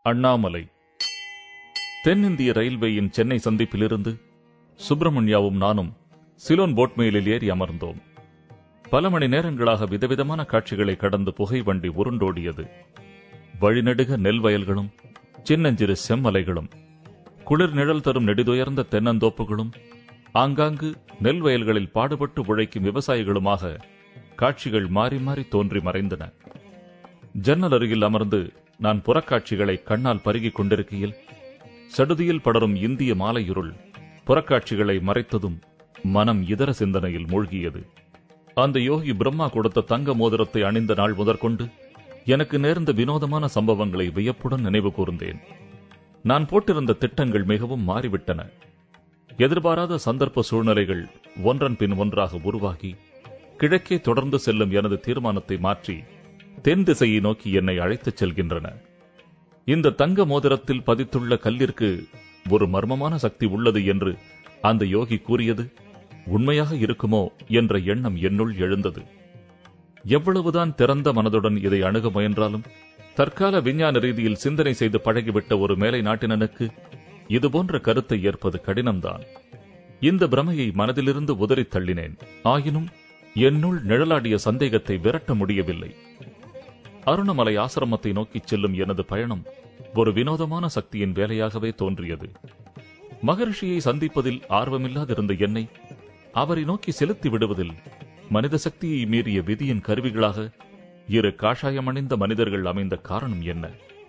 அண்ணாமலை தென்னிந்திய ரயில்வேயின் சென்னை சந்திப்பிலிருந்து சுப்பிரமணியாவும் நானும் சிலோன் போட்மெயிலில் ஏறி அமர்ந்தோம் பல மணி நேரங்களாக விதவிதமான காட்சிகளை கடந்து புகை வண்டி உருண்டோடியது வழிநெடுக நெல் வயல்களும் சின்னஞ்சிறு செம்மலைகளும் குளிர் நிழல் தரும் நெடிதுயர்ந்த தென்னந்தோப்புகளும் ஆங்காங்கு நெல் வயல்களில் பாடுபட்டு உழைக்கும் விவசாயிகளுமாக காட்சிகள் மாறி மாறி தோன்றி மறைந்தன ஜன்னல் அருகில் அமர்ந்து நான் புறக்காட்சிகளை கண்ணால் பருகிக் கொண்டிருக்கையில் சடுதியில் படரும் இந்திய மாலையுருள் புறக்காட்சிகளை மறைத்ததும் மனம் இதர சிந்தனையில் மூழ்கியது அந்த யோகி பிரம்மா கொடுத்த தங்க மோதிரத்தை அணிந்த நாள் முதற்கொண்டு எனக்கு நேர்ந்த வினோதமான சம்பவங்களை வியப்புடன் நினைவு கூர்ந்தேன் நான் போட்டிருந்த திட்டங்கள் மிகவும் மாறிவிட்டன எதிர்பாராத சந்தர்ப்ப சூழ்நிலைகள் ஒன்றன் பின் ஒன்றாக உருவாகி கிழக்கே தொடர்ந்து செல்லும் எனது தீர்மானத்தை மாற்றி தென் திசையை நோக்கி என்னை அழைத்துச் செல்கின்றன இந்த தங்க மோதிரத்தில் பதித்துள்ள கல்லிற்கு ஒரு மர்மமான சக்தி உள்ளது என்று அந்த யோகி கூறியது உண்மையாக இருக்குமோ என்ற எண்ணம் என்னுள் எழுந்தது எவ்வளவுதான் திறந்த மனதுடன் இதை அணுக முயன்றாலும் தற்கால விஞ்ஞான ரீதியில் சிந்தனை செய்து பழகிவிட்ட ஒரு மேலை நாட்டினனுக்கு இதுபோன்ற கருத்தை ஏற்பது கடினம்தான் இந்த பிரமையை மனதிலிருந்து உதறித் தள்ளினேன் ஆயினும் என்னுள் நிழலாடிய சந்தேகத்தை விரட்ட முடியவில்லை அருணமலை ஆசிரமத்தை நோக்கிச் செல்லும் எனது பயணம் ஒரு வினோதமான சக்தியின் வேலையாகவே தோன்றியது மகரிஷியை சந்திப்பதில் ஆர்வமில்லாதிருந்த என்னை அவரை நோக்கி செலுத்தி விடுவதில் மனித சக்தியை மீறிய விதியின் கருவிகளாக இரு காஷாயமணிந்த மனிதர்கள் அமைந்த காரணம் என்ன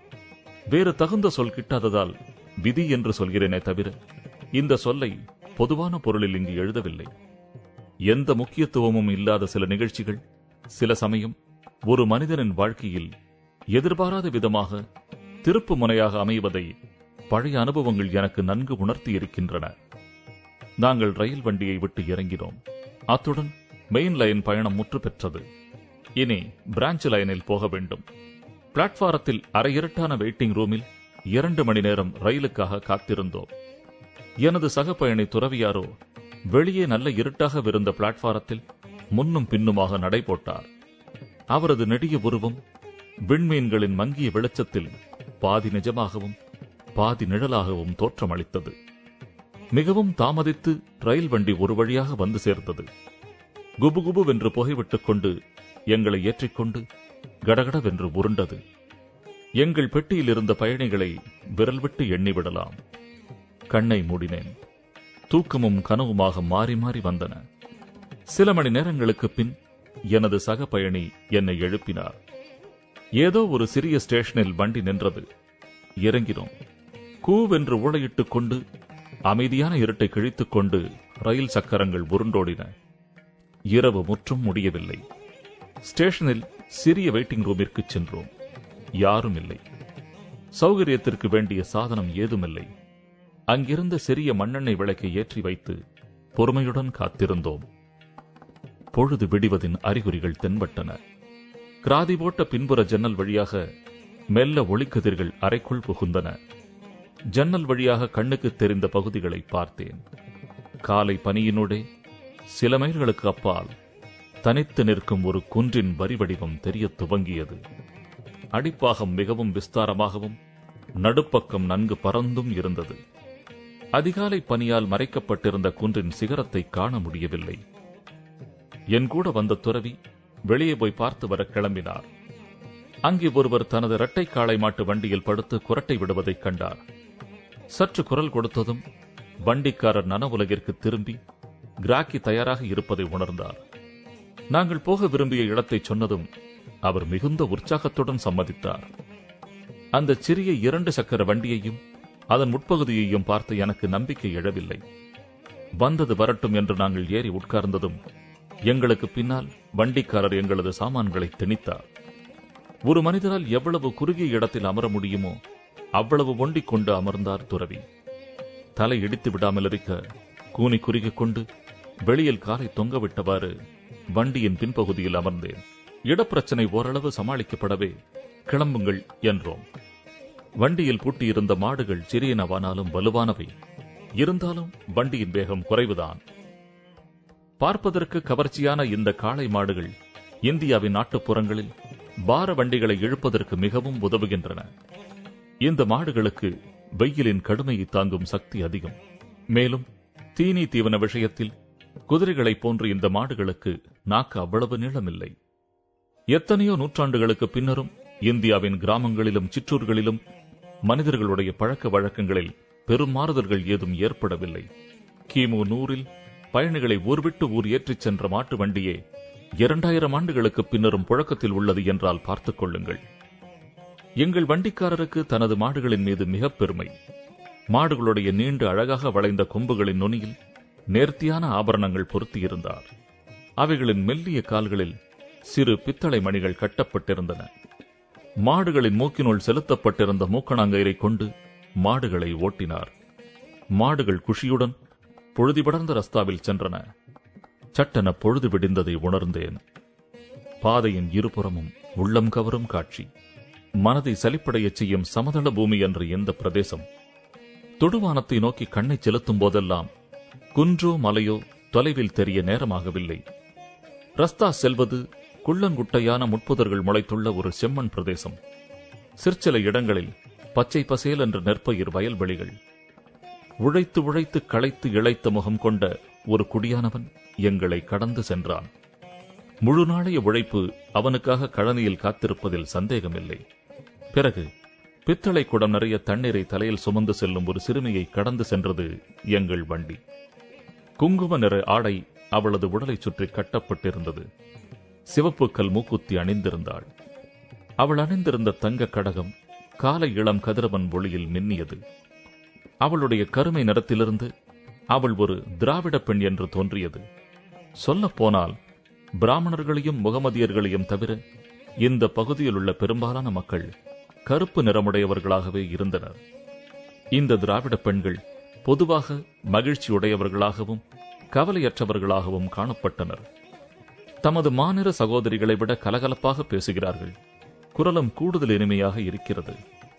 வேறு தகுந்த சொல் கிட்டாததால் விதி என்று சொல்கிறேனே தவிர இந்த சொல்லை பொதுவான பொருளில் இங்கு எழுதவில்லை எந்த முக்கியத்துவமும் இல்லாத சில நிகழ்ச்சிகள் சில சமயம் ஒரு மனிதனின் வாழ்க்கையில் எதிர்பாராத விதமாக திருப்பு முனையாக அமைவதை பழைய அனுபவங்கள் எனக்கு நன்கு உணர்த்தி இருக்கின்றன நாங்கள் ரயில் வண்டியை விட்டு இறங்கினோம் அத்துடன் மெயின் லைன் பயணம் முற்று பெற்றது இனி பிரான்ச் லைனில் போக வேண்டும் பிளாட்பாரத்தில் அரையிருட்டான வெயிட்டிங் ரூமில் இரண்டு மணி நேரம் ரயிலுக்காக காத்திருந்தோம் எனது சக பயணி துறவியாரோ வெளியே நல்ல இருட்டாக விருந்த பிளாட்பாரத்தில் முன்னும் பின்னுமாக நடை போட்டார் அவரது நெடிய உருவம் விண்மீன்களின் மங்கிய வெளிச்சத்தில் பாதி நிஜமாகவும் பாதி நிழலாகவும் தோற்றமளித்தது மிகவும் தாமதித்து ரயில் வண்டி ஒரு வழியாக வந்து சேர்ந்தது குபுகுபுவென்று புகைவிட்டுக் கொண்டு எங்களை ஏற்றிக்கொண்டு கடகடவென்று உருண்டது எங்கள் பெட்டியில் இருந்த பயணிகளை விரல் விட்டு எண்ணிவிடலாம் கண்ணை மூடினேன் தூக்கமும் கனவுமாக மாறி மாறி வந்தன சில மணி நேரங்களுக்கு பின் எனது சக பயணி என்னை எழுப்பினார் ஏதோ ஒரு சிறிய ஸ்டேஷனில் வண்டி நின்றது இறங்கினோம் கூவென்று ஊழையிட்டுக் கொண்டு அமைதியான இருட்டை கிழித்துக் கொண்டு ரயில் சக்கரங்கள் உருண்டோடின இரவு முற்றும் முடியவில்லை ஸ்டேஷனில் சிறிய வெயிட்டிங் ரூமிற்கு சென்றோம் யாரும் இல்லை சௌகரியத்திற்கு வேண்டிய சாதனம் ஏதுமில்லை அங்கிருந்த சிறிய மண்ணெண்ணெய் விளக்கை ஏற்றி வைத்து பொறுமையுடன் காத்திருந்தோம் பொழுது விடிவதின் அறிகுறிகள் தென்பட்டன கிராதி போட்ட பின்புற ஜன்னல் வழியாக மெல்ல ஒளிக்கதிர்கள் அறைக்குள் புகுந்தன ஜன்னல் வழியாக கண்ணுக்கு தெரிந்த பகுதிகளை பார்த்தேன் காலை பனியினூடே சில மைல்களுக்கு அப்பால் தனித்து நிற்கும் ஒரு குன்றின் வரி வடிவம் தெரியத் துவங்கியது அடிப்பாகம் மிகவும் விஸ்தாரமாகவும் நடுப்பக்கம் நன்கு பறந்தும் இருந்தது அதிகாலை பனியால் மறைக்கப்பட்டிருந்த குன்றின் சிகரத்தை காண முடியவில்லை என் கூட வந்த துறவி வெளியே போய் பார்த்து வர கிளம்பினார் அங்கே ஒருவர் தனது இரட்டை காளை மாட்டு வண்டியில் படுத்து குரட்டை விடுவதைக் கண்டார் சற்று குரல் கொடுத்ததும் வண்டிக்காரர் நனவுலகிற்கு திரும்பி கிராக்கி தயாராக இருப்பதை உணர்ந்தார் நாங்கள் போக விரும்பிய இடத்தை சொன்னதும் அவர் மிகுந்த உற்சாகத்துடன் சம்மதித்தார் அந்த சிறிய இரண்டு சக்கர வண்டியையும் அதன் முற்பகுதியையும் பார்த்து எனக்கு நம்பிக்கை எழவில்லை வந்தது வரட்டும் என்று நாங்கள் ஏறி உட்கார்ந்ததும் எங்களுக்கு பின்னால் வண்டிக்காரர் எங்களது சாமான்களை திணித்தார் ஒரு மனிதரால் எவ்வளவு குறுகிய இடத்தில் அமர முடியுமோ அவ்வளவு ஒண்டிக் கொண்டு அமர்ந்தார் துறவி தலை இடித்து விடாமல் இருக்க கூனி குறுகிக் கொண்டு வெளியில் காலை தொங்கவிட்டவாறு வண்டியின் பின்பகுதியில் அமர்ந்தேன் இடப்பிரச்சனை ஓரளவு சமாளிக்கப்படவே கிளம்புங்கள் என்றோம் வண்டியில் பூட்டியிருந்த மாடுகள் சிறியனவானாலும் வலுவானவை இருந்தாலும் வண்டியின் வேகம் குறைவுதான் பார்ப்பதற்கு கவர்ச்சியான இந்த காளை மாடுகள் இந்தியாவின் நாட்டுப்புறங்களில் பார வண்டிகளை இழுப்பதற்கு மிகவும் உதவுகின்றன இந்த மாடுகளுக்கு வெயிலின் கடுமையை தாங்கும் சக்தி அதிகம் மேலும் தீனி தீவன விஷயத்தில் குதிரைகளைப் போன்று இந்த மாடுகளுக்கு நாக்கு அவ்வளவு நீளமில்லை எத்தனையோ நூற்றாண்டுகளுக்கு பின்னரும் இந்தியாவின் கிராமங்களிலும் சிற்றூர்களிலும் மனிதர்களுடைய பழக்க வழக்கங்களில் பெரும் மாறுதல்கள் ஏதும் ஏற்படவில்லை கிமு நூறில் பயணிகளை ஊர் விட்டு ஊர் ஏற்றிச் சென்ற மாட்டு வண்டியே இரண்டாயிரம் ஆண்டுகளுக்கு பின்னரும் புழக்கத்தில் உள்ளது என்றால் பார்த்துக் கொள்ளுங்கள் எங்கள் வண்டிக்காரருக்கு தனது மாடுகளின் மீது மிகப் பெருமை மாடுகளுடைய நீண்டு அழகாக வளைந்த கொம்புகளின் நுனியில் நேர்த்தியான ஆபரணங்கள் பொருத்தியிருந்தார் அவைகளின் மெல்லிய கால்களில் சிறு பித்தளை மணிகள் கட்டப்பட்டிருந்தன மாடுகளின் மூக்கினுள் செலுத்தப்பட்டிருந்த மூக்கணாங்கயிரை கொண்டு மாடுகளை ஓட்டினார் மாடுகள் குஷியுடன் பொழுதி படர்ந்த ரஸ்தாவில் சென்றன சட்டென பொழுது விடிந்ததை உணர்ந்தேன் பாதையின் இருபுறமும் உள்ளம் கவரும் காட்சி மனதை சலிப்படையச் செய்யும் சமதள பூமி என்ற இந்த பிரதேசம் தொடுவானத்தை நோக்கி கண்ணை செலுத்தும் போதெல்லாம் குன்றோ மலையோ தொலைவில் தெரிய நேரமாகவில்லை ரஸ்தா செல்வது குள்ளங்குட்டையான முட்புதர்கள் முளைத்துள்ள ஒரு செம்மண் பிரதேசம் சிற்சில இடங்களில் பச்சை பசேல் என்ற நெற்பயிர் வயல்வெளிகள் உழைத்து உழைத்து களைத்து இழைத்த முகம் கொண்ட ஒரு குடியானவன் எங்களை கடந்து சென்றான் முழு நாளைய உழைப்பு அவனுக்காக கழனியில் காத்திருப்பதில் சந்தேகமில்லை பிறகு பித்தளை குடம் நிறைய தண்ணீரை தலையில் சுமந்து செல்லும் ஒரு சிறுமியை கடந்து சென்றது எங்கள் வண்டி குங்கும நிற ஆடை அவளது உடலைச் சுற்றி கட்டப்பட்டிருந்தது சிவப்பு கல் மூக்குத்தி அணிந்திருந்தாள் அவள் அணிந்திருந்த தங்க கடகம் காலை இளம் கதிரவன் ஒளியில் மின்னியது அவளுடைய கருமை நிறத்திலிருந்து அவள் ஒரு திராவிட பெண் என்று தோன்றியது சொல்லப் போனால் பிராமணர்களையும் முகமதியர்களையும் தவிர இந்த பகுதியில் உள்ள பெரும்பாலான மக்கள் கருப்பு நிறமுடையவர்களாகவே இருந்தனர் இந்த திராவிட பெண்கள் பொதுவாக மகிழ்ச்சியுடையவர்களாகவும் கவலையற்றவர்களாகவும் காணப்பட்டனர் தமது மாநில சகோதரிகளை விட கலகலப்பாக பேசுகிறார்கள் குரலும் கூடுதல் இனிமையாக இருக்கிறது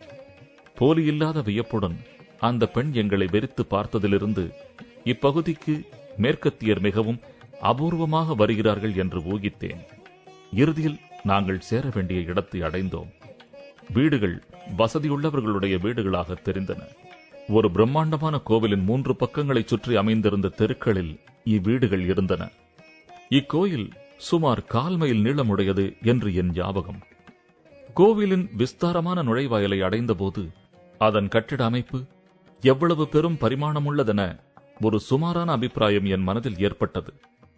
போலியில்லாத வியப்புடன் அந்த பெண் எங்களை வெறித்து பார்த்ததிலிருந்து இப்பகுதிக்கு மேற்கத்தியர் மிகவும் அபூர்வமாக வருகிறார்கள் என்று ஊகித்தேன் இறுதியில் நாங்கள் சேர வேண்டிய இடத்தை அடைந்தோம் வீடுகள் வசதியுள்ளவர்களுடைய வீடுகளாக தெரிந்தன ஒரு பிரம்மாண்டமான கோவிலின் மூன்று பக்கங்களைச் சுற்றி அமைந்திருந்த தெருக்களில் இவ்வீடுகள் இருந்தன இக்கோயில் சுமார் கால் மைல் நீளமுடையது என்று என் ஞாபகம் கோவிலின் விஸ்தாரமான நுழைவாயிலை அடைந்தபோது அதன் கட்டிட அமைப்பு எவ்வளவு பெரும் பரிமாணமுள்ளதென ஒரு சுமாரான அபிப்பிராயம் என் மனதில் ஏற்பட்டது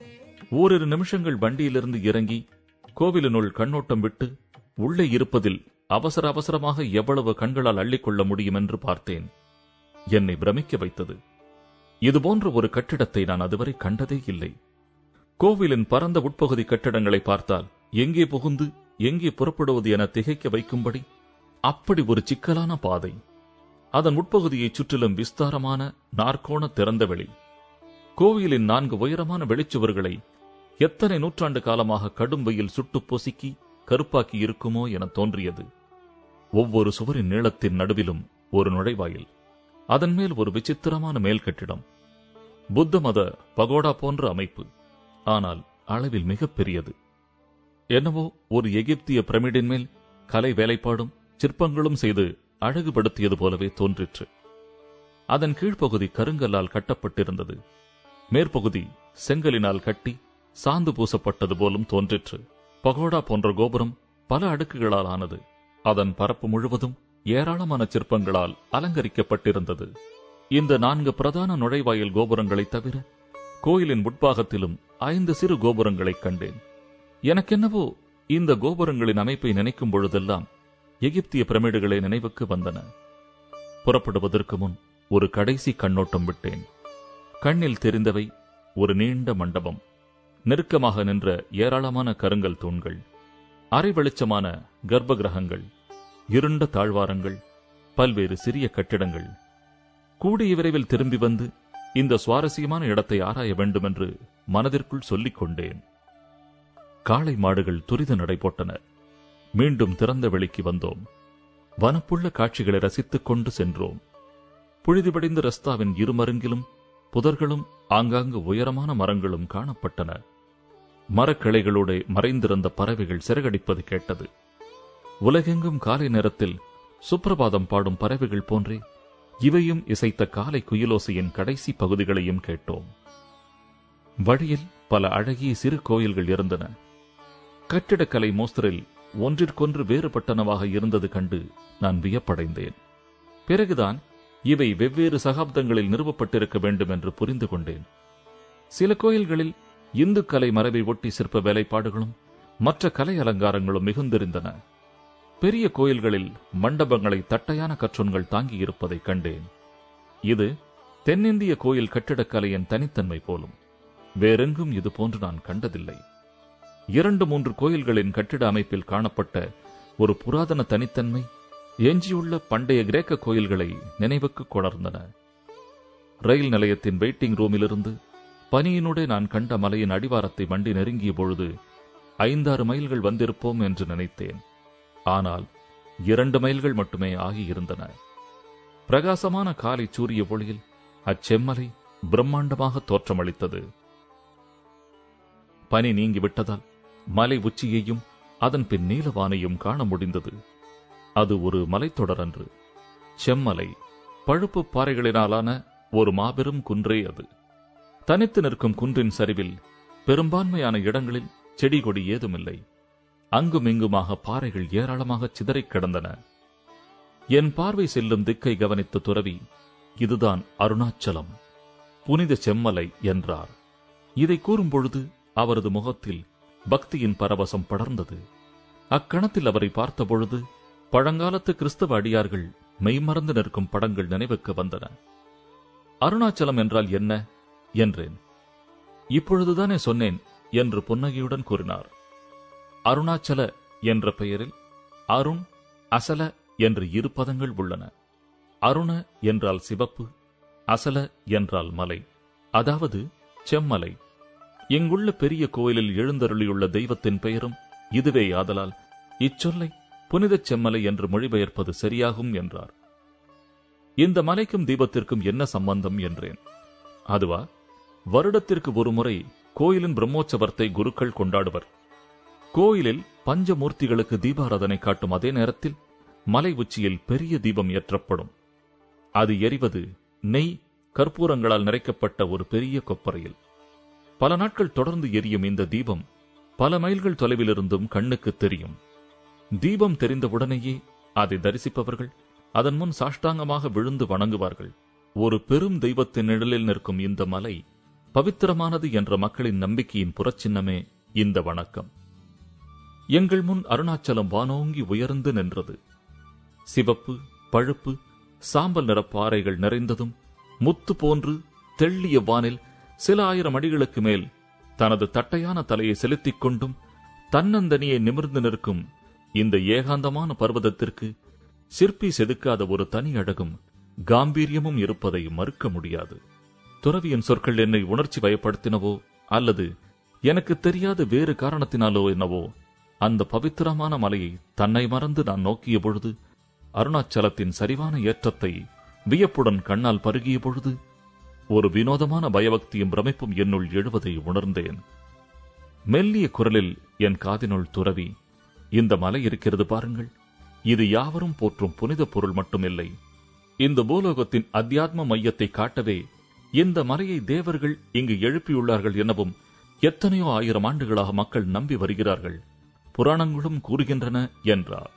ஓரிரு நிமிஷங்கள் வண்டியிலிருந்து இறங்கி கோவிலினுள் கண்ணோட்டம் விட்டு உள்ளே இருப்பதில் அவசர அவசரமாக எவ்வளவு கண்களால் அள்ளிக்கொள்ள முடியும் என்று பார்த்தேன் என்னை பிரமிக்க வைத்தது இதுபோன்ற ஒரு கட்டிடத்தை நான் அதுவரை கண்டதே இல்லை கோவிலின் பரந்த உட்பகுதி கட்டிடங்களை பார்த்தால் எங்கே புகுந்து எங்கே புறப்படுவது என திகைக்க வைக்கும்படி அப்படி ஒரு சிக்கலான பாதை அதன் உட்பகுதியைச் சுற்றிலும் விஸ்தாரமான நாற்கோண திறந்தவெளி கோவிலின் நான்கு உயரமான வெளிச்சுவர்களை எத்தனை நூற்றாண்டு காலமாக கடும் வெயில் சுட்டுப் பொசுக்கி கருப்பாக்கி இருக்குமோ என தோன்றியது ஒவ்வொரு சுவரின் நீளத்தின் நடுவிலும் ஒரு நுழைவாயில் அதன் மேல் ஒரு விசித்திரமான மேல் கட்டிடம் புத்த மத பகோடா போன்ற அமைப்பு ஆனால் அளவில் மிகப் பெரியது என்னவோ ஒரு எகிப்திய பிரமிடின் மேல் கலை வேலைப்பாடும் சிற்பங்களும் செய்து அழகுபடுத்தியது போலவே தோன்றிற்று அதன் கீழ்ப்பகுதி கருங்கல்லால் கட்டப்பட்டிருந்தது மேற்பகுதி செங்கலினால் கட்டி சாந்து பூசப்பட்டது போலும் தோன்றிற்று பகோடா போன்ற கோபுரம் பல அடுக்குகளால் ஆனது அதன் பரப்பு முழுவதும் ஏராளமான சிற்பங்களால் அலங்கரிக்கப்பட்டிருந்தது இந்த நான்கு பிரதான நுழைவாயில் கோபுரங்களைத் தவிர கோயிலின் உட்பாகத்திலும் ஐந்து சிறு கோபுரங்களைக் கண்டேன் எனக்கென்னவோ இந்த கோபுரங்களின் அமைப்பை நினைக்கும் பொழுதெல்லாம் எகிப்திய பிரமிடுகளே நினைவுக்கு வந்தன புறப்படுவதற்கு முன் ஒரு கடைசி கண்ணோட்டம் விட்டேன் கண்ணில் தெரிந்தவை ஒரு நீண்ட மண்டபம் நெருக்கமாக நின்ற ஏராளமான கருங்கல் தூண்கள் அரை வெளிச்சமான கர்ப்ப கிரகங்கள் இருண்ட தாழ்வாரங்கள் பல்வேறு சிறிய கட்டிடங்கள் கூடிய விரைவில் திரும்பி வந்து இந்த சுவாரஸ்யமான இடத்தை ஆராய வேண்டும் என்று மனதிற்குள் சொல்லிக் கொண்டேன் காளை மாடுகள் துரித நடை போட்டன மீண்டும் திறந்த வெளிக்கு வந்தோம் வனப்புள்ள காட்சிகளை ரசித்துக் கொண்டு சென்றோம் புழுதிபடிந்த ரஸ்தாவின் இருமருங்கிலும் புதர்களும் ஆங்காங்கு உயரமான மரங்களும் காணப்பட்டன மரக்கிளைகளோடு மறைந்திருந்த பறவைகள் சிறகடிப்பது கேட்டது உலகெங்கும் காலை நேரத்தில் சுப்பிரபாதம் பாடும் பறவைகள் போன்றே இவையும் இசைத்த காலை குயிலோசையின் கடைசி பகுதிகளையும் கேட்டோம் வழியில் பல அழகிய சிறு கோயில்கள் இருந்தன கட்டிடக்கலை மோஸ்தரில் ஒன்றிற்கொன்று வேறுபட்டனவாக இருந்தது கண்டு நான் வியப்படைந்தேன் பிறகுதான் இவை வெவ்வேறு சகாப்தங்களில் நிறுவப்பட்டிருக்க வேண்டும் என்று புரிந்து கொண்டேன் சில கோயில்களில் இந்து கலை மரபை ஒட்டி சிற்ப வேலைப்பாடுகளும் மற்ற கலை அலங்காரங்களும் மிகுந்திருந்தன பெரிய கோயில்களில் மண்டபங்களை தட்டையான கற்றொன்கள் தாங்கியிருப்பதைக் கண்டேன் இது தென்னிந்திய கோயில் கட்டிடக்கலையின் தனித்தன்மை போலும் வேறெங்கும் இது போன்று நான் கண்டதில்லை இரண்டு மூன்று கோயில்களின் கட்டிட அமைப்பில் காணப்பட்ட ஒரு புராதன தனித்தன்மை எஞ்சியுள்ள பண்டைய கிரேக்க கோயில்களை நினைவுக்கு கொணர்ந்தன ரயில் நிலையத்தின் வெயிட்டிங் ரூமிலிருந்து பனியினுடைய நான் கண்ட மலையின் அடிவாரத்தை வண்டி நெருங்கிய பொழுது ஐந்தாறு மைல்கள் வந்திருப்போம் என்று நினைத்தேன் ஆனால் இரண்டு மைல்கள் மட்டுமே ஆகியிருந்தன பிரகாசமான காலை சூரிய ஒளியில் அச்செம்மலை பிரம்மாண்டமாக தோற்றமளித்தது பனி நீங்கிவிட்டதால் மலை உச்சியையும் அதன் பின் நீலவானையும் காண முடிந்தது அது ஒரு மலைத்தொடர் அன்று செம்மலை பழுப்பு பாறைகளினாலான ஒரு மாபெரும் குன்றே அது தனித்து நிற்கும் குன்றின் சரிவில் பெரும்பான்மையான இடங்களில் செடி கொடி ஏதுமில்லை அங்கும் இங்குமாக பாறைகள் ஏராளமாக சிதறிக் கிடந்தன என் பார்வை செல்லும் திக்கை கவனித்த துறவி இதுதான் அருணாச்சலம் புனித செம்மலை என்றார் இதை கூறும்பொழுது அவரது முகத்தில் பக்தியின் பரவசம் படர்ந்தது அக்கணத்தில் அவரை பார்த்தபொழுது பழங்காலத்து கிறிஸ்தவ அடியார்கள் மெய்மறந்து நிற்கும் படங்கள் நினைவுக்கு வந்தன அருணாச்சலம் என்றால் என்ன என்றேன் இப்பொழுதுதானே சொன்னேன் என்று புன்னகையுடன் கூறினார் அருணாச்சல என்ற பெயரில் அருண் அசல என்று இரு பதங்கள் உள்ளன அருண என்றால் சிவப்பு அசல என்றால் மலை அதாவது செம்மலை இங்குள்ள பெரிய கோயிலில் எழுந்தருளியுள்ள தெய்வத்தின் பெயரும் இதுவே ஆதலால் இச்சொல்லை புனிதச் செம்மலை என்று மொழிபெயர்ப்பது சரியாகும் என்றார் இந்த மலைக்கும் தீபத்திற்கும் என்ன சம்பந்தம் என்றேன் அதுவா வருடத்திற்கு ஒரு முறை கோயிலின் பிரம்மோற்சவத்தை குருக்கள் கொண்டாடுவர் கோயிலில் பஞ்சமூர்த்திகளுக்கு தீபாராதனை காட்டும் அதே நேரத்தில் மலை உச்சியில் பெரிய தீபம் ஏற்றப்படும் அது எரிவது நெய் கற்பூரங்களால் நிறைக்கப்பட்ட ஒரு பெரிய கொப்பரையில் பல நாட்கள் தொடர்ந்து எரியும் இந்த தீபம் பல மைல்கள் தொலைவிலிருந்தும் கண்ணுக்கு தெரியும் தீபம் தெரிந்தவுடனேயே அதை தரிசிப்பவர்கள் அதன் முன் சாஷ்டாங்கமாக விழுந்து வணங்குவார்கள் ஒரு பெரும் தெய்வத்தின் நிழலில் நிற்கும் இந்த மலை பவித்திரமானது என்ற மக்களின் நம்பிக்கையின் புறச்சின்னமே இந்த வணக்கம் எங்கள் முன் அருணாச்சலம் வானோங்கி உயர்ந்து நின்றது சிவப்பு பழுப்பு சாம்பல் நிற பாறைகள் நிறைந்ததும் முத்து போன்று தெள்ளிய வானில் சில ஆயிரம் அடிகளுக்கு மேல் தனது தட்டையான தலையை செலுத்திக் கொண்டும் தன்னந்தனியே நிமிர்ந்து நிற்கும் இந்த ஏகாந்தமான பர்வதத்திற்கு சிற்பி செதுக்காத ஒரு தனி அழகும் காம்பீரியமும் இருப்பதை மறுக்க முடியாது துறவியின் சொற்கள் என்னை உணர்ச்சி வயப்படுத்தினவோ அல்லது எனக்கு தெரியாத வேறு காரணத்தினாலோ என்னவோ அந்த பவித்திரமான மலையை தன்னை மறந்து நான் நோக்கிய பொழுது அருணாச்சலத்தின் சரிவான ஏற்றத்தை வியப்புடன் கண்ணால் பருகிய பொழுது ஒரு வினோதமான பயபக்தியும் பிரமிப்பும் என்னுள் எழுவதை உணர்ந்தேன் மெல்லிய குரலில் என் காதினுள் துறவி இந்த மலை இருக்கிறது பாருங்கள் இது யாவரும் போற்றும் புனித பொருள் மட்டுமில்லை இந்த பூலோகத்தின் அத்தியாத்ம மையத்தை காட்டவே இந்த மலையை தேவர்கள் இங்கு எழுப்பியுள்ளார்கள் எனவும் எத்தனையோ ஆயிரம் ஆண்டுகளாக மக்கள் நம்பி வருகிறார்கள் புராணங்களும் கூறுகின்றன என்றார்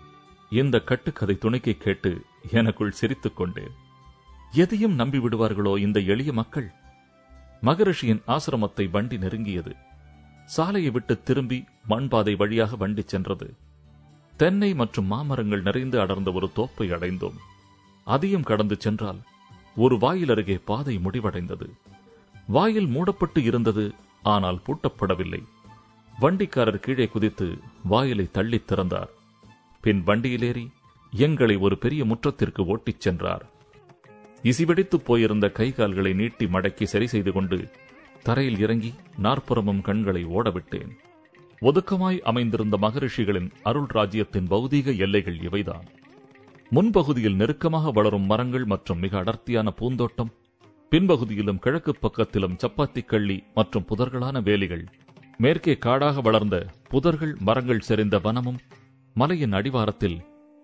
இந்த கட்டுக்கதை துணைக்கை கேட்டு எனக்குள் சிரித்துக் கொண்டேன் எதையும் நம்பி விடுவார்களோ இந்த எளிய மக்கள் மகரிஷியின் ஆசிரமத்தை வண்டி நெருங்கியது சாலையை விட்டு திரும்பி மண்பாதை வழியாக வண்டி சென்றது தென்னை மற்றும் மாமரங்கள் நிறைந்து அடர்ந்த ஒரு தோப்பை அடைந்தோம் அதையும் கடந்து சென்றால் ஒரு வாயில் அருகே பாதை முடிவடைந்தது வாயில் மூடப்பட்டு இருந்தது ஆனால் பூட்டப்படவில்லை வண்டிக்காரர் கீழே குதித்து வாயிலை தள்ளித் திறந்தார் பின் வண்டியிலேறி எங்களை ஒரு பெரிய முற்றத்திற்கு ஓட்டிச் சென்றார் இசிவெடித்துப் போயிருந்த கை கால்களை நீட்டி மடக்கி சரி செய்து கொண்டு தரையில் இறங்கி நாற்புறமும் கண்களை ஓடவிட்டேன் ஒதுக்கமாய் அமைந்திருந்த மகரிஷிகளின் அருள் ராஜ்யத்தின் பௌதீக எல்லைகள் இவைதான் முன்பகுதியில் நெருக்கமாக வளரும் மரங்கள் மற்றும் மிக அடர்த்தியான பூந்தோட்டம் பின்பகுதியிலும் கிழக்கு பக்கத்திலும் சப்பாத்தி கள்ளி மற்றும் புதர்களான வேலிகள் மேற்கே காடாக வளர்ந்த புதர்கள் மரங்கள் செறிந்த வனமும் மலையின் அடிவாரத்தில்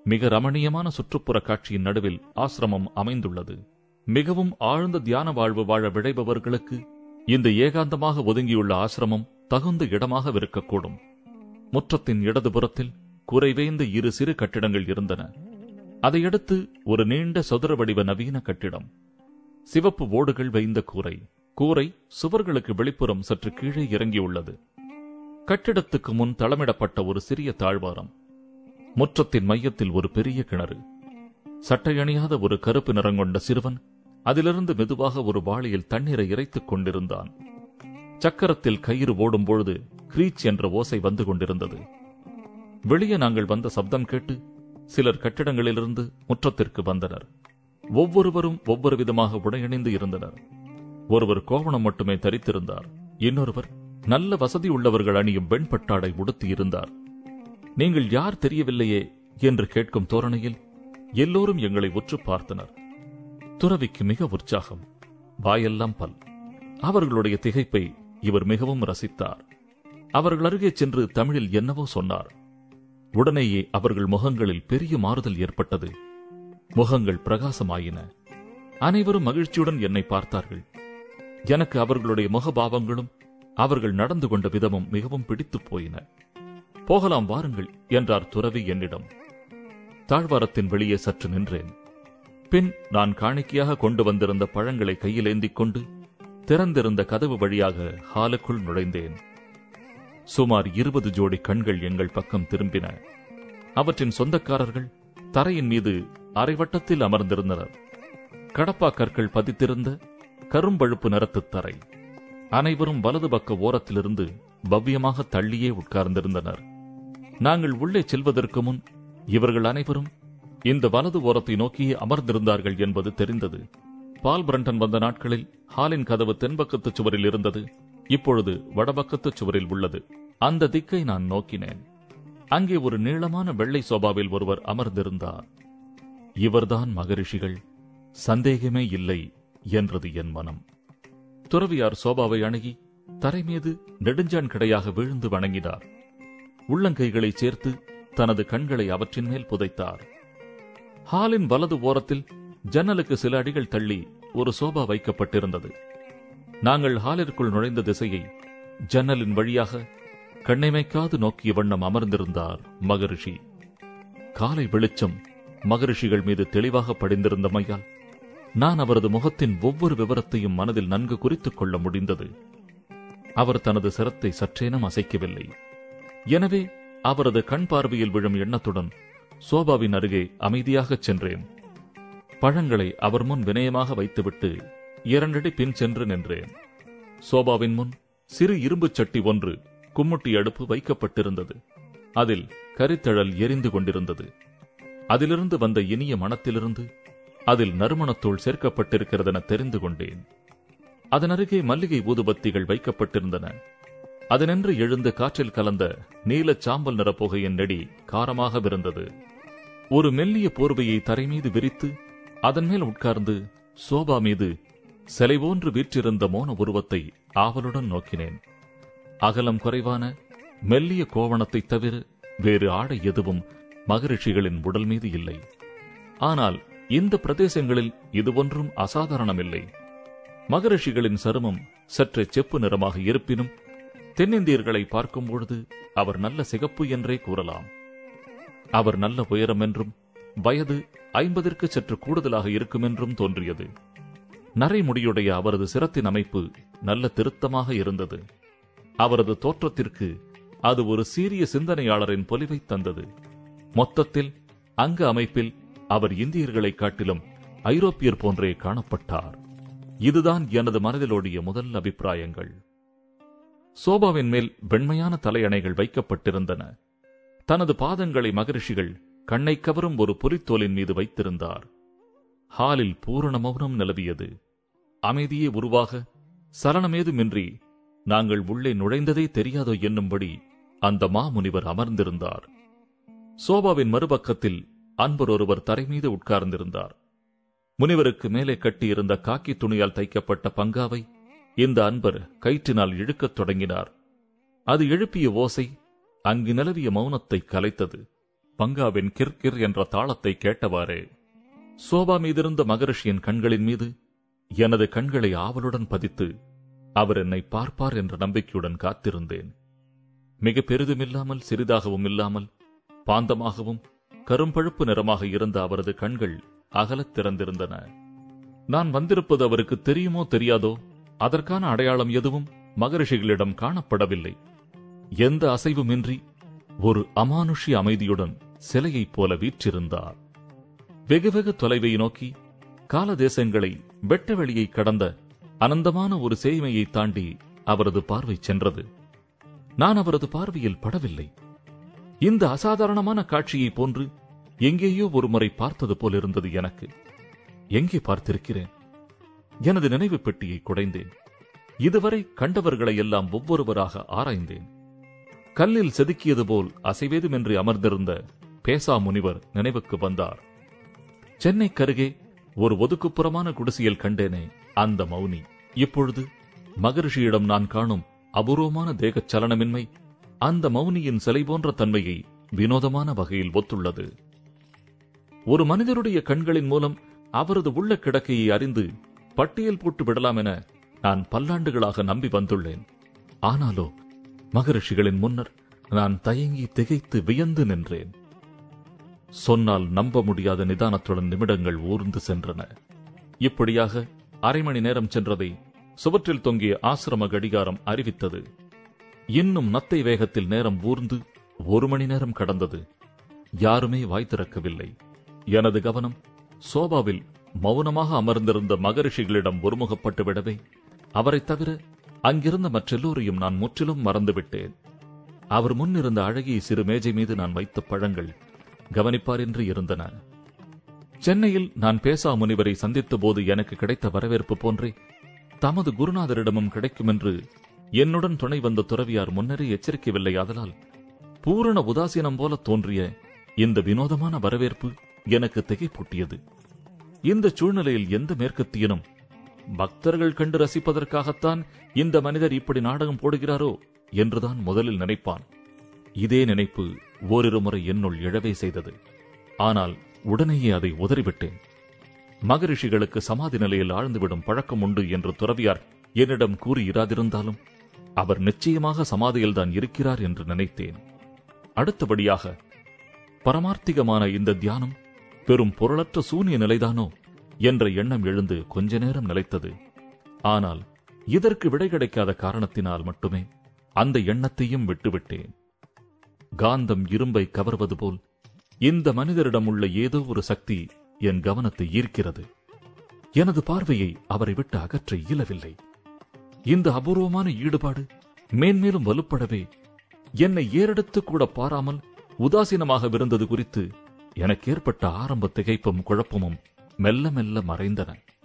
மிக ரமணீயமான சுற்றுப்புற காட்சியின் நடுவில் ஆசிரமம் அமைந்துள்ளது மிகவும் ஆழ்ந்த தியான வாழ்வு வாழ விழைபவர்களுக்கு இந்த ஏகாந்தமாக ஒதுங்கியுள்ள ஆசிரமம் தகுந்த இடமாக இருக்கக்கூடும் முற்றத்தின் இடதுபுறத்தில் குறைவேந்த இரு சிறு கட்டிடங்கள் இருந்தன அதையடுத்து ஒரு நீண்ட சதுர வடிவ நவீன கட்டிடம் சிவப்பு ஓடுகள் வைந்த கூரை கூரை சுவர்களுக்கு வெளிப்புறம் சற்று கீழே இறங்கியுள்ளது கட்டிடத்துக்கு முன் தளமிடப்பட்ட ஒரு சிறிய தாழ்வாரம் முற்றத்தின் மையத்தில் ஒரு பெரிய கிணறு சட்டையணியாத ஒரு கருப்பு நிறங்கொண்ட சிறுவன் அதிலிருந்து மெதுவாக ஒரு வாளியில் தண்ணீரை இறைத்துக் கொண்டிருந்தான் சக்கரத்தில் கயிறு ஓடும் பொழுது கிரீச் என்ற ஓசை வந்து கொண்டிருந்தது வெளியே நாங்கள் வந்த சப்தம் கேட்டு சிலர் கட்டிடங்களிலிருந்து முற்றத்திற்கு வந்தனர் ஒவ்வொருவரும் ஒவ்வொரு விதமாக உடையணிந்து இருந்தனர் ஒருவர் கோவணம் மட்டுமே தரித்திருந்தார் இன்னொருவர் நல்ல வசதி உள்ளவர்கள் அணியும் வெண்பட்டாடை உடுத்தி இருந்தார் நீங்கள் யார் தெரியவில்லையே என்று கேட்கும் தோரணையில் எல்லோரும் எங்களை உற்று பார்த்தனர் துறவிக்கு மிக உற்சாகம் வாயெல்லாம் பல் அவர்களுடைய திகைப்பை இவர் மிகவும் ரசித்தார் அவர்கள் அருகே சென்று தமிழில் என்னவோ சொன்னார் உடனேயே அவர்கள் முகங்களில் பெரிய மாறுதல் ஏற்பட்டது முகங்கள் பிரகாசமாயின அனைவரும் மகிழ்ச்சியுடன் என்னை பார்த்தார்கள் எனக்கு அவர்களுடைய முகபாவங்களும் அவர்கள் நடந்து கொண்ட விதமும் மிகவும் பிடித்துப் போயின போகலாம் வாருங்கள் என்றார் துறவி என்னிடம் தாழ்வாரத்தின் வெளியே சற்று நின்றேன் பின் நான் காணிக்கையாக கொண்டு வந்திருந்த பழங்களை கையில் ஏந்திக் கொண்டு திறந்திருந்த கதவு வழியாக ஹாலுக்குள் நுழைந்தேன் சுமார் இருபது ஜோடி கண்கள் எங்கள் பக்கம் திரும்பின அவற்றின் சொந்தக்காரர்கள் தரையின் மீது அரைவட்டத்தில் அமர்ந்திருந்தனர் கடப்பா கற்கள் பதித்திருந்த கரும்பழுப்பு நிறத்து தரை அனைவரும் வலது பக்க ஓரத்திலிருந்து பவ்யமாக தள்ளியே உட்கார்ந்திருந்தனர் நாங்கள் உள்ளே செல்வதற்கு முன் இவர்கள் அனைவரும் இந்த வலது ஓரத்தை நோக்கியே அமர்ந்திருந்தார்கள் என்பது தெரிந்தது பால் பிரண்டன் வந்த நாட்களில் ஹாலின் கதவு தென்பக்கத்து சுவரில் இருந்தது இப்பொழுது வடபக்கத்து சுவரில் உள்ளது அந்த திக்கை நான் நோக்கினேன் அங்கே ஒரு நீளமான வெள்ளை சோபாவில் ஒருவர் அமர்ந்திருந்தார் இவர்தான் மகரிஷிகள் சந்தேகமே இல்லை என்றது என் மனம் துறவியார் சோபாவை அணுகி தரை மீது நெடுஞ்சான் கிடையாக விழுந்து வணங்கினார் உள்ளங்கைகளை சேர்த்து தனது கண்களை அவற்றின் மேல் புதைத்தார் ஹாலின் வலது ஓரத்தில் ஜன்னலுக்கு சில அடிகள் தள்ளி ஒரு சோபா வைக்கப்பட்டிருந்தது நாங்கள் ஹாலிற்குள் நுழைந்த திசையை ஜன்னலின் வழியாக கண்ணைமைக்காது நோக்கிய வண்ணம் அமர்ந்திருந்தார் மகரிஷி காலை வெளிச்சம் மகரிஷிகள் மீது தெளிவாக படிந்திருந்தமையால் நான் அவரது முகத்தின் ஒவ்வொரு விவரத்தையும் மனதில் நன்கு குறித்துக் கொள்ள முடிந்தது அவர் தனது சிரத்தை சற்றேனும் அசைக்கவில்லை எனவே அவரது கண் பார்வையில் விழும் எண்ணத்துடன் சோபாவின் அருகே அமைதியாகச் சென்றேன் பழங்களை அவர் முன் வினயமாக வைத்துவிட்டு இரண்டடி பின் சென்று நின்றேன் சோபாவின் முன் சிறு இரும்புச் சட்டி ஒன்று கும்முட்டி அடுப்பு வைக்கப்பட்டிருந்தது அதில் கரித்தழல் எரிந்து கொண்டிருந்தது அதிலிருந்து வந்த இனிய மனத்திலிருந்து அதில் நறுமணத்தூள் சேர்க்கப்பட்டிருக்கிறதென தெரிந்து கொண்டேன் அதன் அருகே மல்லிகை ஊதுபத்திகள் வைக்கப்பட்டிருந்தன அதனின்று எழுந்த காற்றில் கலந்த நீலச் சாம்பல் நிற புகையின் நெடி காரமாக இருந்தது ஒரு மெல்லிய போர்வையை தரை மீது விரித்து அதன் மேல் உட்கார்ந்து சோபா மீது சிலை போன்று வீற்றிருந்த மோன உருவத்தை ஆவலுடன் நோக்கினேன் அகலம் குறைவான மெல்லிய கோவணத்தைத் தவிர வேறு ஆடை எதுவும் மகரிஷிகளின் உடல் மீது இல்லை ஆனால் இந்த பிரதேசங்களில் இது ஒன்றும் அசாதாரணமில்லை மகரிஷிகளின் சருமம் சற்று செப்பு நிறமாக இருப்பினும் தென்னிந்தியர்களை பார்க்கும் பொழுது அவர் நல்ல சிகப்பு என்றே கூறலாம் அவர் நல்ல உயரம் என்றும் வயது ஐம்பதிற்கு சற்று கூடுதலாக இருக்கும் என்றும் தோன்றியது நரைமுடியுடைய அவரது சிரத்தின் அமைப்பு நல்ல திருத்தமாக இருந்தது அவரது தோற்றத்திற்கு அது ஒரு சீரிய சிந்தனையாளரின் பொலிவை தந்தது மொத்தத்தில் அங்க அமைப்பில் அவர் இந்தியர்களைக் காட்டிலும் ஐரோப்பியர் போன்றே காணப்பட்டார் இதுதான் எனது மனதில் ஓடிய முதல் அபிப்பிராயங்கள் சோபாவின் மேல் வெண்மையான தலையணைகள் வைக்கப்பட்டிருந்தன தனது பாதங்களை மகரிஷிகள் கண்ணை கவரும் ஒரு புலித்தோலின் மீது வைத்திருந்தார் ஹாலில் பூரண மௌனம் நிலவியது அமைதியே உருவாக சலனமேதுமின்றி நாங்கள் உள்ளே நுழைந்ததே தெரியாதோ என்னும்படி அந்த மாமுனிவர் அமர்ந்திருந்தார் சோபாவின் மறுபக்கத்தில் அன்பர் ஒருவர் தரை மீது உட்கார்ந்திருந்தார் முனிவருக்கு மேலே கட்டியிருந்த காக்கி துணியால் தைக்கப்பட்ட பங்காவை இந்த அன்பர் கயிற்றினால் இழுக்கத் தொடங்கினார் அது எழுப்பிய ஓசை அங்கு நிலவிய மௌனத்தை கலைத்தது பங்காவின் கிர்கிர் என்ற தாளத்தை கேட்டவாறே சோபா மீதிருந்த மகரிஷியின் கண்களின் மீது எனது கண்களை ஆவலுடன் பதித்து அவர் என்னை பார்ப்பார் என்ற நம்பிக்கையுடன் காத்திருந்தேன் மிக பெரிதுமில்லாமல் சிறிதாகவும் இல்லாமல் பாந்தமாகவும் கரும்பழுப்பு நிறமாக இருந்த அவரது கண்கள் அகலத் திறந்திருந்தன நான் வந்திருப்பது அவருக்கு தெரியுமோ தெரியாதோ அதற்கான அடையாளம் எதுவும் மகரிஷிகளிடம் காணப்படவில்லை எந்த அசைவுமின்றி ஒரு அமானுஷ்ய அமைதியுடன் சிலையைப் போல வீற்றிருந்தார் வெகு வெகு தொலைவை நோக்கி காலதேசங்களை வெட்ட வெளியை கடந்த அனந்தமான ஒரு சேய்மையை தாண்டி அவரது பார்வை சென்றது நான் அவரது பார்வையில் படவில்லை இந்த அசாதாரணமான காட்சியைப் போன்று எங்கேயோ ஒருமுறை பார்த்தது போல் இருந்தது எனக்கு எங்கே பார்த்திருக்கிறேன் எனது நினைவு பெட்டியை குடைந்தேன் இதுவரை கண்டவர்களை எல்லாம் ஒவ்வொருவராக ஆராய்ந்தேன் கல்லில் செதுக்கியது போல் அசைவேதுமின்றி அமர்ந்திருந்த பேசா முனிவர் நினைவுக்கு வந்தார் சென்னைக்கருகே ஒரு ஒதுக்குப்புறமான குடிசையில் கண்டேனே அந்த மௌனி இப்பொழுது மகரிஷியிடம் நான் காணும் அபூர்வமான தேகச் சலனமின்மை அந்த மௌனியின் சிலை போன்ற தன்மையை வினோதமான வகையில் ஒத்துள்ளது ஒரு மனிதருடைய கண்களின் மூலம் அவரது உள்ள கிடக்கையை அறிந்து பட்டியல் போட்டு விடலாம் என நான் பல்லாண்டுகளாக நம்பி வந்துள்ளேன் ஆனாலோ மகரிஷிகளின் முன்னர் நான் தயங்கி திகைத்து வியந்து நின்றேன் சொன்னால் நம்ப முடியாத நிதானத்துடன் நிமிடங்கள் ஊர்ந்து சென்றன இப்படியாக அரை மணி நேரம் சென்றதை சுவற்றில் தொங்கிய ஆசிரம கடிகாரம் அறிவித்தது இன்னும் நத்தை வேகத்தில் நேரம் ஊர்ந்து ஒரு மணி நேரம் கடந்தது யாருமே வாய் திறக்கவில்லை எனது கவனம் சோபாவில் மௌனமாக அமர்ந்திருந்த மகரிஷிகளிடம் ஒருமுகப்பட்டு விடவே அவரைத் தவிர அங்கிருந்த மற்றெல்லோரையும் நான் முற்றிலும் மறந்துவிட்டேன் அவர் முன்னிருந்த அழகிய சிறு மேஜை மீது நான் வைத்த பழங்கள் கவனிப்பாரின்றி இருந்தன சென்னையில் நான் பேசா முனிவரை சந்தித்த போது எனக்கு கிடைத்த வரவேற்பு போன்றே தமது குருநாதரிடமும் கிடைக்கும் என்று என்னுடன் துணை வந்த துறவியார் முன்னரே எச்சரிக்கவில்லை ஆதலால் பூரண உதாசீனம் போல தோன்றிய இந்த வினோதமான வரவேற்பு எனக்கு திகைப்பூட்டியது இந்த சூழ்நிலையில் எந்த மேற்கத்தியனும் பக்தர்கள் கண்டு ரசிப்பதற்காகத்தான் இந்த மனிதர் இப்படி நாடகம் போடுகிறாரோ என்றுதான் முதலில் நினைப்பான் இதே நினைப்பு ஓரிரு முறை என்னுள் எழவே செய்தது ஆனால் உடனேயே அதை உதறிவிட்டேன் மகரிஷிகளுக்கு சமாதி நிலையில் ஆழ்ந்துவிடும் பழக்கம் உண்டு என்று துறவியார் என்னிடம் கூறி இராதிருந்தாலும் அவர் நிச்சயமாக சமாதியில்தான் இருக்கிறார் என்று நினைத்தேன் அடுத்தபடியாக பரமார்த்திகமான இந்த தியானம் பெரும் பொருளற்ற சூனிய நிலைதானோ என்ற எண்ணம் எழுந்து கொஞ்ச நேரம் நிலைத்தது ஆனால் இதற்கு விடை கிடைக்காத காரணத்தினால் மட்டுமே அந்த எண்ணத்தையும் விட்டுவிட்டேன் காந்தம் இரும்பை கவர்வது போல் இந்த மனிதரிடம் உள்ள ஏதோ ஒரு சக்தி என் கவனத்தை ஈர்க்கிறது எனது பார்வையை அவரை விட்டு அகற்ற இயலவில்லை இந்த அபூர்வமான ஈடுபாடு மேன்மேலும் வலுப்படவே என்னை ஏறெடுத்து கூட பாராமல் உதாசீனமாக விருந்தது குறித்து எனக்கு ஏற்பட்ட ஆரம்ப திகைப்பும் குழப்பமும் மெல்ல மெல்ல மறைந்தன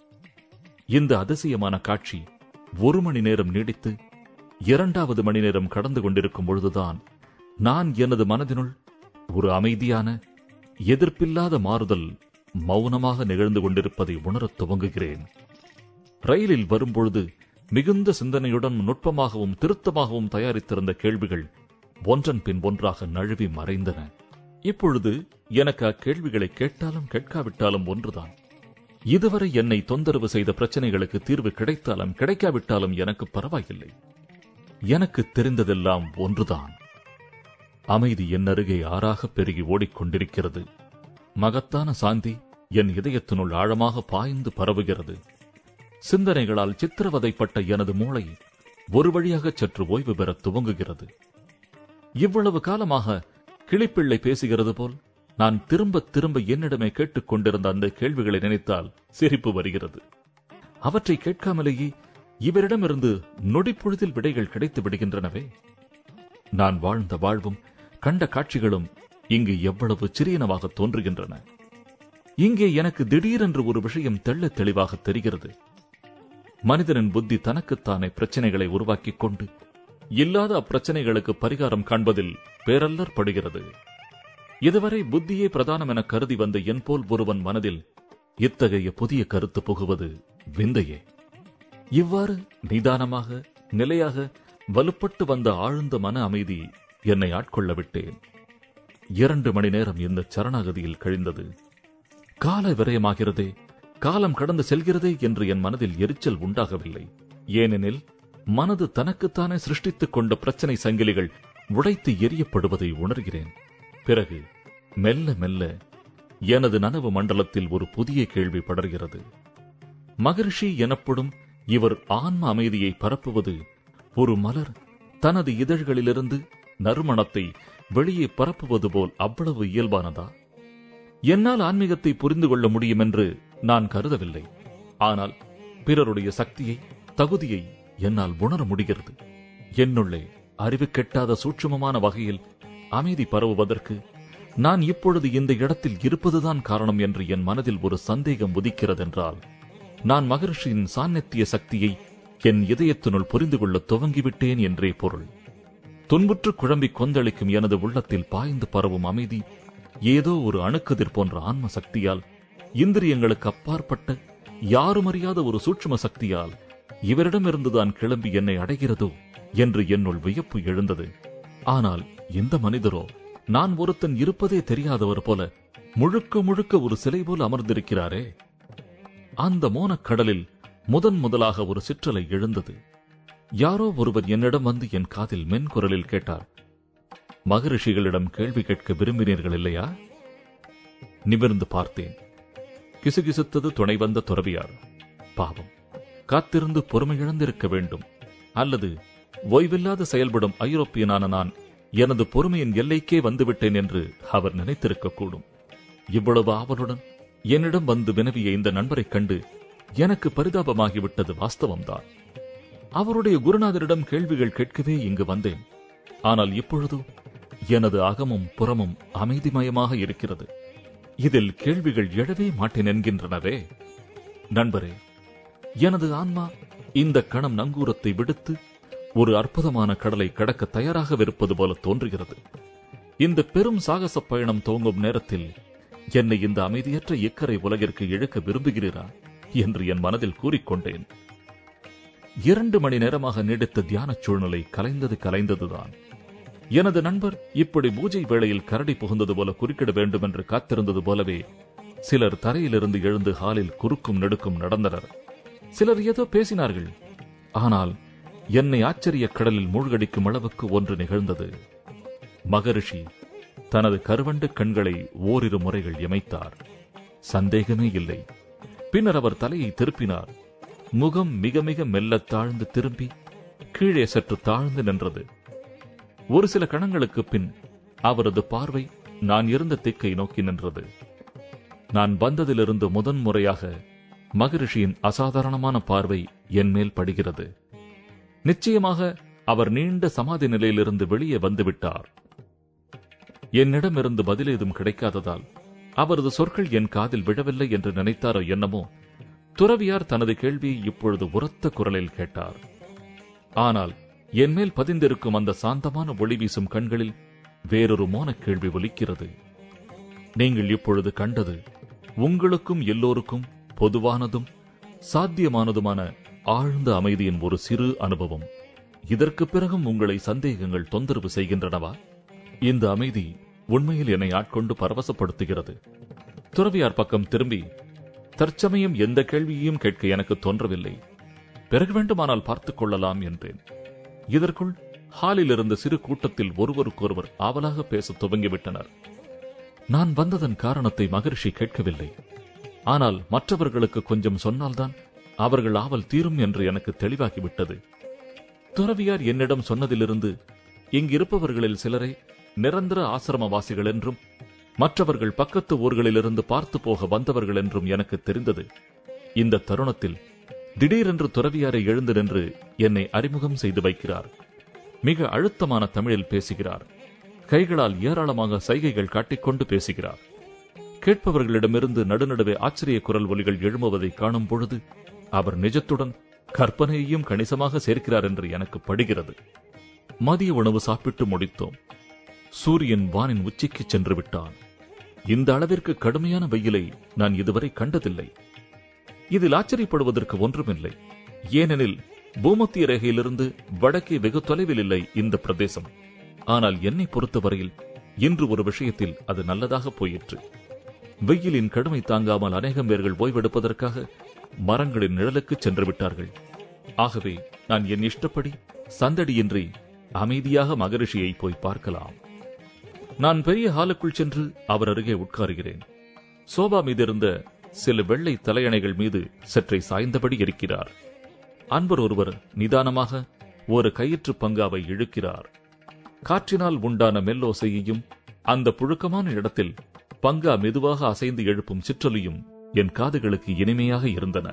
இந்த அதிசயமான காட்சி ஒரு மணி நேரம் நீடித்து இரண்டாவது மணி நேரம் கடந்து கொண்டிருக்கும் பொழுதுதான் நான் எனது மனதினுள் ஒரு அமைதியான எதிர்ப்பில்லாத மாறுதல் மௌனமாக நிகழ்ந்து கொண்டிருப்பதை உணரத் துவங்குகிறேன் ரயிலில் வரும்பொழுது மிகுந்த சிந்தனையுடன் நுட்பமாகவும் திருத்தமாகவும் தயாரித்திருந்த கேள்விகள் ஒன்றன் பின் ஒன்றாக நழுவி மறைந்தன இப்பொழுது எனக்கு அக்கேள்விகளை கேட்டாலும் கேட்காவிட்டாலும் ஒன்றுதான் இதுவரை என்னை தொந்தரவு செய்த பிரச்சனைகளுக்கு தீர்வு கிடைத்தாலும் கிடைக்காவிட்டாலும் எனக்கு பரவாயில்லை எனக்கு தெரிந்ததெல்லாம் ஒன்றுதான் அமைதி என் அருகே ஆறாக பெருகி ஓடிக்கொண்டிருக்கிறது மகத்தான சாந்தி என் இதயத்தினுள் ஆழமாக பாய்ந்து பரவுகிறது சிந்தனைகளால் சித்திரவதைப்பட்ட எனது மூளை ஒரு வழியாக சற்று ஓய்வு பெற துவங்குகிறது இவ்வளவு காலமாக கிளிப்பிள்ளை பேசுகிறது போல் நான் திரும்ப திரும்ப என்னிடமே கேட்டுக் கொண்டிருந்த அந்த கேள்விகளை நினைத்தால் சிரிப்பு வருகிறது அவற்றை கேட்காமலேயே இவரிடமிருந்து நொடிப்பொழுதில் விடைகள் கிடைத்து விடுகின்றனவே நான் வாழ்ந்த வாழ்வும் கண்ட காட்சிகளும் இங்கு எவ்வளவு சிறியனவாக தோன்றுகின்றன இங்கே எனக்கு திடீரென்று ஒரு விஷயம் தெள்ளத் தெளிவாக தெரிகிறது மனிதனின் புத்தி தனக்குத்தானே பிரச்சனைகளை உருவாக்கிக் கொண்டு இல்லாத அப்பிரச்சனைகளுக்கு பரிகாரம் காண்பதில் பேரல்லர் படுகிறது இதுவரை புத்தியே பிரதானம் என கருதி வந்த என் போல் ஒருவன் மனதில் இத்தகைய புதிய கருத்து புகுவது விந்தையே இவ்வாறு நிதானமாக நிலையாக வலுப்பட்டு வந்த ஆழ்ந்த மன அமைதி என்னை ஆட்கொள்ள விட்டேன் இரண்டு மணி நேரம் இந்த சரணாகதியில் கழிந்தது கால விரயமாகிறதே காலம் கடந்து செல்கிறதே என்று என் மனதில் எரிச்சல் உண்டாகவில்லை ஏனெனில் மனது தனக்குத்தானே சிருஷ்டித்துக் கொண்ட பிரச்சனை சங்கிலிகள் உடைத்து எரியப்படுவதை உணர்கிறேன் பிறகு மெல்ல மெல்ல எனது நனவு மண்டலத்தில் ஒரு புதிய கேள்வி படர்கிறது மகரிஷி எனப்படும் இவர் ஆன்ம அமைதியை பரப்புவது ஒரு மலர் தனது இதழ்களிலிருந்து நறுமணத்தை வெளியே பரப்புவது போல் அவ்வளவு இயல்பானதா என்னால் ஆன்மீகத்தை புரிந்து கொள்ள முடியும் என்று நான் கருதவில்லை ஆனால் பிறருடைய சக்தியை தகுதியை என்னால் உணர முடிகிறது என்னுள்ளே அறிவு கெட்டாத சூட்சுமமான வகையில் அமைதி பரவுவதற்கு நான் இப்பொழுது இந்த இடத்தில் இருப்பதுதான் காரணம் என்று என் மனதில் ஒரு சந்தேகம் உதிக்கிறதென்றால் நான் மகர்ஷியின் சாநித்திய சக்தியை என் இதயத்தினுள் புரிந்து கொள்ள துவங்கிவிட்டேன் என்றே பொருள் துன்புற்று குழம்பி கொந்தளிக்கும் எனது உள்ளத்தில் பாய்ந்து பரவும் அமைதி ஏதோ ஒரு அணுக்கதிர் போன்ற ஆன்ம சக்தியால் இந்திரியங்களுக்கு அப்பாற்பட்ட யாரும் அறியாத ஒரு சூட்சும சக்தியால் இவரிடமிருந்துதான் கிளம்பி என்னை அடைகிறதோ என்று என்னுள் வியப்பு எழுந்தது ஆனால் இந்த மனிதரோ நான் ஒருத்தன் இருப்பதே தெரியாதவர் போல முழுக்க முழுக்க ஒரு சிலை போல அமர்ந்திருக்கிறாரே அந்த மோனக்கடலில் முதன் முதலாக ஒரு சிற்றலை எழுந்தது யாரோ ஒருவர் என்னிடம் வந்து என் காதில் மென்குரலில் கேட்டார் மகரிஷிகளிடம் கேள்வி கேட்க விரும்பினீர்கள் இல்லையா நிமிர்ந்து பார்த்தேன் கிசுகிசுத்தது துணை வந்த துறவியார் பாவம் காத்திருந்து பொறுமையிழந்திருக்க வேண்டும் அல்லது ஓய்வில்லாது செயல்படும் ஐரோப்பியனான நான் எனது பொறுமையின் எல்லைக்கே வந்துவிட்டேன் என்று அவர் நினைத்திருக்கக்கூடும் இவ்வளவு ஆவலுடன் என்னிடம் வந்து வினவிய இந்த நண்பரைக் கண்டு எனக்கு பரிதாபமாகிவிட்டது வாஸ்தவம்தான் அவருடைய குருநாதரிடம் கேள்விகள் கேட்கவே இங்கு வந்தேன் ஆனால் இப்பொழுது எனது அகமும் புறமும் அமைதிமயமாக இருக்கிறது இதில் கேள்விகள் எழவே மாட்டேன் என்கின்றனவே நண்பரே எனது ஆன்மா இந்த கணம் நங்கூரத்தை விடுத்து ஒரு அற்புதமான கடலை கடக்க தயாராகவிருப்பது போல தோன்றுகிறது இந்த பெரும் சாகச பயணம் துவங்கும் நேரத்தில் என்னை இந்த அமைதியற்ற இக்கரை உலகிற்கு இழுக்க விரும்புகிறீரா என்று என் மனதில் கூறிக்கொண்டேன் இரண்டு மணி நேரமாக நீடித்த தியான சூழ்நிலை கலைந்தது கலைந்ததுதான் எனது நண்பர் இப்படி பூஜை வேளையில் கரடி புகுந்தது போல குறுக்கிட வேண்டும் என்று காத்திருந்தது போலவே சிலர் தரையிலிருந்து எழுந்து ஹாலில் குறுக்கும் நெடுக்கும் நடந்தனர் சிலர் ஏதோ பேசினார்கள் ஆனால் என்னை ஆச்சரிய கடலில் மூழ்கடிக்கும் அளவுக்கு ஒன்று நிகழ்ந்தது மகரிஷி தனது கருவண்டு கண்களை ஓரிரு முறைகள் இமைத்தார் சந்தேகமே இல்லை பின்னர் அவர் தலையை திருப்பினார் முகம் மிக மிக மெல்ல தாழ்ந்து திரும்பி கீழே சற்று தாழ்ந்து நின்றது ஒரு சில கணங்களுக்கு பின் அவரது பார்வை நான் இருந்த திக்கை நோக்கி நின்றது நான் வந்ததிலிருந்து முதன் முறையாக மகரிஷியின் அசாதாரணமான பார்வை என் மேல் படுகிறது நிச்சயமாக அவர் நீண்ட சமாதி நிலையிலிருந்து வெளியே வந்துவிட்டார் என்னிடமிருந்து பதிலேதும் கிடைக்காததால் அவரது சொற்கள் என் காதில் விழவில்லை என்று நினைத்தாரோ என்னமோ துறவியார் தனது கேள்வியை இப்பொழுது உரத்த குரலில் கேட்டார் ஆனால் என் மேல் பதிந்திருக்கும் அந்த சாந்தமான ஒளி வீசும் கண்களில் வேறொரு மோன கேள்வி ஒலிக்கிறது நீங்கள் இப்பொழுது கண்டது உங்களுக்கும் எல்லோருக்கும் பொதுவானதும் சாத்தியமானதுமான ஆழ்ந்த அமைதியின் ஒரு சிறு அனுபவம் இதற்கு பிறகும் உங்களை சந்தேகங்கள் தொந்தரவு செய்கின்றனவா இந்த அமைதி உண்மையில் என்னை ஆட்கொண்டு பரவசப்படுத்துகிறது துறவியார் பக்கம் திரும்பி தற்சமயம் எந்த கேள்வியையும் கேட்க எனக்கு தோன்றவில்லை பிறகு வேண்டுமானால் பார்த்துக் கொள்ளலாம் என்றேன் இதற்குள் ஹாலில் இருந்த சிறு கூட்டத்தில் ஒருவருக்கொருவர் ஆவலாக பேசத் துவங்கிவிட்டனர் நான் வந்ததன் காரணத்தை மகரிஷி கேட்கவில்லை ஆனால் மற்றவர்களுக்கு கொஞ்சம் சொன்னால்தான் அவர்கள் ஆவல் தீரும் என்று எனக்கு தெளிவாகிவிட்டது துறவியார் என்னிடம் சொன்னதிலிருந்து இங்கிருப்பவர்களில் சிலரை நிரந்தர ஆசிரமவாசிகள் என்றும் மற்றவர்கள் பக்கத்து ஊர்களிலிருந்து பார்த்து போக வந்தவர்கள் என்றும் எனக்கு தெரிந்தது இந்த தருணத்தில் திடீரென்று துறவியாரை எழுந்து நின்று என்னை அறிமுகம் செய்து வைக்கிறார் மிக அழுத்தமான தமிழில் பேசுகிறார் கைகளால் ஏராளமாக சைகைகள் காட்டிக்கொண்டு பேசுகிறார் கேட்பவர்களிடமிருந்து நடுநடுவே ஆச்சரிய குரல் ஒலிகள் எழும்புவதை காணும் பொழுது அவர் நிஜத்துடன் கற்பனையையும் கணிசமாக சேர்க்கிறார் என்று எனக்கு படுகிறது மதிய உணவு சாப்பிட்டு முடித்தோம் சூரியன் வானின் உச்சிக்கு சென்று விட்டான் இந்த அளவிற்கு கடுமையான வெயிலை நான் இதுவரை கண்டதில்லை இதில் ஆச்சரியப்படுவதற்கு ஒன்றுமில்லை ஏனெனில் பூமத்திய ரேகையிலிருந்து வடக்கே வெகு தொலைவில் இல்லை இந்த பிரதேசம் ஆனால் என்னை பொறுத்தவரையில் இன்று ஒரு விஷயத்தில் அது நல்லதாக போயிற்று வெயிலின் கடுமை தாங்காமல் அநேகம் பேர்கள் ஓய்வெடுப்பதற்காக மரங்களின் நிழலுக்கு சென்று விட்டார்கள் ஆகவே நான் என் இஷ்டப்படி சந்தடியின்றி அமைதியாக மகரிஷியை போய் பார்க்கலாம் நான் பெரிய ஹாலுக்குள் சென்று அவர் அருகே உட்காருகிறேன் சோபா மீது இருந்த சில வெள்ளை தலையணைகள் மீது சற்றை சாய்ந்தபடி இருக்கிறார் அன்பர் ஒருவர் நிதானமாக ஒரு கயிற்று பங்காவை இழுக்கிறார் காற்றினால் உண்டான மெல்லோசையையும் அந்த புழுக்கமான இடத்தில் பங்கா மெதுவாக அசைந்து எழுப்பும் சிற்றொலியும் என் காதுகளுக்கு இனிமையாக இருந்தன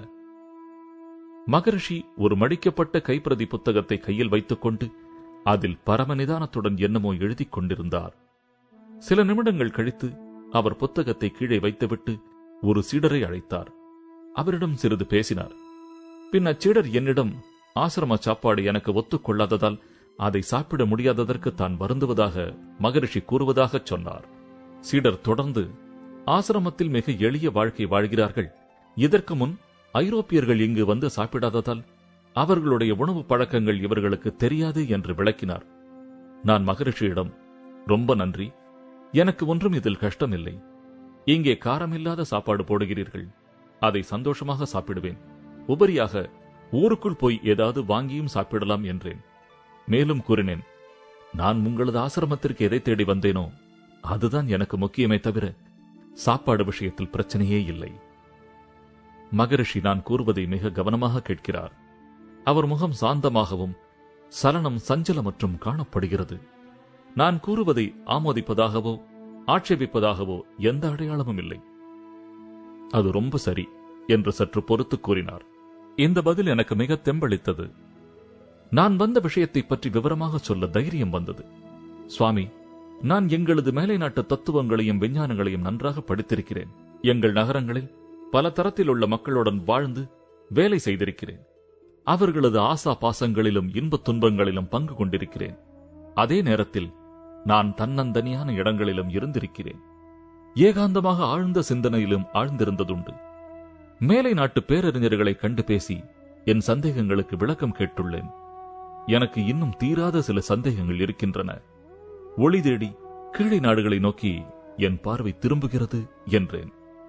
மகரிஷி ஒரு மடிக்கப்பட்ட கைப்பிரதி புத்தகத்தை கையில் வைத்துக்கொண்டு அதில் பரம நிதானத்துடன் என்னமோ எழுதிக் கொண்டிருந்தார் சில நிமிடங்கள் கழித்து அவர் புத்தகத்தை கீழே வைத்துவிட்டு ஒரு சீடரை அழைத்தார் அவரிடம் சிறிது பேசினார் பின் அச்சீடர் என்னிடம் ஆசிரம சாப்பாடு எனக்கு ஒத்துக்கொள்ளாததால் அதை சாப்பிட முடியாததற்கு தான் வருந்துவதாக மகரிஷி கூறுவதாகச் சொன்னார் சீடர் தொடர்ந்து ஆசிரமத்தில் மிக எளிய வாழ்க்கை வாழ்கிறார்கள் இதற்கு முன் ஐரோப்பியர்கள் இங்கு வந்து சாப்பிடாததால் அவர்களுடைய உணவு பழக்கங்கள் இவர்களுக்கு தெரியாது என்று விளக்கினார் நான் மகரிஷியிடம் ரொம்ப நன்றி எனக்கு ஒன்றும் இதில் கஷ்டமில்லை இங்கே காரமில்லாத சாப்பாடு போடுகிறீர்கள் அதை சந்தோஷமாக சாப்பிடுவேன் உபரியாக ஊருக்குள் போய் ஏதாவது வாங்கியும் சாப்பிடலாம் என்றேன் மேலும் கூறினேன் நான் உங்களது ஆசிரமத்திற்கு எதை தேடி வந்தேனோ அதுதான் எனக்கு முக்கியமே தவிர சாப்பாடு விஷயத்தில் பிரச்சனையே இல்லை மகரிஷி நான் கூறுவதை மிக கவனமாக கேட்கிறார் அவர் முகம் சாந்தமாகவும் சலனம் சஞ்சலமற்றும் காணப்படுகிறது நான் கூறுவதை ஆமோதிப்பதாகவோ ஆட்சேபிப்பதாகவோ எந்த அடையாளமும் இல்லை அது ரொம்ப சரி என்று சற்று பொறுத்து கூறினார் இந்த பதில் எனக்கு மிக தெம்பளித்தது நான் வந்த விஷயத்தை பற்றி விவரமாக சொல்ல தைரியம் வந்தது சுவாமி நான் எங்களது மேலை நாட்டு தத்துவங்களையும் விஞ்ஞானங்களையும் நன்றாக படித்திருக்கிறேன் எங்கள் நகரங்களில் பல தரத்தில் உள்ள மக்களுடன் வாழ்ந்து வேலை செய்திருக்கிறேன் அவர்களது ஆசா பாசங்களிலும் இன்பத் துன்பங்களிலும் பங்கு கொண்டிருக்கிறேன் அதே நேரத்தில் நான் தன்னந்தனியான இடங்களிலும் இருந்திருக்கிறேன் ஏகாந்தமாக ஆழ்ந்த சிந்தனையிலும் ஆழ்ந்திருந்ததுண்டு மேலை நாட்டு பேரறிஞர்களை கண்டு பேசி என் சந்தேகங்களுக்கு விளக்கம் கேட்டுள்ளேன் எனக்கு இன்னும் தீராத சில சந்தேகங்கள் இருக்கின்றன ஒளி தேடி கீழே நாடுகளை நோக்கி என் பார்வை திரும்புகிறது என்றேன்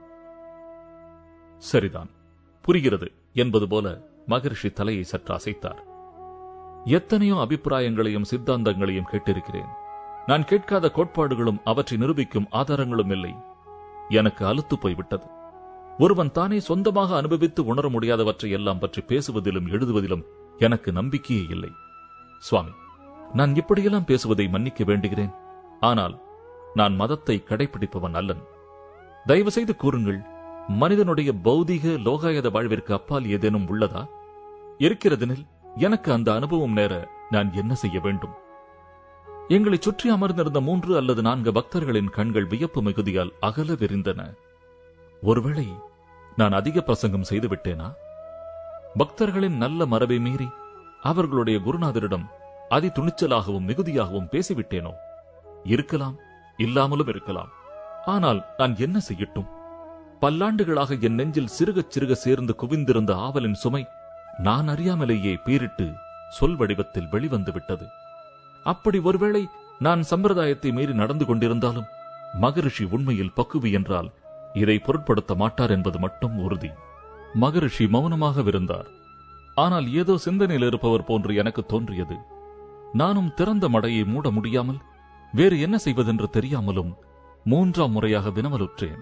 சரிதான் புரிகிறது என்பது போல மகரிஷி தலையை சற்று அசைத்தார் எத்தனையோ அபிப்பிராயங்களையும் சித்தாந்தங்களையும் கேட்டிருக்கிறேன் நான் கேட்காத கோட்பாடுகளும் அவற்றை நிரூபிக்கும் ஆதாரங்களும் இல்லை எனக்கு அலுத்து போய்விட்டது ஒருவன் தானே சொந்தமாக அனுபவித்து உணர முடியாதவற்றை எல்லாம் பற்றி பேசுவதிலும் எழுதுவதிலும் எனக்கு நம்பிக்கையே இல்லை சுவாமி நான் இப்படியெல்லாம் பேசுவதை மன்னிக்க வேண்டுகிறேன் ஆனால் நான் மதத்தை கடைபிடிப்பவன் அல்லன் தயவு செய்து கூறுங்கள் மனிதனுடைய பௌதிக லோகாயத வாழ்விற்கு அப்பால் ஏதேனும் உள்ளதா இருக்கிறதெனில் எனக்கு அந்த அனுபவம் நேர நான் என்ன செய்ய வேண்டும் எங்களை சுற்றி அமர்ந்திருந்த மூன்று அல்லது நான்கு பக்தர்களின் கண்கள் வியப்பு மிகுதியால் அகல விரிந்தன ஒருவேளை நான் அதிக பிரசங்கம் செய்து விட்டேனா பக்தர்களின் நல்ல மரபை மீறி அவர்களுடைய குருநாதரிடம் அதி துணிச்சலாகவும் மிகுதியாகவும் பேசிவிட்டேனோ இருக்கலாம் இல்லாமலும் இருக்கலாம் ஆனால் நான் என்ன செய்யட்டும் பல்லாண்டுகளாக என் நெஞ்சில் சிறுகச் சிறுக சேர்ந்து குவிந்திருந்த ஆவலின் சுமை நான் அறியாமலேயே பீரிட்டு சொல் வடிவத்தில் வெளிவந்து விட்டது அப்படி ஒருவேளை நான் சம்பிரதாயத்தை மீறி நடந்து கொண்டிருந்தாலும் மகரிஷி உண்மையில் பக்குவி என்றால் இதை பொருட்படுத்த மாட்டார் என்பது மட்டும் உறுதி மகரிஷி மௌனமாக இருந்தார் ஆனால் ஏதோ சிந்தனையில் இருப்பவர் போன்று எனக்கு தோன்றியது நானும் திறந்த மடையை மூட முடியாமல் வேறு என்ன செய்வதென்று தெரியாமலும் மூன்றாம் முறையாக வினவலுற்றேன்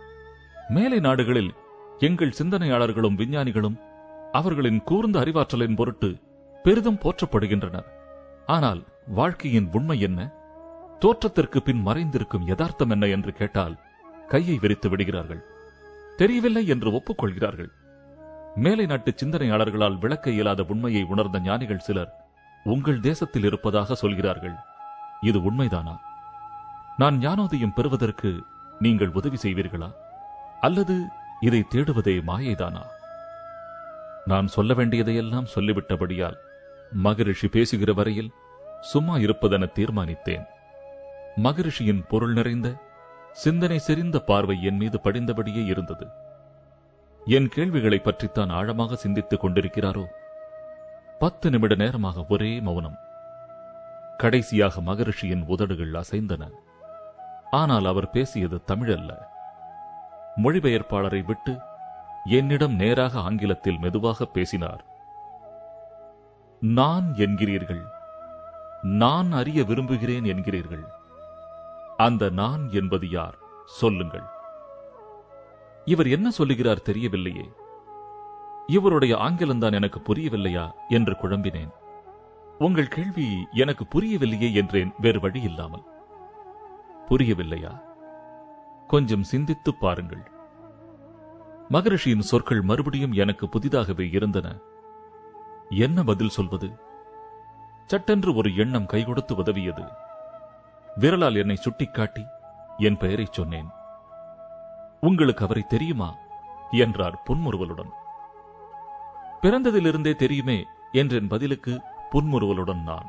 மேலை நாடுகளில் எங்கள் சிந்தனையாளர்களும் விஞ்ஞானிகளும் அவர்களின் கூர்ந்த அறிவாற்றலின் பொருட்டு பெரிதும் போற்றப்படுகின்றனர் ஆனால் வாழ்க்கையின் உண்மை என்ன தோற்றத்திற்கு பின் மறைந்திருக்கும் யதார்த்தம் என்ன என்று கேட்டால் கையை விரித்து விடுகிறார்கள் தெரியவில்லை என்று ஒப்புக்கொள்கிறார்கள் மேலை நாட்டு சிந்தனையாளர்களால் விளக்க இயலாத உண்மையை உணர்ந்த ஞானிகள் சிலர் உங்கள் தேசத்தில் இருப்பதாக சொல்கிறார்கள் இது உண்மைதானா நான் ஞானோதயம் பெறுவதற்கு நீங்கள் உதவி செய்வீர்களா அல்லது இதை தேடுவதே மாயைதானா நான் சொல்ல வேண்டியதையெல்லாம் சொல்லிவிட்டபடியால் மகரிஷி பேசுகிற வரையில் சும்மா இருப்பதென தீர்மானித்தேன் மகரிஷியின் பொருள் நிறைந்த சிந்தனை செறிந்த பார்வை என் மீது படிந்தபடியே இருந்தது என் கேள்விகளை பற்றித்தான் ஆழமாக சிந்தித்துக் கொண்டிருக்கிறாரோ பத்து நிமிட நேரமாக ஒரே மௌனம் கடைசியாக மகரிஷியின் உதடுகள் அசைந்தன ஆனால் அவர் பேசியது தமிழல்ல மொழிபெயர்ப்பாளரை விட்டு என்னிடம் நேராக ஆங்கிலத்தில் மெதுவாக பேசினார் நான் என்கிறீர்கள் நான் அறிய விரும்புகிறேன் என்கிறீர்கள் அந்த நான் என்பது யார் சொல்லுங்கள் இவர் என்ன சொல்லுகிறார் தெரியவில்லையே இவருடைய ஆங்கிலம்தான் எனக்கு புரியவில்லையா என்று குழம்பினேன் உங்கள் கேள்வி எனக்கு புரியவில்லையே என்றேன் வேறு வழி இல்லாமல் புரியவில்லையா கொஞ்சம் சிந்தித்துப் பாருங்கள் மகரிஷியின் சொற்கள் மறுபடியும் எனக்கு புதிதாகவே இருந்தன என்ன பதில் சொல்வது சட்டென்று ஒரு எண்ணம் கை கொடுத்து உதவியது விரலால் என்னை சுட்டிக்காட்டி என் பெயரைச் சொன்னேன் உங்களுக்கு அவரை தெரியுமா என்றார் புன்முறுவலுடன் பிறந்ததிலிருந்தே தெரியுமே என்றென் பதிலுக்கு புன்முறுவலுடன் நான்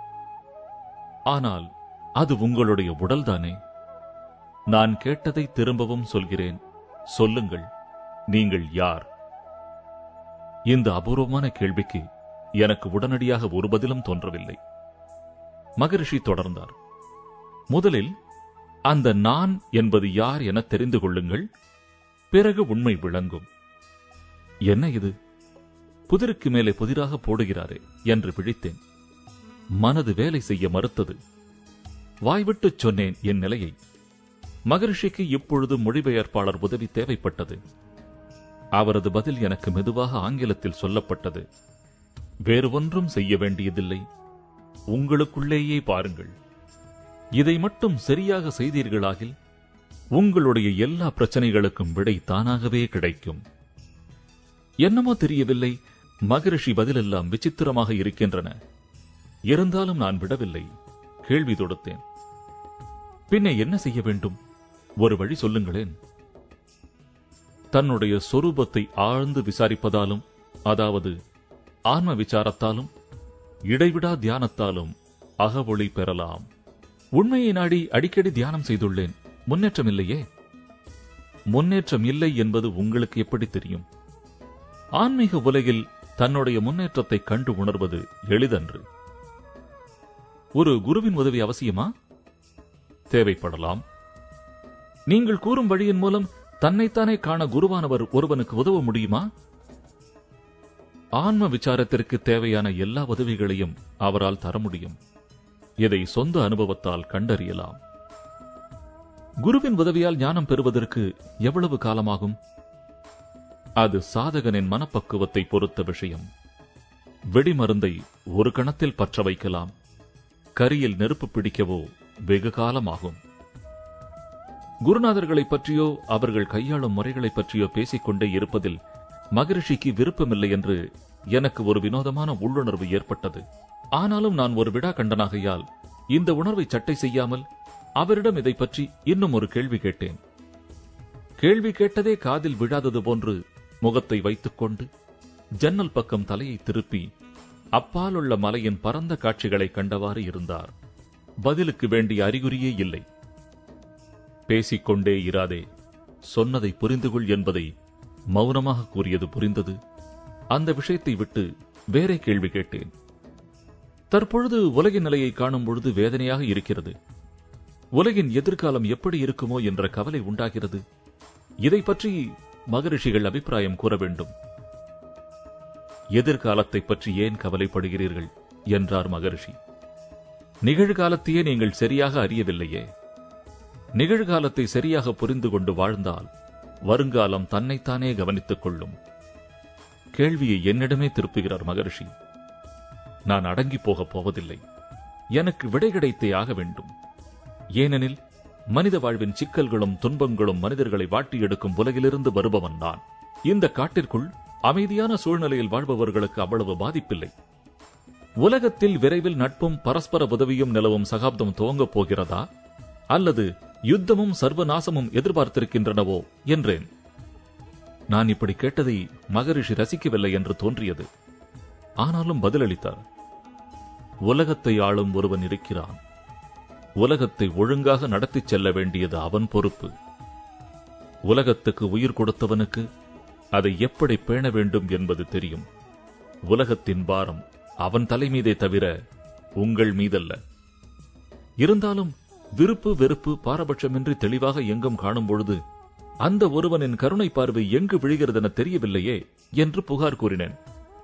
ஆனால் அது உங்களுடைய உடல்தானே நான் கேட்டதை திரும்பவும் சொல்கிறேன் சொல்லுங்கள் நீங்கள் யார் இந்த அபூர்வமான கேள்விக்கு எனக்கு உடனடியாக ஒரு பதிலும் தோன்றவில்லை மகரிஷி தொடர்ந்தார் முதலில் அந்த நான் என்பது யார் என தெரிந்து கொள்ளுங்கள் பிறகு உண்மை விளங்கும் என்ன இது புதிருக்கு மேலே புதிராக போடுகிறாரே என்று விழித்தேன் மனது வேலை செய்ய மறுத்தது வாய்விட்டுச் சொன்னேன் என் நிலையை மகரிஷிக்கு இப்பொழுது மொழிபெயர்ப்பாளர் உதவி தேவைப்பட்டது அவரது பதில் எனக்கு மெதுவாக ஆங்கிலத்தில் சொல்லப்பட்டது வேறு ஒன்றும் செய்ய வேண்டியதில்லை உங்களுக்குள்ளேயே பாருங்கள் இதை மட்டும் சரியாக செய்தீர்களாகில் உங்களுடைய எல்லா பிரச்சனைகளுக்கும் விடை தானாகவே கிடைக்கும் என்னமோ தெரியவில்லை மகரிஷி பதிலெல்லாம் விசித்திரமாக இருக்கின்றன இருந்தாலும் நான் விடவில்லை கேள்வி தொடுத்தேன் பின்னே என்ன செய்ய வேண்டும் ஒரு வழி சொல்லுங்களேன் தன்னுடைய சொரூபத்தை ஆழ்ந்து விசாரிப்பதாலும் அதாவது ஆன்ம விசாரத்தாலும் இடைவிடா தியானத்தாலும் அகவொளி பெறலாம் உண்மையை நாடி அடிக்கடி தியானம் செய்துள்ளேன் முன்னேற்றம் இல்லையே முன்னேற்றம் இல்லை என்பது உங்களுக்கு எப்படி தெரியும் ஆன்மீக உலகில் தன்னுடைய முன்னேற்றத்தை கண்டு உணர்வது எளிதன்று ஒரு குருவின் உதவி அவசியமா தேவைப்படலாம் நீங்கள் கூறும் வழியின் மூலம் தன்னைத்தானே காண குருவானவர் ஒருவனுக்கு உதவ முடியுமா ஆன்ம விசாரத்திற்கு தேவையான எல்லா உதவிகளையும் அவரால் தர முடியும் இதை சொந்த அனுபவத்தால் கண்டறியலாம் குருவின் உதவியால் ஞானம் பெறுவதற்கு எவ்வளவு காலமாகும் அது சாதகனின் மனப்பக்குவத்தை பொறுத்த விஷயம் வெடிமருந்தை ஒரு கணத்தில் பற்ற வைக்கலாம் கரியில் நெருப்பு பிடிக்கவோ வெகு காலமாகும் குருநாதர்களைப் பற்றியோ அவர்கள் கையாளும் முறைகளைப் பற்றியோ பேசிக்கொண்டே இருப்பதில் மகரிஷிக்கு விருப்பமில்லை என்று எனக்கு ஒரு வினோதமான உள்ளுணர்வு ஏற்பட்டது ஆனாலும் நான் ஒரு விடா கண்டனாகையால் இந்த உணர்வை சட்டை செய்யாமல் அவரிடம் இதை பற்றி இன்னும் ஒரு கேள்வி கேட்டேன் கேள்வி கேட்டதே காதில் விழாதது போன்று முகத்தை வைத்துக்கொண்டு ஜன்னல் பக்கம் தலையை திருப்பி அப்பாலுள்ள மலையின் பரந்த காட்சிகளை கண்டவாறு இருந்தார் பதிலுக்கு வேண்டிய அறிகுறியே இல்லை பேசிக்கொண்டே இராதே சொன்னதை புரிந்து கொள் என்பதை மௌனமாக கூறியது புரிந்தது அந்த விஷயத்தை விட்டு வேறே கேள்வி கேட்டேன் தற்பொழுது உலகின் நிலையை காணும் பொழுது வேதனையாக இருக்கிறது உலகின் எதிர்காலம் எப்படி இருக்குமோ என்ற கவலை உண்டாகிறது இதை பற்றி மகரிஷிகள் அபிப்பிராயம் கூற வேண்டும் எதிர்காலத்தை பற்றி ஏன் கவலைப்படுகிறீர்கள் என்றார் மகரிஷி நிகழ்காலத்தையே நீங்கள் சரியாக அறியவில்லையே நிகழ்காலத்தை சரியாக புரிந்து கொண்டு வாழ்ந்தால் வருங்காலம் தன்னைத்தானே கவனித்துக் கொள்ளும் கேள்வியை என்னிடமே திருப்புகிறார் மகரிஷி நான் அடங்கி போகப் போவதில்லை எனக்கு விடை கிடைத்தே ஆக வேண்டும் ஏனெனில் மனித வாழ்வின் சிக்கல்களும் துன்பங்களும் மனிதர்களை வாட்டி எடுக்கும் உலகிலிருந்து வருபவன் நான் இந்த காட்டிற்குள் அமைதியான சூழ்நிலையில் வாழ்பவர்களுக்கு அவ்வளவு பாதிப்பில்லை உலகத்தில் விரைவில் நட்பும் பரஸ்பர உதவியும் நிலவும் சகாப்தம் துவங்கப் போகிறதா அல்லது யுத்தமும் சர்வநாசமும் எதிர்பார்த்திருக்கின்றனவோ என்றேன் நான் இப்படி கேட்டதை மகரிஷி ரசிக்கவில்லை என்று தோன்றியது ஆனாலும் பதிலளித்தார் உலகத்தை ஆளும் ஒருவன் இருக்கிறான் உலகத்தை ஒழுங்காக நடத்திச் செல்ல வேண்டியது அவன் பொறுப்பு உலகத்துக்கு உயிர் கொடுத்தவனுக்கு அதை எப்படி பேண வேண்டும் என்பது தெரியும் உலகத்தின் பாரம் அவன் தலைமீதே தவிர உங்கள் மீதல்ல இருந்தாலும் விருப்பு வெறுப்பு பாரபட்சமின்றி தெளிவாக எங்கும் காணும் பொழுது அந்த ஒருவனின் கருணை பார்வை எங்கு விழுகிறதென தெரியவில்லையே என்று புகார் கூறினேன்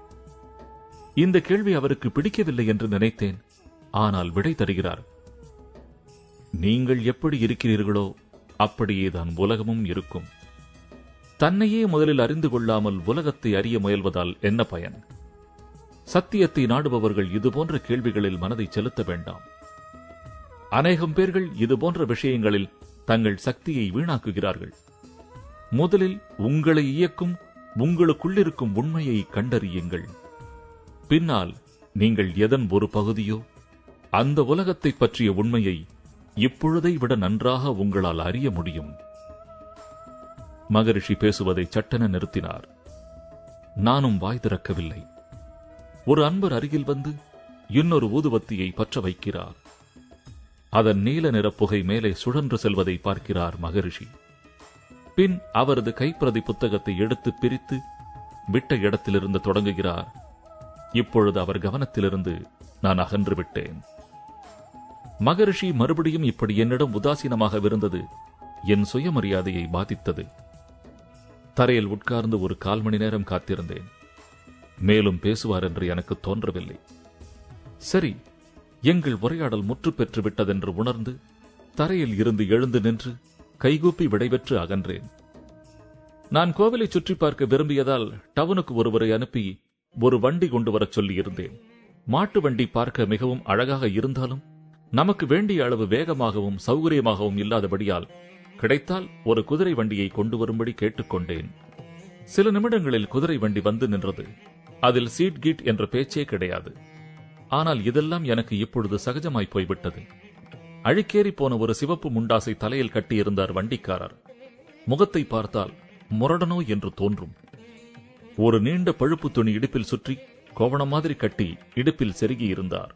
இந்த கேள்வி அவருக்கு பிடிக்கவில்லை என்று நினைத்தேன் ஆனால் விடை தருகிறார் நீங்கள் எப்படி இருக்கிறீர்களோ அப்படியேதான் உலகமும் இருக்கும் தன்னையே முதலில் அறிந்து கொள்ளாமல் உலகத்தை அறிய முயல்வதால் என்ன பயன் சத்தியத்தை நாடுபவர்கள் இதுபோன்ற கேள்விகளில் மனதை செலுத்த வேண்டாம் அநேகம் பேர்கள் இதுபோன்ற விஷயங்களில் தங்கள் சக்தியை வீணாக்குகிறார்கள் முதலில் உங்களை இயக்கும் உங்களுக்குள்ளிருக்கும் உண்மையை கண்டறியுங்கள் பின்னால் நீங்கள் எதன் ஒரு பகுதியோ அந்த உலகத்தைப் பற்றிய உண்மையை இப்பொழுதை விட நன்றாக உங்களால் அறிய முடியும் மகரிஷி பேசுவதை சட்டென நிறுத்தினார் நானும் வாய் திறக்கவில்லை ஒரு அன்பர் அருகில் வந்து இன்னொரு ஊதுவத்தியை பற்ற வைக்கிறார் அதன் நீல நிற புகை மேலே சுழன்று செல்வதை பார்க்கிறார் மகரிஷி பின் அவரது கைப்பிரதி புத்தகத்தை எடுத்து பிரித்து விட்ட இடத்திலிருந்து தொடங்குகிறார் இப்பொழுது அவர் கவனத்திலிருந்து நான் அகன்று விட்டேன் மகரிஷி மறுபடியும் இப்படி என்னிடம் உதாசீனமாக இருந்தது என் சுயமரியாதையை பாதித்தது தரையில் உட்கார்ந்து ஒரு கால் மணி நேரம் காத்திருந்தேன் மேலும் பேசுவார் என்று எனக்கு தோன்றவில்லை சரி எங்கள் உரையாடல் முற்று பெற்று விட்டதென்று உணர்ந்து தரையில் இருந்து எழுந்து நின்று கைகூப்பி விடைபெற்று அகன்றேன் நான் கோவிலை சுற்றி பார்க்க விரும்பியதால் டவுனுக்கு ஒருவரை அனுப்பி ஒரு வண்டி கொண்டு வரச் சொல்லியிருந்தேன் மாட்டு வண்டி பார்க்க மிகவும் அழகாக இருந்தாலும் நமக்கு வேண்டிய அளவு வேகமாகவும் சௌகரியமாகவும் இல்லாதபடியால் கிடைத்தால் ஒரு குதிரை வண்டியை கொண்டு வரும்படி கேட்டுக்கொண்டேன் சில நிமிடங்களில் குதிரை வண்டி வந்து நின்றது அதில் சீட் கீட் என்ற பேச்சே கிடையாது ஆனால் இதெல்லாம் எனக்கு இப்பொழுது சகஜமாய் போய்விட்டது அழுக்கேறி போன ஒரு சிவப்பு முண்டாசை தலையில் கட்டியிருந்தார் வண்டிக்காரர் முகத்தை பார்த்தால் முரடனோ என்று தோன்றும் ஒரு நீண்ட பழுப்பு துணி இடுப்பில் சுற்றி கோவணம் மாதிரி கட்டி இடுப்பில் செருகி இருந்தார்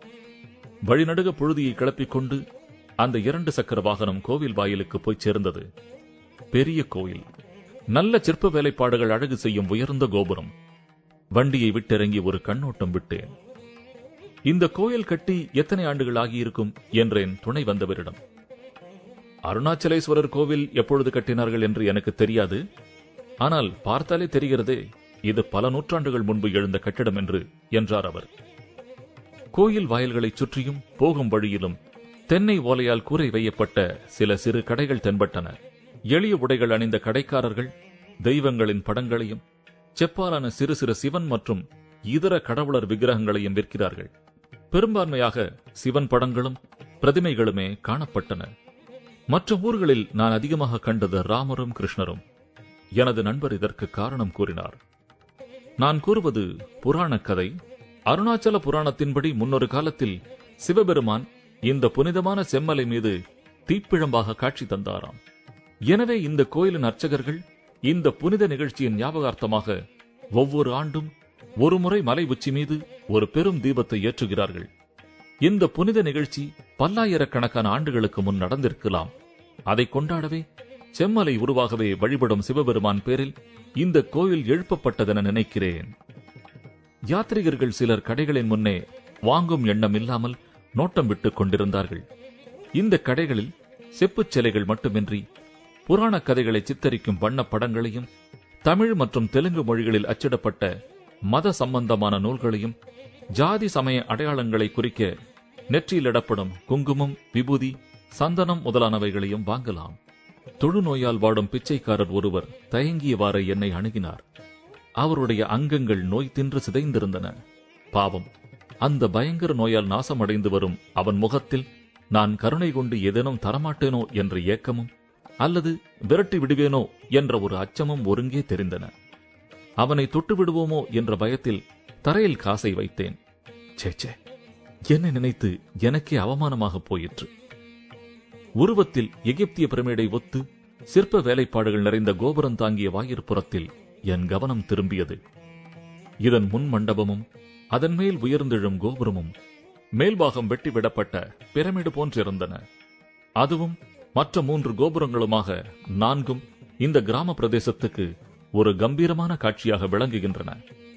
வழிநடுக புழுதியை கிளப்பிக் கொண்டு அந்த இரண்டு சக்கர வாகனம் கோவில் வாயிலுக்கு போய் சேர்ந்தது பெரிய கோயில் நல்ல சிற்ப வேலைப்பாடுகள் அழகு செய்யும் உயர்ந்த கோபுரம் வண்டியை விட்டிறங்கி ஒரு கண்ணோட்டம் விட்டேன் இந்த கோயில் கட்டி எத்தனை ஆண்டுகள் ஆகியிருக்கும் என்றேன் துணை வந்தவரிடம் அருணாச்சலேஸ்வரர் கோவில் எப்பொழுது கட்டினார்கள் என்று எனக்கு தெரியாது ஆனால் பார்த்தாலே தெரிகிறதே இது பல நூற்றாண்டுகள் முன்பு எழுந்த கட்டிடம் என்று என்றார் அவர் கோயில் வாயில்களைச் சுற்றியும் போகும் வழியிலும் தென்னை ஓலையால் கூரை வையப்பட்ட சில சிறு கடைகள் தென்பட்டன எளிய உடைகள் அணிந்த கடைக்காரர்கள் தெய்வங்களின் படங்களையும் செப்பாலான சிறு சிறு சிவன் மற்றும் இதர கடவுளர் விக்கிரகங்களையும் விற்கிறார்கள் பெரும்பான்மையாக சிவன் படங்களும் பிரதிமைகளுமே காணப்பட்டன மற்ற ஊர்களில் நான் அதிகமாக கண்டது ராமரும் கிருஷ்ணரும் எனது நண்பர் இதற்கு காரணம் கூறினார் நான் கூறுவது புராண கதை அருணாச்சல புராணத்தின்படி முன்னொரு காலத்தில் சிவபெருமான் இந்த புனிதமான செம்மலை மீது தீப்பிழம்பாக காட்சி தந்தாராம் எனவே இந்த கோயிலின் அர்ச்சகர்கள் இந்த புனித நிகழ்ச்சியின் ஞாபகார்த்தமாக ஒவ்வொரு ஆண்டும் ஒருமுறை மலை உச்சி மீது ஒரு பெரும் தீபத்தை ஏற்றுகிறார்கள் இந்த புனித நிகழ்ச்சி பல்லாயிரக்கணக்கான ஆண்டுகளுக்கு முன் நடந்திருக்கலாம் அதை கொண்டாடவே செம்மலை உருவாகவே வழிபடும் சிவபெருமான் பேரில் இந்த கோயில் எழுப்பப்பட்டதென நினைக்கிறேன் யாத்ரிகர்கள் சிலர் கடைகளின் முன்னே வாங்கும் எண்ணம் இல்லாமல் நோட்டம் விட்டுக் கொண்டிருந்தார்கள் இந்த கடைகளில் செப்புச் சிலைகள் மட்டுமின்றி புராண கதைகளை சித்தரிக்கும் வண்ணப் படங்களையும் தமிழ் மற்றும் தெலுங்கு மொழிகளில் அச்சிடப்பட்ட மத சம்பந்தமான நூல்களையும் ஜாதி சமய அடையாளங்களை குறிக்க நெற்றியிலிடப்படும் குங்குமம் விபூதி சந்தனம் முதலானவைகளையும் வாங்கலாம் தொழுநோயால் வாடும் பிச்சைக்காரர் ஒருவர் தயங்கியவாறு என்னை அணுகினார் அவருடைய அங்கங்கள் நோய் தின்று சிதைந்திருந்தன பாவம் அந்த பயங்கர நோயால் நாசமடைந்து வரும் அவன் முகத்தில் நான் கருணை கொண்டு ஏதேனும் தரமாட்டேனோ என்ற ஏக்கமும் அல்லது விரட்டி விடுவேனோ என்ற ஒரு அச்சமும் ஒருங்கே தெரிந்தன அவனை தொட்டு விடுவோமோ என்ற பயத்தில் தரையில் காசை வைத்தேன் சேச்சே என்னை நினைத்து எனக்கே அவமானமாக போயிற்று உருவத்தில் எகிப்திய பிரமிடை ஒத்து சிற்ப வேலைப்பாடுகள் நிறைந்த கோபுரம் தாங்கிய வாயிற்புறத்தில் என் கவனம் திரும்பியது இதன் முன் மண்டபமும் அதன் மேல் உயர்ந்தெழும் கோபுரமும் மேல்பாகம் வெட்டிவிடப்பட்ட பிரமிடு போன்றிருந்தன அதுவும் மற்ற மூன்று கோபுரங்களுமாக நான்கும் இந்த கிராம பிரதேசத்துக்கு ஒரு கம்பீரமான காட்சியாக விளங்குகின்றன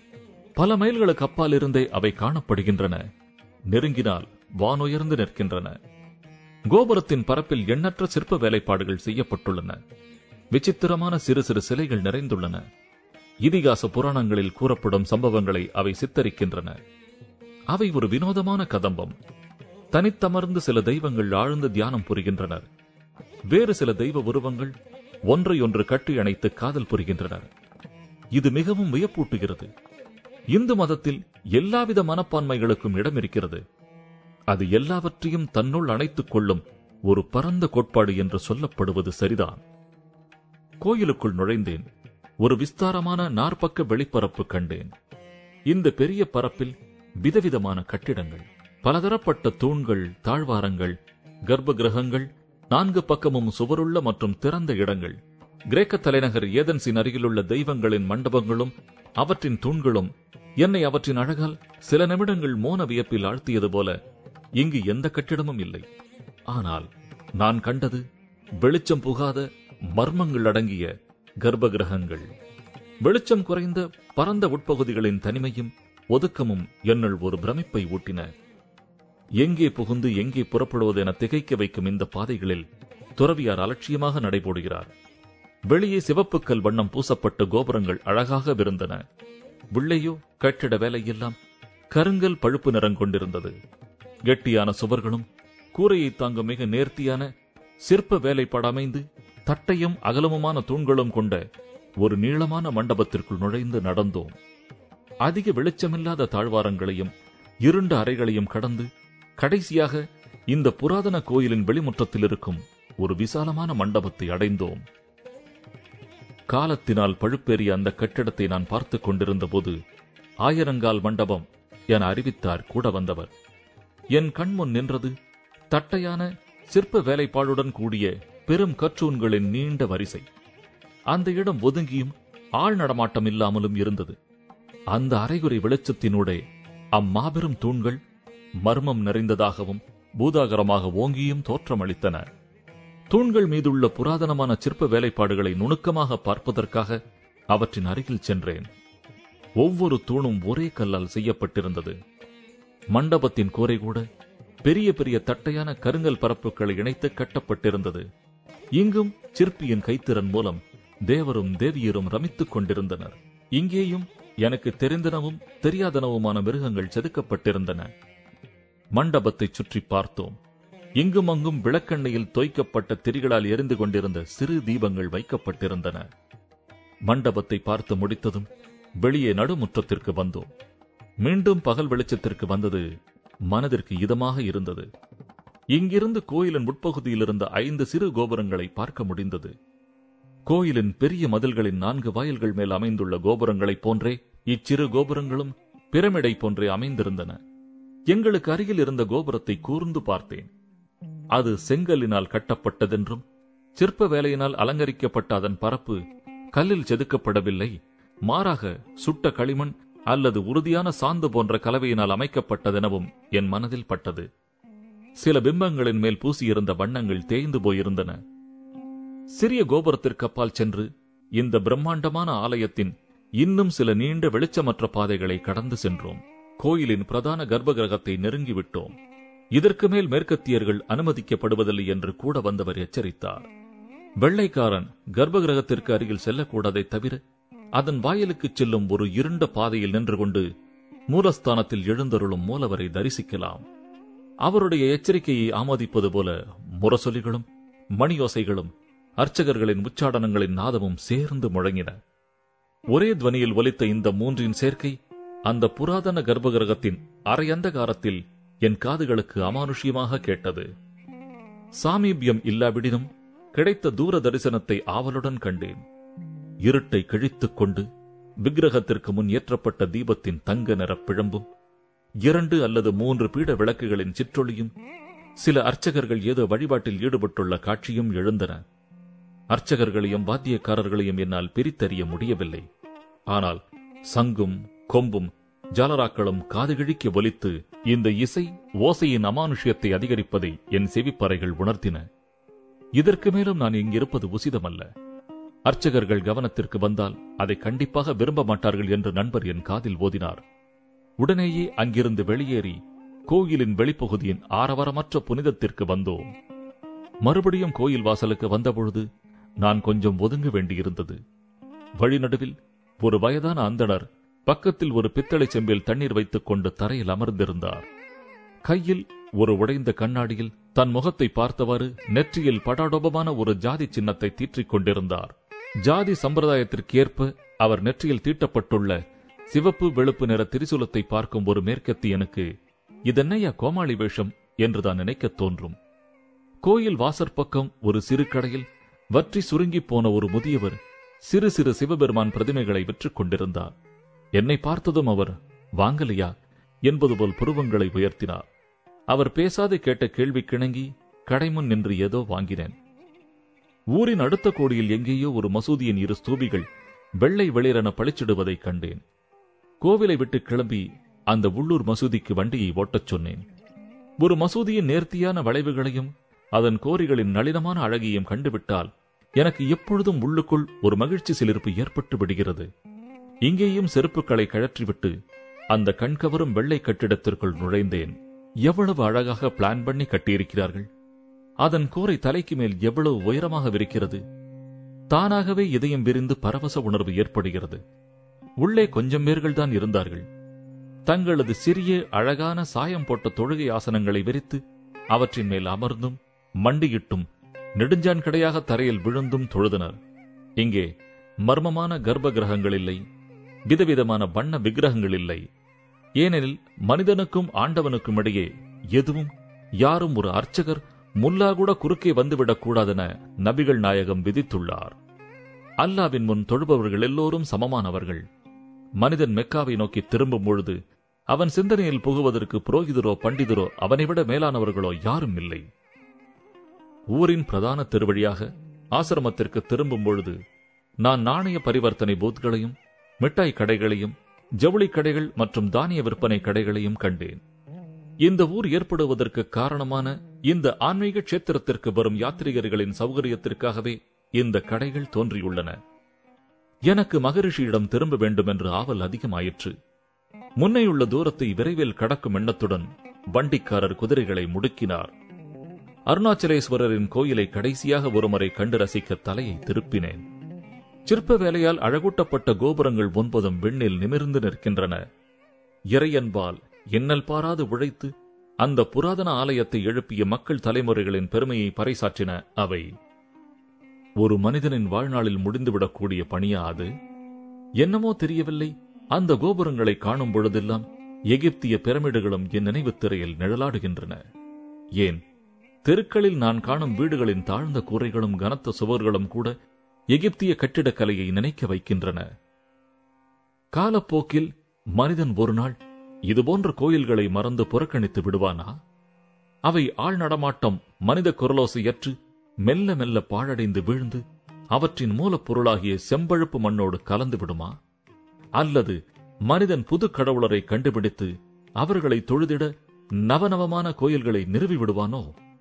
பல மைல்களுக்கு அப்பால் இருந்தே அவை காணப்படுகின்றன நெருங்கினால் வானுயர்ந்து நிற்கின்றன கோபுரத்தின் பரப்பில் எண்ணற்ற சிற்ப வேலைப்பாடுகள் செய்யப்பட்டுள்ளன விசித்திரமான சிறு சிறு சிலைகள் நிறைந்துள்ளன இதிகாச புராணங்களில் கூறப்படும் சம்பவங்களை அவை சித்தரிக்கின்றன அவை ஒரு வினோதமான கதம்பம் தனித்தமர்ந்து சில தெய்வங்கள் ஆழ்ந்த தியானம் புரிகின்றனர் வேறு சில தெய்வ உருவங்கள் ஒன்றையொன்று கட்டி அணைத்து காதல் புரிகின்றனர் இது மிகவும் வியப்பூட்டுகிறது இந்து மதத்தில் எல்லாவித மனப்பான்மைகளுக்கும் இடம் இருக்கிறது அது எல்லாவற்றையும் தன்னுள் அணைத்துக் கொள்ளும் ஒரு பரந்த கோட்பாடு என்று சொல்லப்படுவது சரிதான் கோயிலுக்குள் நுழைந்தேன் ஒரு விஸ்தாரமான நாற்பக்க வெளிப்பரப்பு கண்டேன் இந்த பெரிய பரப்பில் விதவிதமான கட்டிடங்கள் பலதரப்பட்ட தூண்கள் தாழ்வாரங்கள் கர்ப்ப கிரகங்கள் நான்கு பக்கமும் சுவருள்ள மற்றும் திறந்த இடங்கள் கிரேக்க தலைநகர் ஏதன்ஸின் அருகிலுள்ள தெய்வங்களின் மண்டபங்களும் அவற்றின் தூண்களும் என்னை அவற்றின் அழகால் சில நிமிடங்கள் மோன வியப்பில் ஆழ்த்தியது போல இங்கு எந்த கட்டிடமும் இல்லை ஆனால் நான் கண்டது வெளிச்சம் புகாத மர்மங்கள் அடங்கிய கர்ப்ப கிரகங்கள் வெளிச்சம் குறைந்த பரந்த உட்பகுதிகளின் தனிமையும் ஒதுக்கமும் என்னுள் ஒரு பிரமிப்பை ஊட்டின எங்கே புகுந்து எங்கே புறப்படுவது என திகைக்க வைக்கும் இந்த பாதைகளில் துறவியார் அலட்சியமாக நடைபோடுகிறார் வெளியே சிவப்புக்கல் வண்ணம் பூசப்பட்ட கோபுரங்கள் அழகாக விருந்தன உள்ளேயோ கட்டிட வேலையெல்லாம் கருங்கல் பழுப்பு நிறம் கொண்டிருந்தது கெட்டியான சுவர்களும் கூரையை தாங்கும் மிக நேர்த்தியான சிற்ப வேலைப்பாடு அமைந்து தட்டையும் அகலமுமான தூண்களும் கொண்ட ஒரு நீளமான மண்டபத்திற்குள் நுழைந்து நடந்தோம் அதிக வெளிச்சமில்லாத தாழ்வாரங்களையும் இருண்ட அறைகளையும் கடந்து கடைசியாக இந்த புராதன கோயிலின் வெளிமுற்றத்தில் இருக்கும் ஒரு விசாலமான மண்டபத்தை அடைந்தோம் காலத்தினால் பழுப்பேறிய அந்த கட்டிடத்தை நான் பார்த்துக் கொண்டிருந்த போது ஆயிரங்கால் மண்டபம் என அறிவித்தார் கூட வந்தவர் என் கண்முன் நின்றது தட்டையான சிற்ப வேலைப்பாடுடன் கூடிய பெரும் கற்றூன்களின் நீண்ட வரிசை அந்த இடம் ஒதுங்கியும் ஆள் நடமாட்டம் இல்லாமலும் இருந்தது அந்த அரைகுறை வெளிச்சத்தினூடே அம்மாபெரும் தூண்கள் மர்மம் நிறைந்ததாகவும் பூதாகரமாக ஓங்கியும் தோற்றமளித்தன தூண்கள் மீதுள்ள புராதனமான சிற்ப வேலைப்பாடுகளை நுணுக்கமாக பார்ப்பதற்காக அவற்றின் அருகில் சென்றேன் ஒவ்வொரு தூணும் ஒரே கல்லால் செய்யப்பட்டிருந்தது மண்டபத்தின் கூரை கூட பெரிய பெரிய தட்டையான கருங்கல் பரப்புகளை இணைத்து கட்டப்பட்டிருந்தது இங்கும் சிற்பியின் கைத்திறன் மூலம் தேவரும் தேவியரும் ரமித்துக் கொண்டிருந்தனர் இங்கேயும் எனக்கு தெரிந்தனவும் தெரியாதனவுமான மிருகங்கள் செதுக்கப்பட்டிருந்தன மண்டபத்தைச் சுற்றி பார்த்தோம் இங்கும் அங்கும் விளக்கெண்ணையில் தோய்க்கப்பட்ட திரிகளால் எரிந்து கொண்டிருந்த சிறு தீபங்கள் வைக்கப்பட்டிருந்தன மண்டபத்தை பார்த்து முடித்ததும் வெளியே நடுமுற்றத்திற்கு வந்தோம் மீண்டும் பகல் வெளிச்சத்திற்கு வந்தது மனதிற்கு இதமாக இருந்தது இங்கிருந்து கோயிலின் உட்பகுதியில் இருந்த ஐந்து சிறு கோபுரங்களை பார்க்க முடிந்தது கோயிலின் பெரிய மதில்களின் நான்கு வாயில்கள் மேல் அமைந்துள்ள கோபுரங்களைப் போன்றே இச்சிறு கோபுரங்களும் பிரமிடை போன்றே அமைந்திருந்தன எங்களுக்கு அருகில் இருந்த கோபுரத்தை கூர்ந்து பார்த்தேன் அது செங்கல்லினால் கட்டப்பட்டதென்றும் சிற்ப வேலையினால் அலங்கரிக்கப்பட்ட அதன் பரப்பு கல்லில் செதுக்கப்படவில்லை மாறாக சுட்ட களிமண் அல்லது உறுதியான சாந்து போன்ற கலவையினால் அமைக்கப்பட்டதெனவும் என் மனதில் பட்டது சில பிம்பங்களின் மேல் பூசியிருந்த வண்ணங்கள் தேய்ந்து போயிருந்தன சிறிய கோபுரத்திற்கு அப்பால் சென்று இந்த பிரம்மாண்டமான ஆலயத்தின் இன்னும் சில நீண்ட வெளிச்சமற்ற பாதைகளை கடந்து சென்றோம் கோயிலின் பிரதான கர்ப்ப கிரகத்தை நெருங்கிவிட்டோம் இதற்கு மேல் மேற்கத்தியர்கள் அனுமதிக்கப்படுவதில்லை என்று கூட வந்தவர் எச்சரித்தார் வெள்ளைக்காரன் கர்ப்ப கிரகத்திற்கு அருகில் செல்லக்கூடாதை தவிர அதன் வாயிலுக்குச் செல்லும் ஒரு இருண்ட பாதையில் நின்று கொண்டு மூலஸ்தானத்தில் எழுந்தருளும் மூலவரை தரிசிக்கலாம் அவருடைய எச்சரிக்கையை ஆமோதிப்பது போல முரசொலிகளும் மணியோசைகளும் அர்ச்சகர்களின் உச்சாடனங்களின் நாதமும் சேர்ந்து முழங்கின ஒரே துவனியில் ஒலித்த இந்த மூன்றின் சேர்க்கை அந்த புராதன கர்ப்பகிரகத்தின் அரையந்தகாரத்தில் என் காதுகளுக்கு அமானுஷ்யமாக கேட்டது சாமீபியம் இல்லாவிடினும் கிடைத்த தூர தரிசனத்தை ஆவலுடன் கண்டேன் இருட்டை கிழித்துக் கொண்டு விக்கிரகத்திற்கு முன் ஏற்றப்பட்ட தீபத்தின் தங்க நிறப் பிழம்பும் இரண்டு அல்லது மூன்று பீட விளக்குகளின் சிற்றொளியும் சில அர்ச்சகர்கள் ஏதோ வழிபாட்டில் ஈடுபட்டுள்ள காட்சியும் எழுந்தன அர்ச்சகர்களையும் வாத்தியக்காரர்களையும் என்னால் பிரித்தறிய முடியவில்லை ஆனால் சங்கும் கொம்பும் ஜாலராக்களும் காதுகிழிக்க ஒலித்து இந்த இசை ஓசையின் அமானுஷ்யத்தை அதிகரிப்பதை என் செவிப்பறைகள் உணர்த்தின இதற்கு மேலும் நான் இங்கிருப்பது உசிதமல்ல அர்ச்சகர்கள் கவனத்திற்கு வந்தால் அதை கண்டிப்பாக விரும்ப மாட்டார்கள் என்று நண்பர் என் காதில் ஓதினார் உடனேயே அங்கிருந்து வெளியேறி கோயிலின் வெளிப்பகுதியின் ஆரவாரமற்ற புனிதத்திற்கு வந்தோம் மறுபடியும் கோயில் வாசலுக்கு வந்தபொழுது நான் கொஞ்சம் ஒதுங்க வேண்டியிருந்தது வழிநடுவில் ஒரு வயதான அந்தணர் பக்கத்தில் ஒரு பித்தளை செம்பில் தண்ணீர் வைத்துக் கொண்டு தரையில் அமர்ந்திருந்தார் கையில் ஒரு உடைந்த கண்ணாடியில் தன் முகத்தை பார்த்தவாறு நெற்றியில் படாடோபமான ஒரு ஜாதி சின்னத்தை தீற்றிக் கொண்டிருந்தார் ஜாதி சம்பிரதாயத்திற்கேற்ப அவர் நெற்றியில் தீட்டப்பட்டுள்ள சிவப்பு வெளுப்பு நிற திரிசூலத்தை பார்க்கும் ஒரு மேற்கத்தியனுக்கு இதென்னையா கோமாளி வேஷம் என்றுதான் நினைக்கத் தோன்றும் கோயில் வாசற்பக்கம் ஒரு சிறு கடையில் வற்றி சுருங்கிப் போன ஒரு முதியவர் சிறு சிறு சிவபெருமான் பிரதிமைகளை விற்றுக் கொண்டிருந்தார் என்னை பார்த்ததும் அவர் வாங்கலையா என்பது போல் புருவங்களை உயர்த்தினார் அவர் பேசாது கேட்ட கேள்வி கிணங்கி கடைமுன் நின்று ஏதோ வாங்கினேன் ஊரின் அடுத்த கோடியில் எங்கேயோ ஒரு மசூதியின் இரு ஸ்தூபிகள் வெள்ளை வெளிரென பளிச்சிடுவதைக் கண்டேன் கோவிலை விட்டு கிளம்பி அந்த உள்ளூர் மசூதிக்கு வண்டியை ஓட்டச் சொன்னேன் ஒரு மசூதியின் நேர்த்தியான வளைவுகளையும் அதன் கோரிகளின் நளினமான அழகையும் கண்டுவிட்டால் எனக்கு எப்பொழுதும் உள்ளுக்குள் ஒரு மகிழ்ச்சி சிலிர்ப்பு ஏற்பட்டு விடுகிறது இங்கேயும் செருப்புக்களை கழற்றிவிட்டு அந்த கண்கவரும் வெள்ளை கட்டிடத்திற்குள் நுழைந்தேன் எவ்வளவு அழகாக பிளான் பண்ணி கட்டியிருக்கிறார்கள் அதன் கோரை தலைக்கு மேல் எவ்வளவு உயரமாக விரிக்கிறது தானாகவே இதயம் விரிந்து பரவச உணர்வு ஏற்படுகிறது உள்ளே கொஞ்சம் பேர்கள் தான் இருந்தார்கள் தங்களது சிறிய அழகான சாயம் போட்ட தொழுகை ஆசனங்களை விரித்து அவற்றின் மேல் அமர்ந்தும் மண்டியிட்டும் நெடுஞ்சான் கடையாக தரையில் விழுந்தும் தொழுதனர் இங்கே மர்மமான கர்ப்ப கிரகங்கள் இல்லை விதவிதமான வண்ண விக்கிரகங்கள் இல்லை ஏனெனில் மனிதனுக்கும் ஆண்டவனுக்கும் இடையே எதுவும் யாரும் ஒரு அர்ச்சகர் முல்லா கூட குறுக்கே வந்துவிடக் கூடாதென நபிகள் நாயகம் விதித்துள்ளார் அல்லாவின் முன் தொழுபவர்கள் எல்லோரும் சமமானவர்கள் மனிதன் மெக்காவை நோக்கி திரும்பும் பொழுது அவன் சிந்தனையில் புகுவதற்கு புரோகிதரோ பண்டிதரோ அவனை விட மேலானவர்களோ யாரும் இல்லை ஊரின் பிரதான திருவழியாக ஆசிரமத்திற்கு திரும்பும் பொழுது நான் நாணய பரிவர்த்தனை பூத்களையும் மிட்டாய் கடைகளையும் ஜவுளி கடைகள் மற்றும் தானிய விற்பனை கடைகளையும் கண்டேன் இந்த ஊர் ஏற்படுவதற்கு காரணமான இந்த ஆன்மீக கஷேத்திரத்திற்கு வரும் யாத்ரீகர்களின் சௌகரியத்திற்காகவே இந்த கடைகள் தோன்றியுள்ளன எனக்கு மகரிஷியிடம் திரும்ப வேண்டும் என்று ஆவல் அதிகமாயிற்று முன்னேயுள்ள தூரத்தை விரைவில் கடக்கும் எண்ணத்துடன் வண்டிக்காரர் குதிரைகளை முடுக்கினார் அருணாச்சலேஸ்வரரின் கோயிலை கடைசியாக ஒருமுறை கண்டு ரசிக்க தலையை திருப்பினேன் சிற்ப வேலையால் அழகூட்டப்பட்ட கோபுரங்கள் ஒன்பதும் விண்ணில் நிமிர்ந்து நிற்கின்றன இறையன்பால் இன்னல் பாராது உழைத்து அந்த புராதன ஆலயத்தை எழுப்பிய மக்கள் தலைமுறைகளின் பெருமையை பறைசாற்றின அவை ஒரு மனிதனின் வாழ்நாளில் முடிந்துவிடக்கூடிய பணியா அது என்னமோ தெரியவில்லை அந்த கோபுரங்களை காணும் பொழுதெல்லாம் எகிப்திய பிரமிடுகளும் என் நினைவுத் திரையில் நிழலாடுகின்றன ஏன் தெருக்களில் நான் காணும் வீடுகளின் தாழ்ந்த கூரைகளும் கனத்த சுவர்களும் கூட எகிப்திய கட்டிடக்கலையை நினைக்க வைக்கின்றன காலப்போக்கில் மனிதன் ஒரு நாள் இதுபோன்ற கோயில்களை மறந்து புறக்கணித்து விடுவானா அவை ஆள் நடமாட்டம் மனித குரலோசையற்று மெல்ல மெல்ல பாழடைந்து வீழ்ந்து அவற்றின் மூலப்பொருளாகிய செம்பழுப்பு மண்ணோடு கலந்து விடுமா அல்லது மனிதன் புது கடவுளரை கண்டுபிடித்து அவர்களை தொழுதிட நவநவமான கோயில்களை நிறுவி விடுவானோ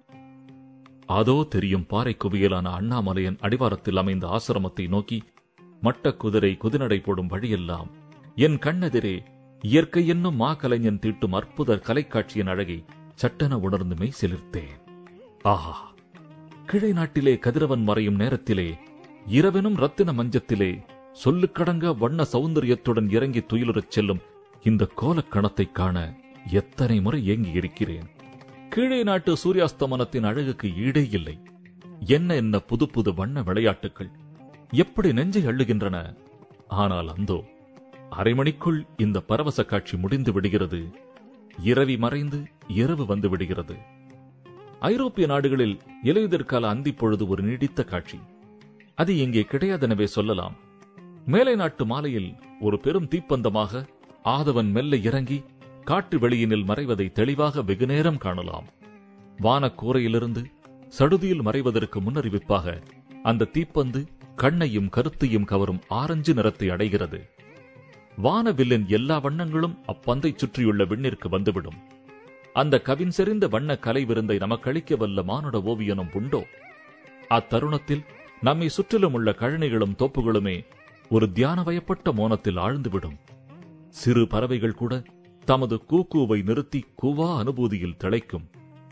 அதோ தெரியும் பாறை குவியலான அண்ணாமலையன் அடிவாரத்தில் அமைந்த ஆசிரமத்தை நோக்கி மட்ட குதிரை குதிநடை போடும் வழியெல்லாம் என் கண்ணெதிரே இயற்கை என்னும் மா கலைஞன் தீட்டும் அற்புத கலைக்காட்சியின் அழகை சட்டென உணர்ந்து மெய் சிலிர்த்தேன் ஆஹா கிழை நாட்டிலே கதிரவன் மறையும் நேரத்திலே இரவெனும் ரத்தின மஞ்சத்திலே சொல்லுக்கடங்க வண்ண சௌந்தரியத்துடன் இறங்கி துயிலுறச் செல்லும் இந்த கோலக்கணத்தைக் காண எத்தனை முறை ஏங்கி இருக்கிறேன் கீழே நாட்டு சூரியாஸ்தமனத்தின் அழகுக்கு ஈடே இல்லை என்ன என்ன புது புது வண்ண விளையாட்டுகள் எப்படி நெஞ்சை அள்ளுகின்றன ஆனால் அந்தோ அரை மணிக்குள் இந்த பரவச காட்சி முடிந்து விடுகிறது இரவி மறைந்து இரவு வந்து விடுகிறது ஐரோப்பிய நாடுகளில் இலையுதிர்கால அந்திப் பொழுது ஒரு நீடித்த காட்சி அது இங்கே கிடையாதெனவே சொல்லலாம் மேலை நாட்டு மாலையில் ஒரு பெரும் தீப்பந்தமாக ஆதவன் மெல்ல இறங்கி காட்டு வெளியினில் மறைவதை தெளிவாக வெகுநேரம் காணலாம் வானக்கூரையிலிருந்து சடுதியில் மறைவதற்கு முன்னறிவிப்பாக அந்த தீப்பந்து கண்ணையும் கருத்தையும் கவரும் ஆரஞ்சு நிறத்தை அடைகிறது வானவில்லின் எல்லா வண்ணங்களும் அப்பந்தை சுற்றியுள்ள விண்ணிற்கு வந்துவிடும் அந்த கவின் செறிந்த வண்ண கலை விருந்தை நமக்களிக்க வல்ல மானுட ஓவியனும் உண்டோ அத்தருணத்தில் நம்மை சுற்றிலும் உள்ள கழனிகளும் தோப்புகளுமே ஒரு தியானவயப்பட்ட மோனத்தில் ஆழ்ந்துவிடும் சிறு பறவைகள் கூட தமது கூக்கூவை நிறுத்தி கூவா அனுபூதியில் திளைக்கும்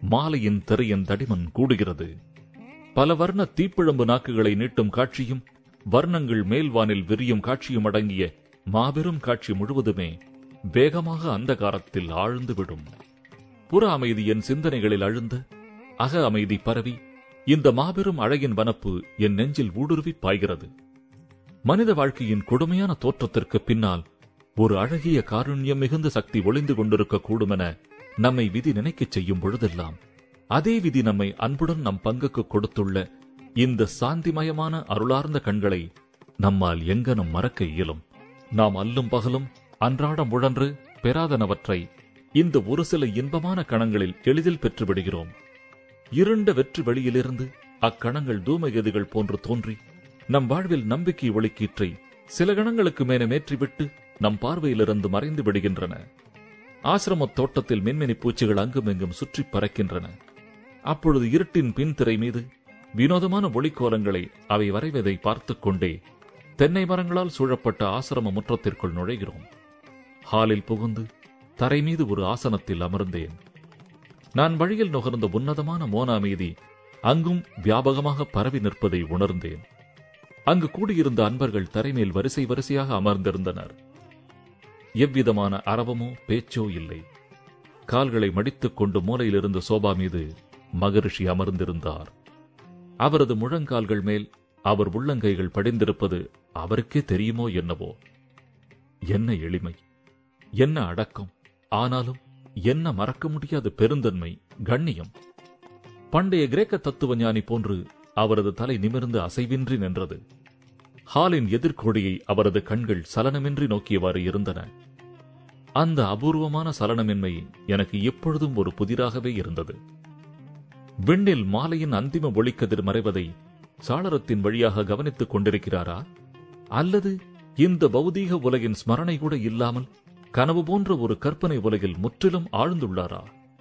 மாலையின் திரையின் தடிமன் கூடுகிறது பல வர்ண தீப்பிழம்பு நாக்குகளை நீட்டும் காட்சியும் வர்ணங்கள் மேல்வானில் விரியும் காட்சியும் அடங்கிய மாபெரும் காட்சி முழுவதுமே வேகமாக அந்தகாரத்தில் ஆழ்ந்து விடும் புற அமைதி என் சிந்தனைகளில் அழுந்த அக அமைதி பரவி இந்த மாபெரும் அழகின் வனப்பு என் நெஞ்சில் ஊடுருவி பாய்கிறது மனித வாழ்க்கையின் கொடுமையான தோற்றத்திற்கு பின்னால் ஒரு அழகிய காருண்யம் மிகுந்த சக்தி ஒளிந்து கொண்டிருக்க கூடுமென நம்மை விதி நினைக்கச் செய்யும் பொழுதெல்லாம் அதே விதி நம்மை அன்புடன் நம் பங்குக்கு கொடுத்துள்ள இந்த சாந்திமயமான அருளார்ந்த கண்களை நம்மால் எங்கனம் மறக்க இயலும் நாம் அல்லும் பகலும் அன்றாடம் உழன்று பெறாதனவற்றை இந்த ஒரு சில இன்பமான கணங்களில் எளிதில் பெற்றுவிடுகிறோம் இருண்ட வெற்று வெளியிலிருந்து அக்கணங்கள் தூமகேதுகள் போன்று தோன்றி நம் வாழ்வில் நம்பிக்கை ஒளிக்கீற்றை சில கணங்களுக்கு மேலே மேற்றிவிட்டு நம் பார்வையிலிருந்து மறைந்து விடுகின்றன ஆசிரமத் தோட்டத்தில் மின்மினி பூச்சிகள் அங்குமெங்கும் சுற்றிப் பறக்கின்றன அப்பொழுது இருட்டின் பின்திரை மீது வினோதமான ஒளிக்கோலங்களை அவை வரைவதை பார்த்துக் கொண்டே தென்னை மரங்களால் சூழப்பட்ட ஆசிரம முற்றத்திற்குள் நுழைகிறோம் ஹாலில் புகுந்து தரை மீது ஒரு ஆசனத்தில் அமர்ந்தேன் நான் வழியில் நுகர்ந்த உன்னதமான மோன அமைதி அங்கும் வியாபகமாக பரவி நிற்பதை உணர்ந்தேன் அங்கு கூடியிருந்த அன்பர்கள் தரைமேல் வரிசை வரிசையாக அமர்ந்திருந்தனர் எவ்விதமான அரவமோ பேச்சோ இல்லை கால்களை மடித்துக் கொண்டு மூலையிலிருந்த சோபா மீது மகரிஷி அமர்ந்திருந்தார் அவரது முழங்கால்கள் மேல் அவர் உள்ளங்கைகள் படிந்திருப்பது அவருக்கே தெரியுமோ என்னவோ என்ன எளிமை என்ன அடக்கம் ஆனாலும் என்ன மறக்க முடியாத பெருந்தன்மை கண்ணியம் பண்டைய கிரேக்க தத்துவ ஞானி போன்று அவரது தலை நிமிர்ந்து அசைவின்றி நின்றது ஹாலின் எதிர்கோடியை அவரது கண்கள் சலனமின்றி நோக்கியவாறு இருந்தன அந்த அபூர்வமான சலனமின்மை எனக்கு எப்பொழுதும் ஒரு புதிராகவே இருந்தது விண்ணில் மாலையின் அந்திம ஒளிக்கதிர் மறைவதை சாளரத்தின் வழியாக கவனித்துக் கொண்டிருக்கிறாரா அல்லது இந்த பௌதீக உலகின் ஸ்மரணை கூட இல்லாமல் கனவு போன்ற ஒரு கற்பனை உலகில் முற்றிலும் ஆழ்ந்துள்ளாரா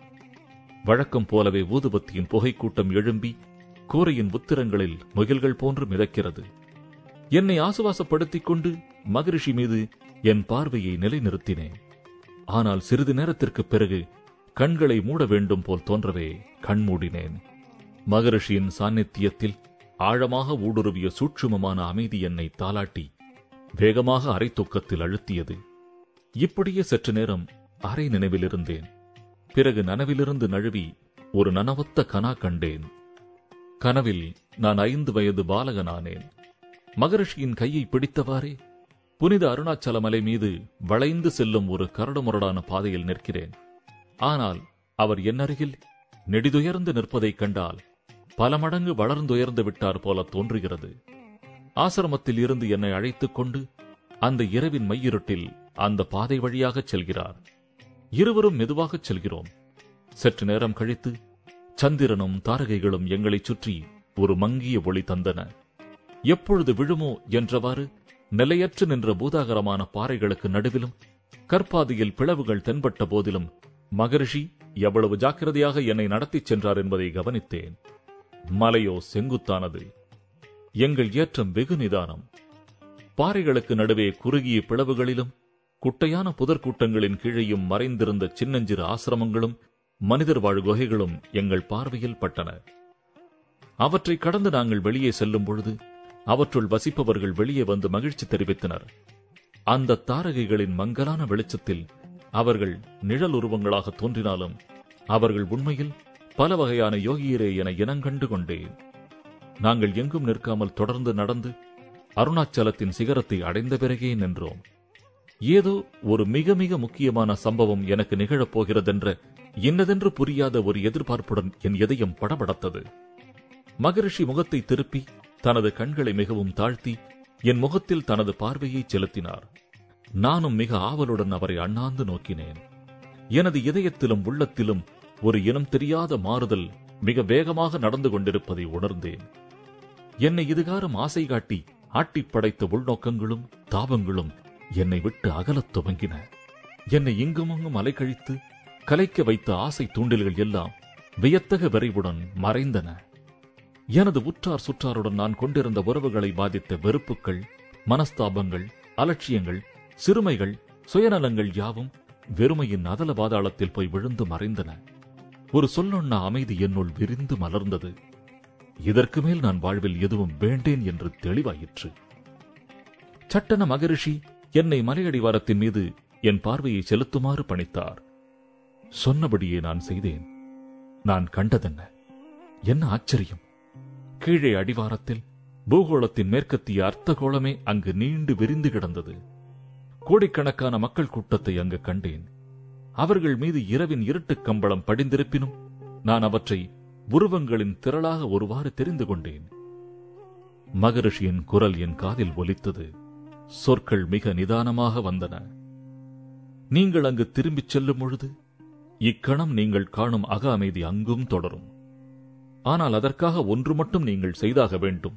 வழக்கம் போலவே ஊதுபத்தியின் புகைக்கூட்டம் எழும்பி கூரையின் உத்திரங்களில் முகில்கள் போன்று மிதக்கிறது என்னை ஆசுவாசப்படுத்திக் கொண்டு மகரிஷி மீது என் பார்வையை நிலைநிறுத்தினேன் ஆனால் சிறிது நேரத்திற்குப் பிறகு கண்களை மூட வேண்டும் போல் தோன்றவே கண் மூடினேன் மகரிஷியின் சாநித்தியத்தில் ஆழமாக ஊடுருவிய சூட்சுமமான அமைதி என்னை தாலாட்டி வேகமாக அரை தூக்கத்தில் அழுத்தியது இப்படியே சற்று நேரம் அரை நினைவிலிருந்தேன் பிறகு நனவிலிருந்து நழுவி ஒரு நனவொத்த கனா கண்டேன் கனவில் நான் ஐந்து வயது பாலகனானேன் மகரிஷியின் கையை பிடித்தவாறே புனித அருணாச்சல மலை மீது வளைந்து செல்லும் ஒரு கரடுமுரடான பாதையில் நிற்கிறேன் ஆனால் அவர் என்னருகில் நெடிதுயர்ந்து நிற்பதைக் கண்டால் பல மடங்கு வளர்ந்துயர்ந்து விட்டார் போல தோன்றுகிறது ஆசிரமத்தில் இருந்து என்னை அழைத்துக் கொண்டு அந்த இரவின் மையிருட்டில் அந்த பாதை வழியாகச் செல்கிறார் இருவரும் மெதுவாகச் செல்கிறோம் சற்று நேரம் கழித்து சந்திரனும் தாரகைகளும் எங்களைச் சுற்றி ஒரு மங்கிய ஒளி தந்தன எப்பொழுது விழுமோ என்றவாறு நிலையற்று நின்ற பூதாகரமான பாறைகளுக்கு நடுவிலும் கற்பாதையில் பிளவுகள் தென்பட்ட போதிலும் மகரிஷி எவ்வளவு ஜாக்கிரதையாக என்னை நடத்திச் சென்றார் என்பதை கவனித்தேன் மலையோ செங்குத்தானது எங்கள் ஏற்றம் வெகு நிதானம் பாறைகளுக்கு நடுவே குறுகிய பிளவுகளிலும் குட்டையான புதர்க்கூட்டங்களின் கீழேயும் மறைந்திருந்த சின்னஞ்சிறு ஆசிரமங்களும் மனிதர் வாழ் குகைகளும் எங்கள் பார்வையில் பட்டன அவற்றை கடந்து நாங்கள் வெளியே செல்லும் பொழுது அவற்றுள் வசிப்பவர்கள் வெளியே வந்து மகிழ்ச்சி தெரிவித்தனர் அந்த தாரகைகளின் மங்கலான வெளிச்சத்தில் அவர்கள் நிழல் உருவங்களாக தோன்றினாலும் அவர்கள் உண்மையில் பல வகையான யோகியரே என இனங்கண்டு கொண்டேன் நாங்கள் எங்கும் நிற்காமல் தொடர்ந்து நடந்து அருணாச்சலத்தின் சிகரத்தை அடைந்த பிறகே நின்றோம் ஏதோ ஒரு மிக மிக முக்கியமான சம்பவம் எனக்கு நிகழப் போகிறதென்ற இன்னதென்று புரியாத ஒரு எதிர்பார்ப்புடன் என் இதயம் படபடத்தது மகரிஷி முகத்தை திருப்பி தனது கண்களை மிகவும் தாழ்த்தி என் முகத்தில் தனது பார்வையை செலுத்தினார் நானும் மிக ஆவலுடன் அவரை அண்ணாந்து நோக்கினேன் எனது இதயத்திலும் உள்ளத்திலும் ஒரு இனம் தெரியாத மாறுதல் மிக வேகமாக நடந்து கொண்டிருப்பதை உணர்ந்தேன் என்னை இதுகாரம் ஆசை காட்டி ஆட்டிப் படைத்த உள்நோக்கங்களும் தாபங்களும் என்னை விட்டு அகலத் துவங்கின என்னை இங்குமங்கும் அலைக்கழித்து கலைக்க வைத்த ஆசை தூண்டில்கள் எல்லாம் வியத்தக விரைவுடன் மறைந்தன எனது உற்றார் சுற்றாருடன் நான் கொண்டிருந்த உறவுகளை பாதித்த வெறுப்புகள் மனஸ்தாபங்கள் அலட்சியங்கள் சிறுமைகள் சுயநலங்கள் யாவும் வெறுமையின் அதல பாதாளத்தில் போய் விழுந்து மறைந்தன ஒரு சொல்லொண்ணா அமைதி என்னுள் விரிந்து மலர்ந்தது இதற்கு மேல் நான் வாழ்வில் எதுவும் வேண்டேன் என்று தெளிவாயிற்று சட்டன மகரிஷி என்னை மலையடிவாரத்தின் மீது என் பார்வையை செலுத்துமாறு பணித்தார் சொன்னபடியே நான் செய்தேன் நான் கண்டதென்ன என்ன ஆச்சரியம் கீழே அடிவாரத்தில் பூகோளத்தின் மேற்கத்திய அர்த்தகோளமே அங்கு நீண்டு விரிந்து கிடந்தது கோடிக்கணக்கான மக்கள் கூட்டத்தை அங்கு கண்டேன் அவர்கள் மீது இரவின் இருட்டுக் கம்பளம் படிந்திருப்பினும் நான் அவற்றை உருவங்களின் திரளாக ஒருவாறு தெரிந்து கொண்டேன் மகரிஷியின் குரல் என் காதில் ஒலித்தது சொற்கள் மிக நிதானமாக வந்தன நீங்கள் அங்கு திரும்பிச் செல்லும் பொழுது இக்கணம் நீங்கள் காணும் அக அமைதி அங்கும் தொடரும் ஆனால் அதற்காக ஒன்று மட்டும் நீங்கள் செய்தாக வேண்டும்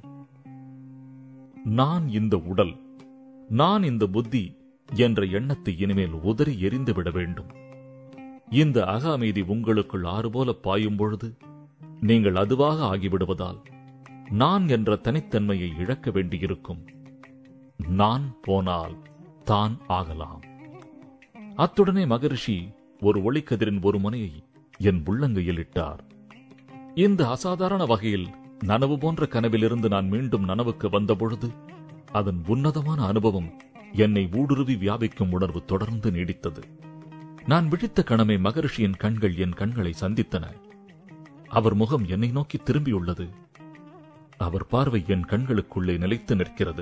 நான் இந்த உடல் நான் இந்த புத்தி என்ற எண்ணத்தை இனிமேல் உதறி எரிந்து விட வேண்டும் இந்த அக அமைதி உங்களுக்குள் ஆறுபோல பாயும் பொழுது நீங்கள் அதுவாக ஆகிவிடுவதால் நான் என்ற தனித்தன்மையை இழக்க வேண்டியிருக்கும் நான் போனால் தான் ஆகலாம் அத்துடனே மகரிஷி ஒரு ஒளிக்கதிரின் ஒரு முனையை என் உள்ளங்கையில் இட்டார் இந்த அசாதாரண வகையில் நனவு போன்ற கனவிலிருந்து நான் மீண்டும் நனவுக்கு வந்தபொழுது அதன் உன்னதமான அனுபவம் என்னை ஊடுருவி வியாபிக்கும் உணர்வு தொடர்ந்து நீடித்தது நான் விழித்த கணமே மகரிஷியின் கண்கள் என் கண்களை சந்தித்தன அவர் முகம் என்னை நோக்கி திரும்பியுள்ளது அவர் பார்வை என் கண்களுக்குள்ளே நிலைத்து நிற்கிறது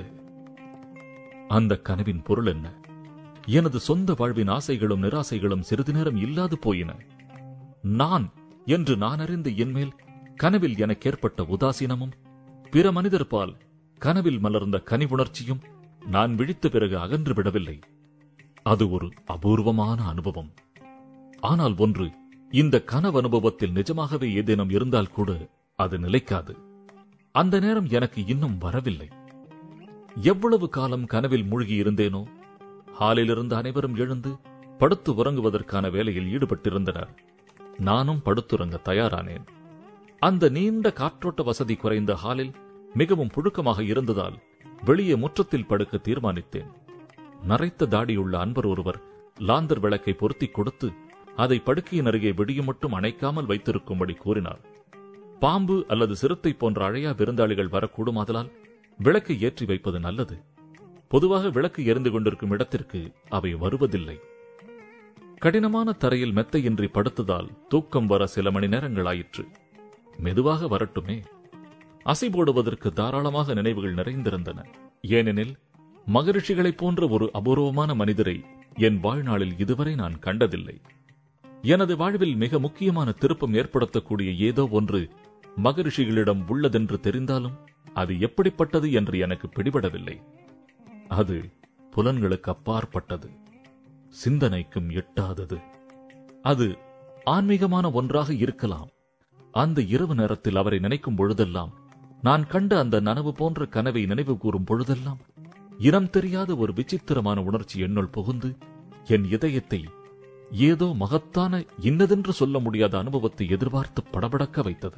அந்த கனவின் பொருள் என்ன எனது சொந்த வாழ்வின் ஆசைகளும் நிராசைகளும் சிறிது நேரம் இல்லாது போயின நான் என்று நான் அறிந்த என்மேல் கனவில் எனக்கு ஏற்பட்ட உதாசீனமும் பிற மனிதர் பால் கனவில் மலர்ந்த கனிவுணர்ச்சியும் நான் விழித்த பிறகு அகன்று விடவில்லை அது ஒரு அபூர்வமான அனுபவம் ஆனால் ஒன்று இந்த கனவு அனுபவத்தில் நிஜமாகவே ஏதேனும் இருந்தால் கூட அது நிலைக்காது அந்த நேரம் எனக்கு இன்னும் வரவில்லை எவ்வளவு காலம் கனவில் மூழ்கி இருந்தேனோ ஹாலிலிருந்து அனைவரும் எழுந்து படுத்து உறங்குவதற்கான வேலையில் ஈடுபட்டிருந்தனர் நானும் படுத்துறங்க தயாரானேன் அந்த நீண்ட காற்றோட்ட வசதி குறைந்த ஹாலில் மிகவும் புழுக்கமாக இருந்ததால் வெளியே முற்றத்தில் படுக்க தீர்மானித்தேன் நரைத்த தாடியுள்ள அன்பர் ஒருவர் லாந்தர் விளக்கை பொருத்திக் கொடுத்து அதை படுக்கையின் அருகே விடியும் மட்டும் அணைக்காமல் வைத்திருக்கும்படி கூறினார் பாம்பு அல்லது சிறுத்தை போன்ற அழையா விருந்தாளிகள் வரக்கூடுமாதலால் விளக்கை ஏற்றி வைப்பது நல்லது பொதுவாக விளக்கு எரிந்து கொண்டிருக்கும் இடத்திற்கு அவை வருவதில்லை கடினமான தரையில் மெத்தையின்றி படுத்ததால் தூக்கம் வர சில மணி நேரங்கள் ஆயிற்று மெதுவாக வரட்டுமே அசை போடுவதற்கு தாராளமாக நினைவுகள் நிறைந்திருந்தன ஏனெனில் மகரிஷிகளைப் போன்ற ஒரு அபூர்வமான மனிதரை என் வாழ்நாளில் இதுவரை நான் கண்டதில்லை எனது வாழ்வில் மிக முக்கியமான திருப்பம் ஏற்படுத்தக்கூடிய ஏதோ ஒன்று மகரிஷிகளிடம் உள்ளதென்று தெரிந்தாலும் அது எப்படிப்பட்டது என்று எனக்கு பிடிபடவில்லை அது புலன்களுக்கு அப்பாற்பட்டது சிந்தனைக்கும் எட்டாதது அது ஆன்மீகமான ஒன்றாக இருக்கலாம் அந்த இரவு நேரத்தில் அவரை நினைக்கும் பொழுதெல்லாம் நான் கண்ட அந்த நனவு போன்ற கனவை நினைவு கூறும் பொழுதெல்லாம் இனம் தெரியாத ஒரு விசித்திரமான உணர்ச்சி என்னுள் புகுந்து என் இதயத்தை ஏதோ மகத்தான இன்னதென்று சொல்ல முடியாத அனுபவத்தை எதிர்பார்த்து படபடக்க வைத்தது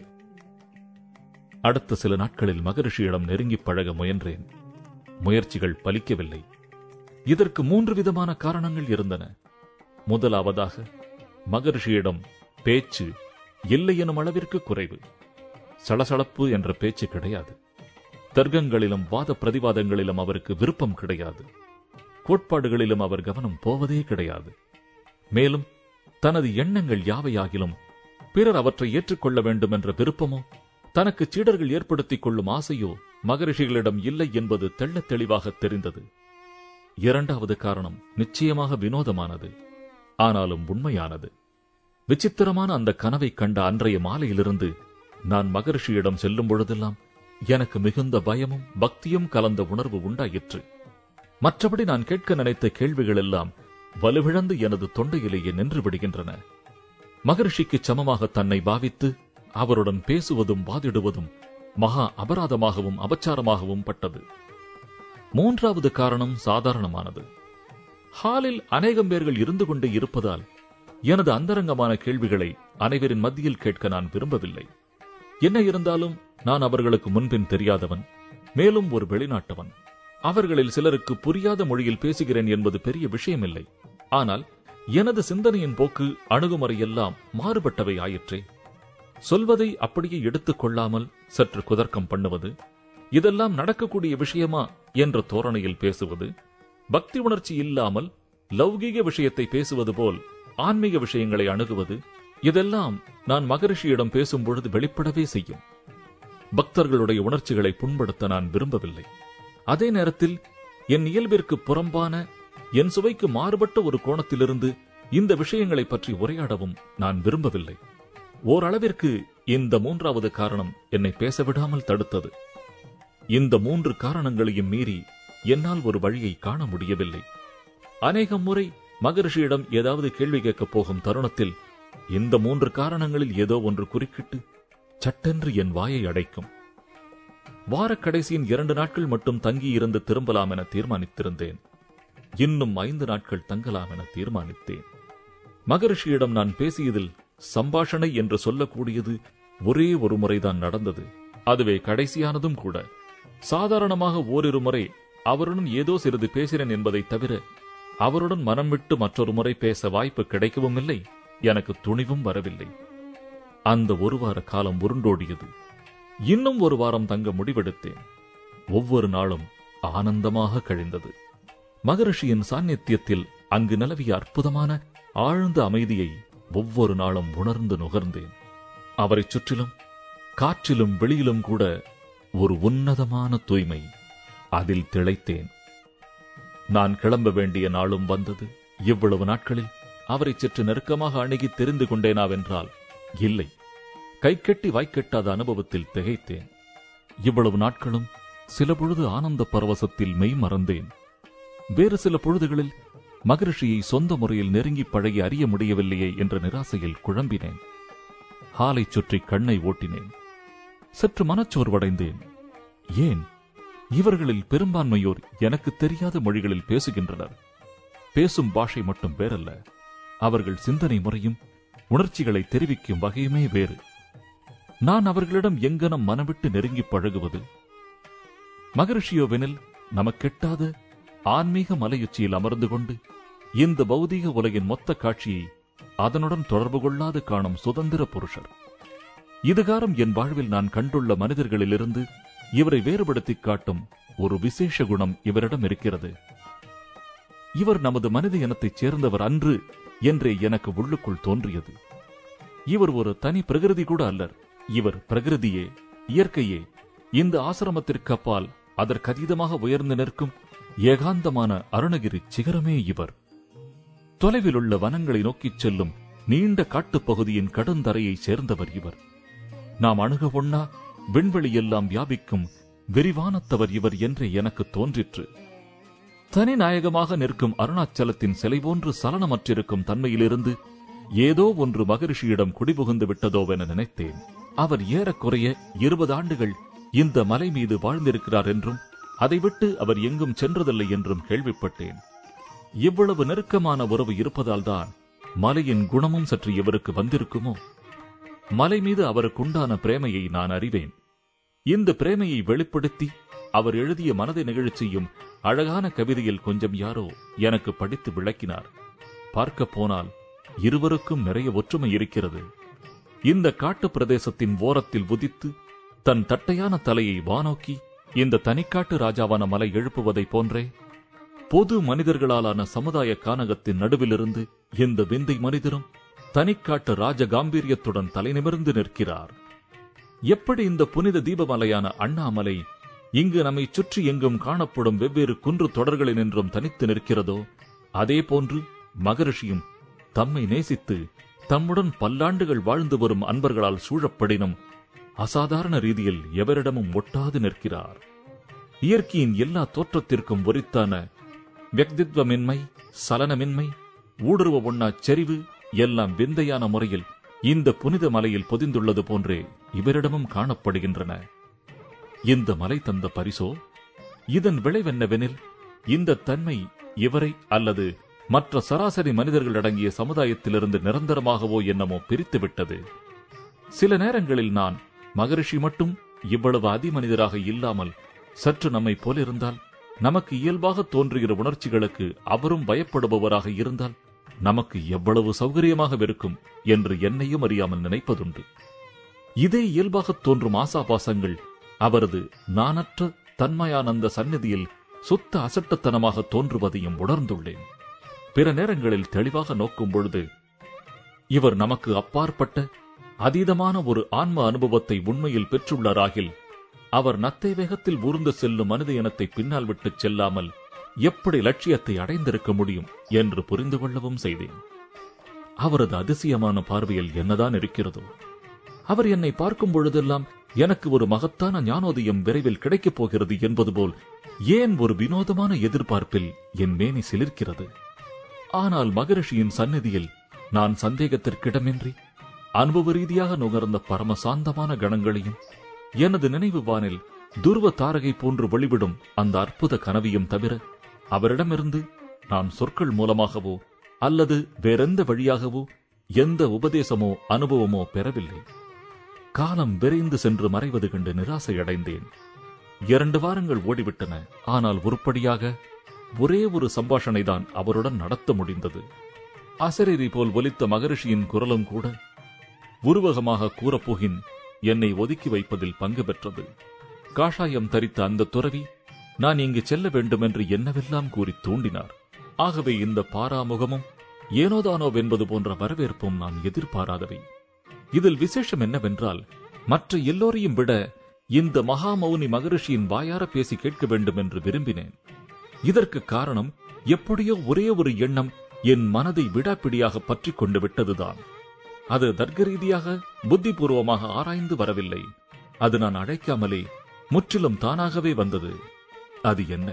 அடுத்த சில நாட்களில் மகரிஷியிடம் நெருங்கி பழக முயன்றேன் முயற்சிகள் பலிக்கவில்லை இதற்கு மூன்று விதமான காரணங்கள் இருந்தன முதலாவதாக மகரிஷியிடம் பேச்சு இல்லை எனும் அளவிற்கு குறைவு சளசளப்பு என்ற பேச்சு கிடையாது தர்க்கங்களிலும் வாத பிரதிவாதங்களிலும் அவருக்கு விருப்பம் கிடையாது கோட்பாடுகளிலும் அவர் கவனம் போவதே கிடையாது மேலும் தனது எண்ணங்கள் யாவையாகிலும் பிறர் அவற்றை ஏற்றுக்கொள்ள வேண்டும் என்ற விருப்பமோ தனக்கு சீடர்கள் ஏற்படுத்திக் கொள்ளும் ஆசையோ மகரிஷிகளிடம் இல்லை என்பது தெள்ளத் தெளிவாக தெரிந்தது இரண்டாவது காரணம் நிச்சயமாக வினோதமானது ஆனாலும் உண்மையானது விசித்திரமான அந்த கனவை கண்ட அன்றைய மாலையிலிருந்து நான் மகரிஷியிடம் செல்லும் பொழுதெல்லாம் எனக்கு மிகுந்த பயமும் பக்தியும் கலந்த உணர்வு உண்டாயிற்று மற்றபடி நான் கேட்க நினைத்த கேள்விகள் எல்லாம் வலுவிழந்து எனது தொண்டையிலேயே நின்று விடுகின்றன மகரிஷிக்கு சமமாக தன்னை பாவித்து அவருடன் பேசுவதும் வாதிடுவதும் மகா அபராதமாகவும் அபச்சாரமாகவும் பட்டது மூன்றாவது காரணம் சாதாரணமானது ஹாலில் அநேகம் பேர்கள் இருந்து கொண்டே இருப்பதால் எனது அந்தரங்கமான கேள்விகளை அனைவரின் மத்தியில் கேட்க நான் விரும்பவில்லை என்ன இருந்தாலும் நான் அவர்களுக்கு முன்பின் தெரியாதவன் மேலும் ஒரு வெளிநாட்டவன் அவர்களில் சிலருக்கு புரியாத மொழியில் பேசுகிறேன் என்பது பெரிய விஷயமில்லை ஆனால் எனது சிந்தனையின் போக்கு அணுகுமுறையெல்லாம் மாறுபட்டவை ஆயிற்றே சொல்வதை அப்படியே எடுத்துக் கொள்ளாமல் சற்று குதர்க்கம் பண்ணுவது இதெல்லாம் நடக்கக்கூடிய விஷயமா என்ற தோரணையில் பேசுவது பக்தி உணர்ச்சி இல்லாமல் லௌகீக விஷயத்தை பேசுவது போல் ஆன்மீக விஷயங்களை அணுகுவது இதெல்லாம் நான் மகரிஷியிடம் பேசும் பொழுது வெளிப்படவே செய்யும் பக்தர்களுடைய உணர்ச்சிகளை புண்படுத்த நான் விரும்பவில்லை அதே நேரத்தில் என் இயல்பிற்கு புறம்பான என் சுவைக்கு மாறுபட்ட ஒரு கோணத்திலிருந்து இந்த விஷயங்களை பற்றி உரையாடவும் நான் விரும்பவில்லை ஓரளவிற்கு இந்த மூன்றாவது காரணம் என்னை பேச விடாமல் தடுத்தது இந்த மூன்று காரணங்களையும் மீறி என்னால் ஒரு வழியை காண முடியவில்லை அநேகம் முறை மகரிஷியிடம் ஏதாவது கேள்வி கேட்கப் போகும் தருணத்தில் இந்த மூன்று காரணங்களில் ஏதோ ஒன்று குறுக்கிட்டு சட்டென்று என் வாயை அடைக்கும் வாரக் கடைசியின் இரண்டு நாட்கள் மட்டும் தங்கியிருந்து திரும்பலாம் என தீர்மானித்திருந்தேன் இன்னும் ஐந்து நாட்கள் தங்கலாம் என தீர்மானித்தேன் மகரிஷியிடம் நான் பேசியதில் சம்பாஷணை என்று சொல்லக்கூடியது ஒரே ஒரு முறைதான் நடந்தது அதுவே கடைசியானதும் கூட சாதாரணமாக ஓரிரு முறை அவருடன் ஏதோ சிறிது பேசினேன் என்பதை தவிர அவருடன் மனம் விட்டு மற்றொரு முறை பேச வாய்ப்பு கிடைக்கவும் இல்லை எனக்கு துணிவும் வரவில்லை அந்த ஒரு வார காலம் உருண்டோடியது இன்னும் ஒரு வாரம் தங்க முடிவெடுத்தேன் ஒவ்வொரு நாளும் ஆனந்தமாக கழிந்தது மகரிஷியின் சாநித்தியத்தில் அங்கு நிலவிய அற்புதமான ஆழ்ந்த அமைதியை ஒவ்வொரு நாளும் உணர்ந்து நுகர்ந்தேன் அவரைச் சுற்றிலும் காற்றிலும் வெளியிலும் கூட ஒரு உன்னதமான தூய்மை அதில் திளைத்தேன் நான் கிளம்ப வேண்டிய நாளும் வந்தது இவ்வளவு நாட்களில் அவரை சற்று நெருக்கமாக அணுகி தெரிந்து கொண்டேனாவென்றால் இல்லை கைக்கட்டி வாய்க்கெட்டாத அனுபவத்தில் திகைத்தேன் இவ்வளவு நாட்களும் சில பொழுது ஆனந்த பரவசத்தில் மெய் மறந்தேன் வேறு சில பொழுதுகளில் மகரிஷியை சொந்த முறையில் நெருங்கி பழகி அறிய முடியவில்லையே என்ற நிராசையில் குழம்பினேன் ஹாலை சுற்றி கண்ணை ஓட்டினேன் சற்று மனச்சோர்வடைந்தேன் ஏன் இவர்களில் பெரும்பான்மையோர் எனக்கு தெரியாத மொழிகளில் பேசுகின்றனர் பேசும் பாஷை மட்டும் வேறல்ல அவர்கள் சிந்தனை முறையும் உணர்ச்சிகளை தெரிவிக்கும் வகையுமே வேறு நான் அவர்களிடம் எங்கனம் மனவிட்டு நெருங்கி பழகுவது மகரிஷியோவெனில் நமக்கெட்டாத ஆன்மீக மலையுச்சியில் அமர்ந்து கொண்டு இந்த பௌதீக உலகின் மொத்த காட்சியை அதனுடன் தொடர்பு கொள்ளாது காணும் சுதந்திர புருஷர் இதுகாரம் என் வாழ்வில் நான் கண்டுள்ள மனிதர்களிலிருந்து இவரை வேறுபடுத்திக் காட்டும் ஒரு விசேஷ குணம் இவரிடம் இருக்கிறது இவர் நமது மனித இனத்தைச் சேர்ந்தவர் அன்று என்றே எனக்கு உள்ளுக்குள் தோன்றியது இவர் ஒரு தனி பிரகிருதி கூட அல்லர் இவர் பிரகிருதியே இயற்கையே இந்த ஆசிரமத்திற்கு அப்பால் அதற்கதீதமாக உயர்ந்து நிற்கும் ஏகாந்தமான அருணகிரி சிகரமே இவர் தொலைவில் உள்ள வனங்களை நோக்கிச் செல்லும் நீண்ட காட்டுப்பகுதியின் கடுந்தரையைச் சேர்ந்தவர் இவர் நாம் அணுக ஒண்ணா விண்வெளியெல்லாம் வியாபிக்கும் விரிவானத்தவர் இவர் என்றே எனக்கு தோன்றிற்று தனி நாயகமாக நிற்கும் அருணாச்சலத்தின் சிலை போன்று சலனமற்றிருக்கும் தன்மையிலிருந்து ஏதோ ஒன்று மகரிஷியிடம் குடிபுகுந்து விட்டதோவென நினைத்தேன் அவர் ஏறக்குறைய இருபது ஆண்டுகள் இந்த மலை மீது வாழ்ந்திருக்கிறார் என்றும் அதை விட்டு அவர் எங்கும் சென்றதில்லை என்றும் கேள்விப்பட்டேன் இவ்வளவு நெருக்கமான உறவு இருப்பதால்தான் மலையின் குணமும் சற்று இவருக்கு வந்திருக்குமோ மலை மீது அவருக்குண்டான பிரேமையை நான் அறிவேன் இந்த பிரேமையை வெளிப்படுத்தி அவர் எழுதிய மனதை நிகழச் செய்யும் அழகான கவிதையில் கொஞ்சம் யாரோ எனக்கு படித்து விளக்கினார் பார்க்கப் போனால் இருவருக்கும் நிறைய ஒற்றுமை இருக்கிறது இந்த காட்டு பிரதேசத்தின் ஓரத்தில் உதித்து தன் தட்டையான தலையை வானோக்கி இந்த தனிக்காட்டு ராஜாவான மலை எழுப்புவதைப் போன்றே பொது மனிதர்களாலான சமுதாய கானகத்தின் நடுவிலிருந்து இந்த விந்தை மனிதரும் தனிக்காட்டு ராஜ காம்பீரியத்துடன் தலைநிமிர்ந்து நிற்கிறார் எப்படி இந்த புனித தீபமலையான அண்ணாமலை இங்கு நம்மை சுற்றி எங்கும் காணப்படும் வெவ்வேறு குன்று தொடர்களினின்றும் தனித்து நிற்கிறதோ அதே போன்று மகரிஷியும் தம்மை நேசித்து தம்முடன் பல்லாண்டுகள் வாழ்ந்து வரும் அன்பர்களால் சூழப்படினும் அசாதாரண ரீதியில் எவரிடமும் ஒட்டாது நிற்கிறார் இயற்கையின் எல்லா தோற்றத்திற்கும் ஒரித்தான வியக்தித்வமின்மை சலனமின்மை ஊடுருவ ஒண்ணா செறிவு எல்லாம் விந்தையான முறையில் இந்த புனித மலையில் பொதிந்துள்ளது போன்றே இவரிடமும் காணப்படுகின்றன இந்த மலை தந்த பரிசோ இதன் விளைவென்னவெனில் இந்த தன்மை இவரை அல்லது மற்ற சராசரி மனிதர்கள் அடங்கிய சமுதாயத்திலிருந்து நிரந்தரமாகவோ என்னமோ பிரித்துவிட்டது சில நேரங்களில் நான் மகரிஷி மட்டும் இவ்வளவு அதிமனிதராக இல்லாமல் சற்று நம்மை போலிருந்தால் நமக்கு இயல்பாக தோன்றுகிற உணர்ச்சிகளுக்கு அவரும் பயப்படுபவராக இருந்தால் நமக்கு எவ்வளவு சௌகரியமாகவிருக்கும் என்று என்னையும் அறியாமல் நினைப்பதுண்டு இதே இயல்பாகத் தோன்றும் ஆசாபாசங்கள் அவரது நானற்ற தன்மயானந்த சந்நிதியில் சுத்த அசட்டத்தனமாக தோன்றுவதையும் உணர்ந்துள்ளேன் பிற நேரங்களில் தெளிவாக நோக்கும் பொழுது இவர் நமக்கு அப்பாற்பட்ட அதீதமான ஒரு ஆன்ம அனுபவத்தை உண்மையில் பெற்றுள்ளாராகில் அவர் நத்தை வேகத்தில் ஊர்ந்து செல்லும் மனித இனத்தை பின்னால் விட்டுச் செல்லாமல் எப்படி லட்சியத்தை அடைந்திருக்க முடியும் என்று புரிந்து கொள்ளவும் செய்தேன் அவரது அதிசயமான பார்வையில் என்னதான் இருக்கிறதோ அவர் என்னை பார்க்கும் பொழுதெல்லாம் எனக்கு ஒரு மகத்தான ஞானோதயம் விரைவில் கிடைக்கப் போகிறது என்பது போல் ஏன் ஒரு வினோதமான எதிர்பார்ப்பில் என் மேனி சிலிர்க்கிறது ஆனால் மகரிஷியின் சந்நிதியில் நான் சந்தேகத்திற்கிடமின்றி அனுபவ ரீதியாக நுகர்ந்த பரமசாந்தமான கணங்களையும் எனது நினைவு வானில் துருவ தாரகை போன்று வெளிவிடும் அந்த அற்புத கனவையும் தவிர அவரிடமிருந்து நான் சொற்கள் மூலமாகவோ அல்லது வேறெந்த வழியாகவோ எந்த உபதேசமோ அனுபவமோ பெறவில்லை காலம் விரைந்து சென்று மறைவது கண்டு நிராசையடைந்தேன் இரண்டு வாரங்கள் ஓடிவிட்டன ஆனால் உருப்படியாக ஒரே ஒரு சம்பாஷணை தான் அவருடன் நடத்த முடிந்தது அசரீரி போல் ஒலித்த மகரிஷியின் குரலும் கூட உருவகமாக கூறப்போகின் என்னை ஒதுக்கி வைப்பதில் பங்கு பெற்றது காஷாயம் தரித்த அந்த துறவி நான் இங்கு செல்ல வேண்டும் என்று என்னவெல்லாம் கூறி தூண்டினார் ஆகவே இந்த பாராமுகமும் ஏனோதானோ என்பது போன்ற வரவேற்பும் நான் எதிர்பாராதவை இதில் விசேஷம் என்னவென்றால் மற்ற எல்லோரையும் விட இந்த மகாமௌனி மகரிஷியின் வாயார பேசி கேட்க வேண்டும் என்று விரும்பினேன் இதற்கு காரணம் எப்படியோ ஒரே ஒரு எண்ணம் என் மனதை விடாப்பிடியாக பற்றிக் கொண்டு விட்டதுதான் அது தர்க்க ரீதியாக புத்திபூர்வமாக ஆராய்ந்து வரவில்லை அது நான் அழைக்காமலே முற்றிலும் தானாகவே வந்தது அது என்ன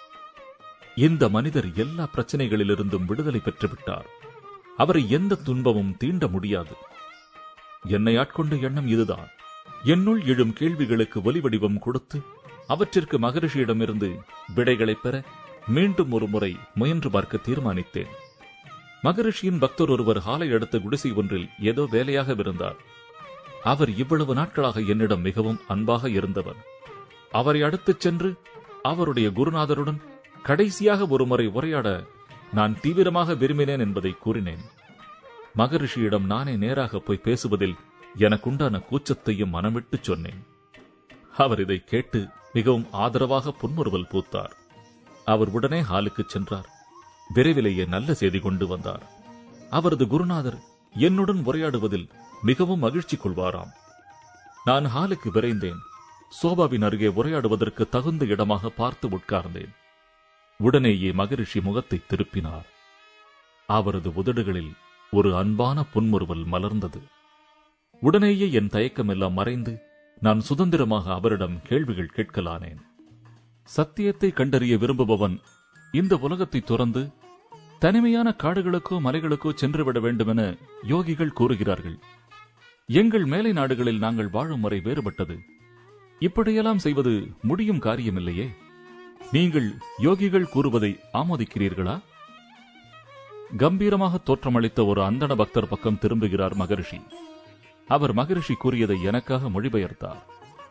இந்த மனிதர் எல்லா பிரச்சனைகளிலிருந்தும் விடுதலை பெற்றுவிட்டார் அவரை எந்த துன்பமும் தீண்ட முடியாது என்னை ஆட்கொண்ட எண்ணம் இதுதான் என்னுள் எழும் கேள்விகளுக்கு ஒலி வடிவம் கொடுத்து அவற்றிற்கு மகரிஷியிடமிருந்து விடைகளைப் பெற மீண்டும் ஒரு முறை முயன்று பார்க்க தீர்மானித்தேன் மகரிஷியின் பக்தர் ஒருவர் ஹாலை அடுத்த குடிசை ஒன்றில் ஏதோ வேலையாக இருந்தார் அவர் இவ்வளவு நாட்களாக என்னிடம் மிகவும் அன்பாக இருந்தவர் அவரை அடுத்துச் சென்று அவருடைய குருநாதருடன் கடைசியாக ஒருமுறை உரையாட நான் தீவிரமாக விரும்பினேன் என்பதை கூறினேன் மகரிஷியிடம் நானே நேராக போய் பேசுவதில் எனக்குண்டான கூச்சத்தையும் மனமிட்டு சொன்னேன் அவர் இதை கேட்டு மிகவும் ஆதரவாக புன்முறுவல் பூத்தார் அவர் உடனே ஹாலுக்கு சென்றார் விரைவிலேயே நல்ல செய்தி கொண்டு வந்தார் அவரது குருநாதர் என்னுடன் உரையாடுவதில் மிகவும் மகிழ்ச்சி கொள்வாராம் நான் ஹாலுக்கு விரைந்தேன் சோபாவின் அருகே உரையாடுவதற்கு தகுந்த இடமாக பார்த்து உட்கார்ந்தேன் உடனேயே மகரிஷி முகத்தை திருப்பினார் அவரது உதடுகளில் ஒரு அன்பான புன்முறுவல் மலர்ந்தது உடனேயே என் தயக்கமெல்லாம் மறைந்து நான் சுதந்திரமாக அவரிடம் கேள்விகள் கேட்கலானேன் சத்தியத்தை கண்டறிய விரும்புபவன் இந்த உலகத்தை துறந்து தனிமையான காடுகளுக்கோ மலைகளுக்கோ சென்றுவிட வேண்டுமென யோகிகள் கூறுகிறார்கள் எங்கள் மேலை நாடுகளில் நாங்கள் வாழும் முறை வேறுபட்டது இப்படியெல்லாம் செய்வது முடியும் காரியமில்லையே நீங்கள் யோகிகள் கூறுவதை ஆமோதிக்கிறீர்களா கம்பீரமாக தோற்றமளித்த ஒரு அந்தண பக்தர் பக்கம் திரும்புகிறார் மகரிஷி அவர் மகரிஷி கூறியதை எனக்காக மொழிபெயர்த்தார்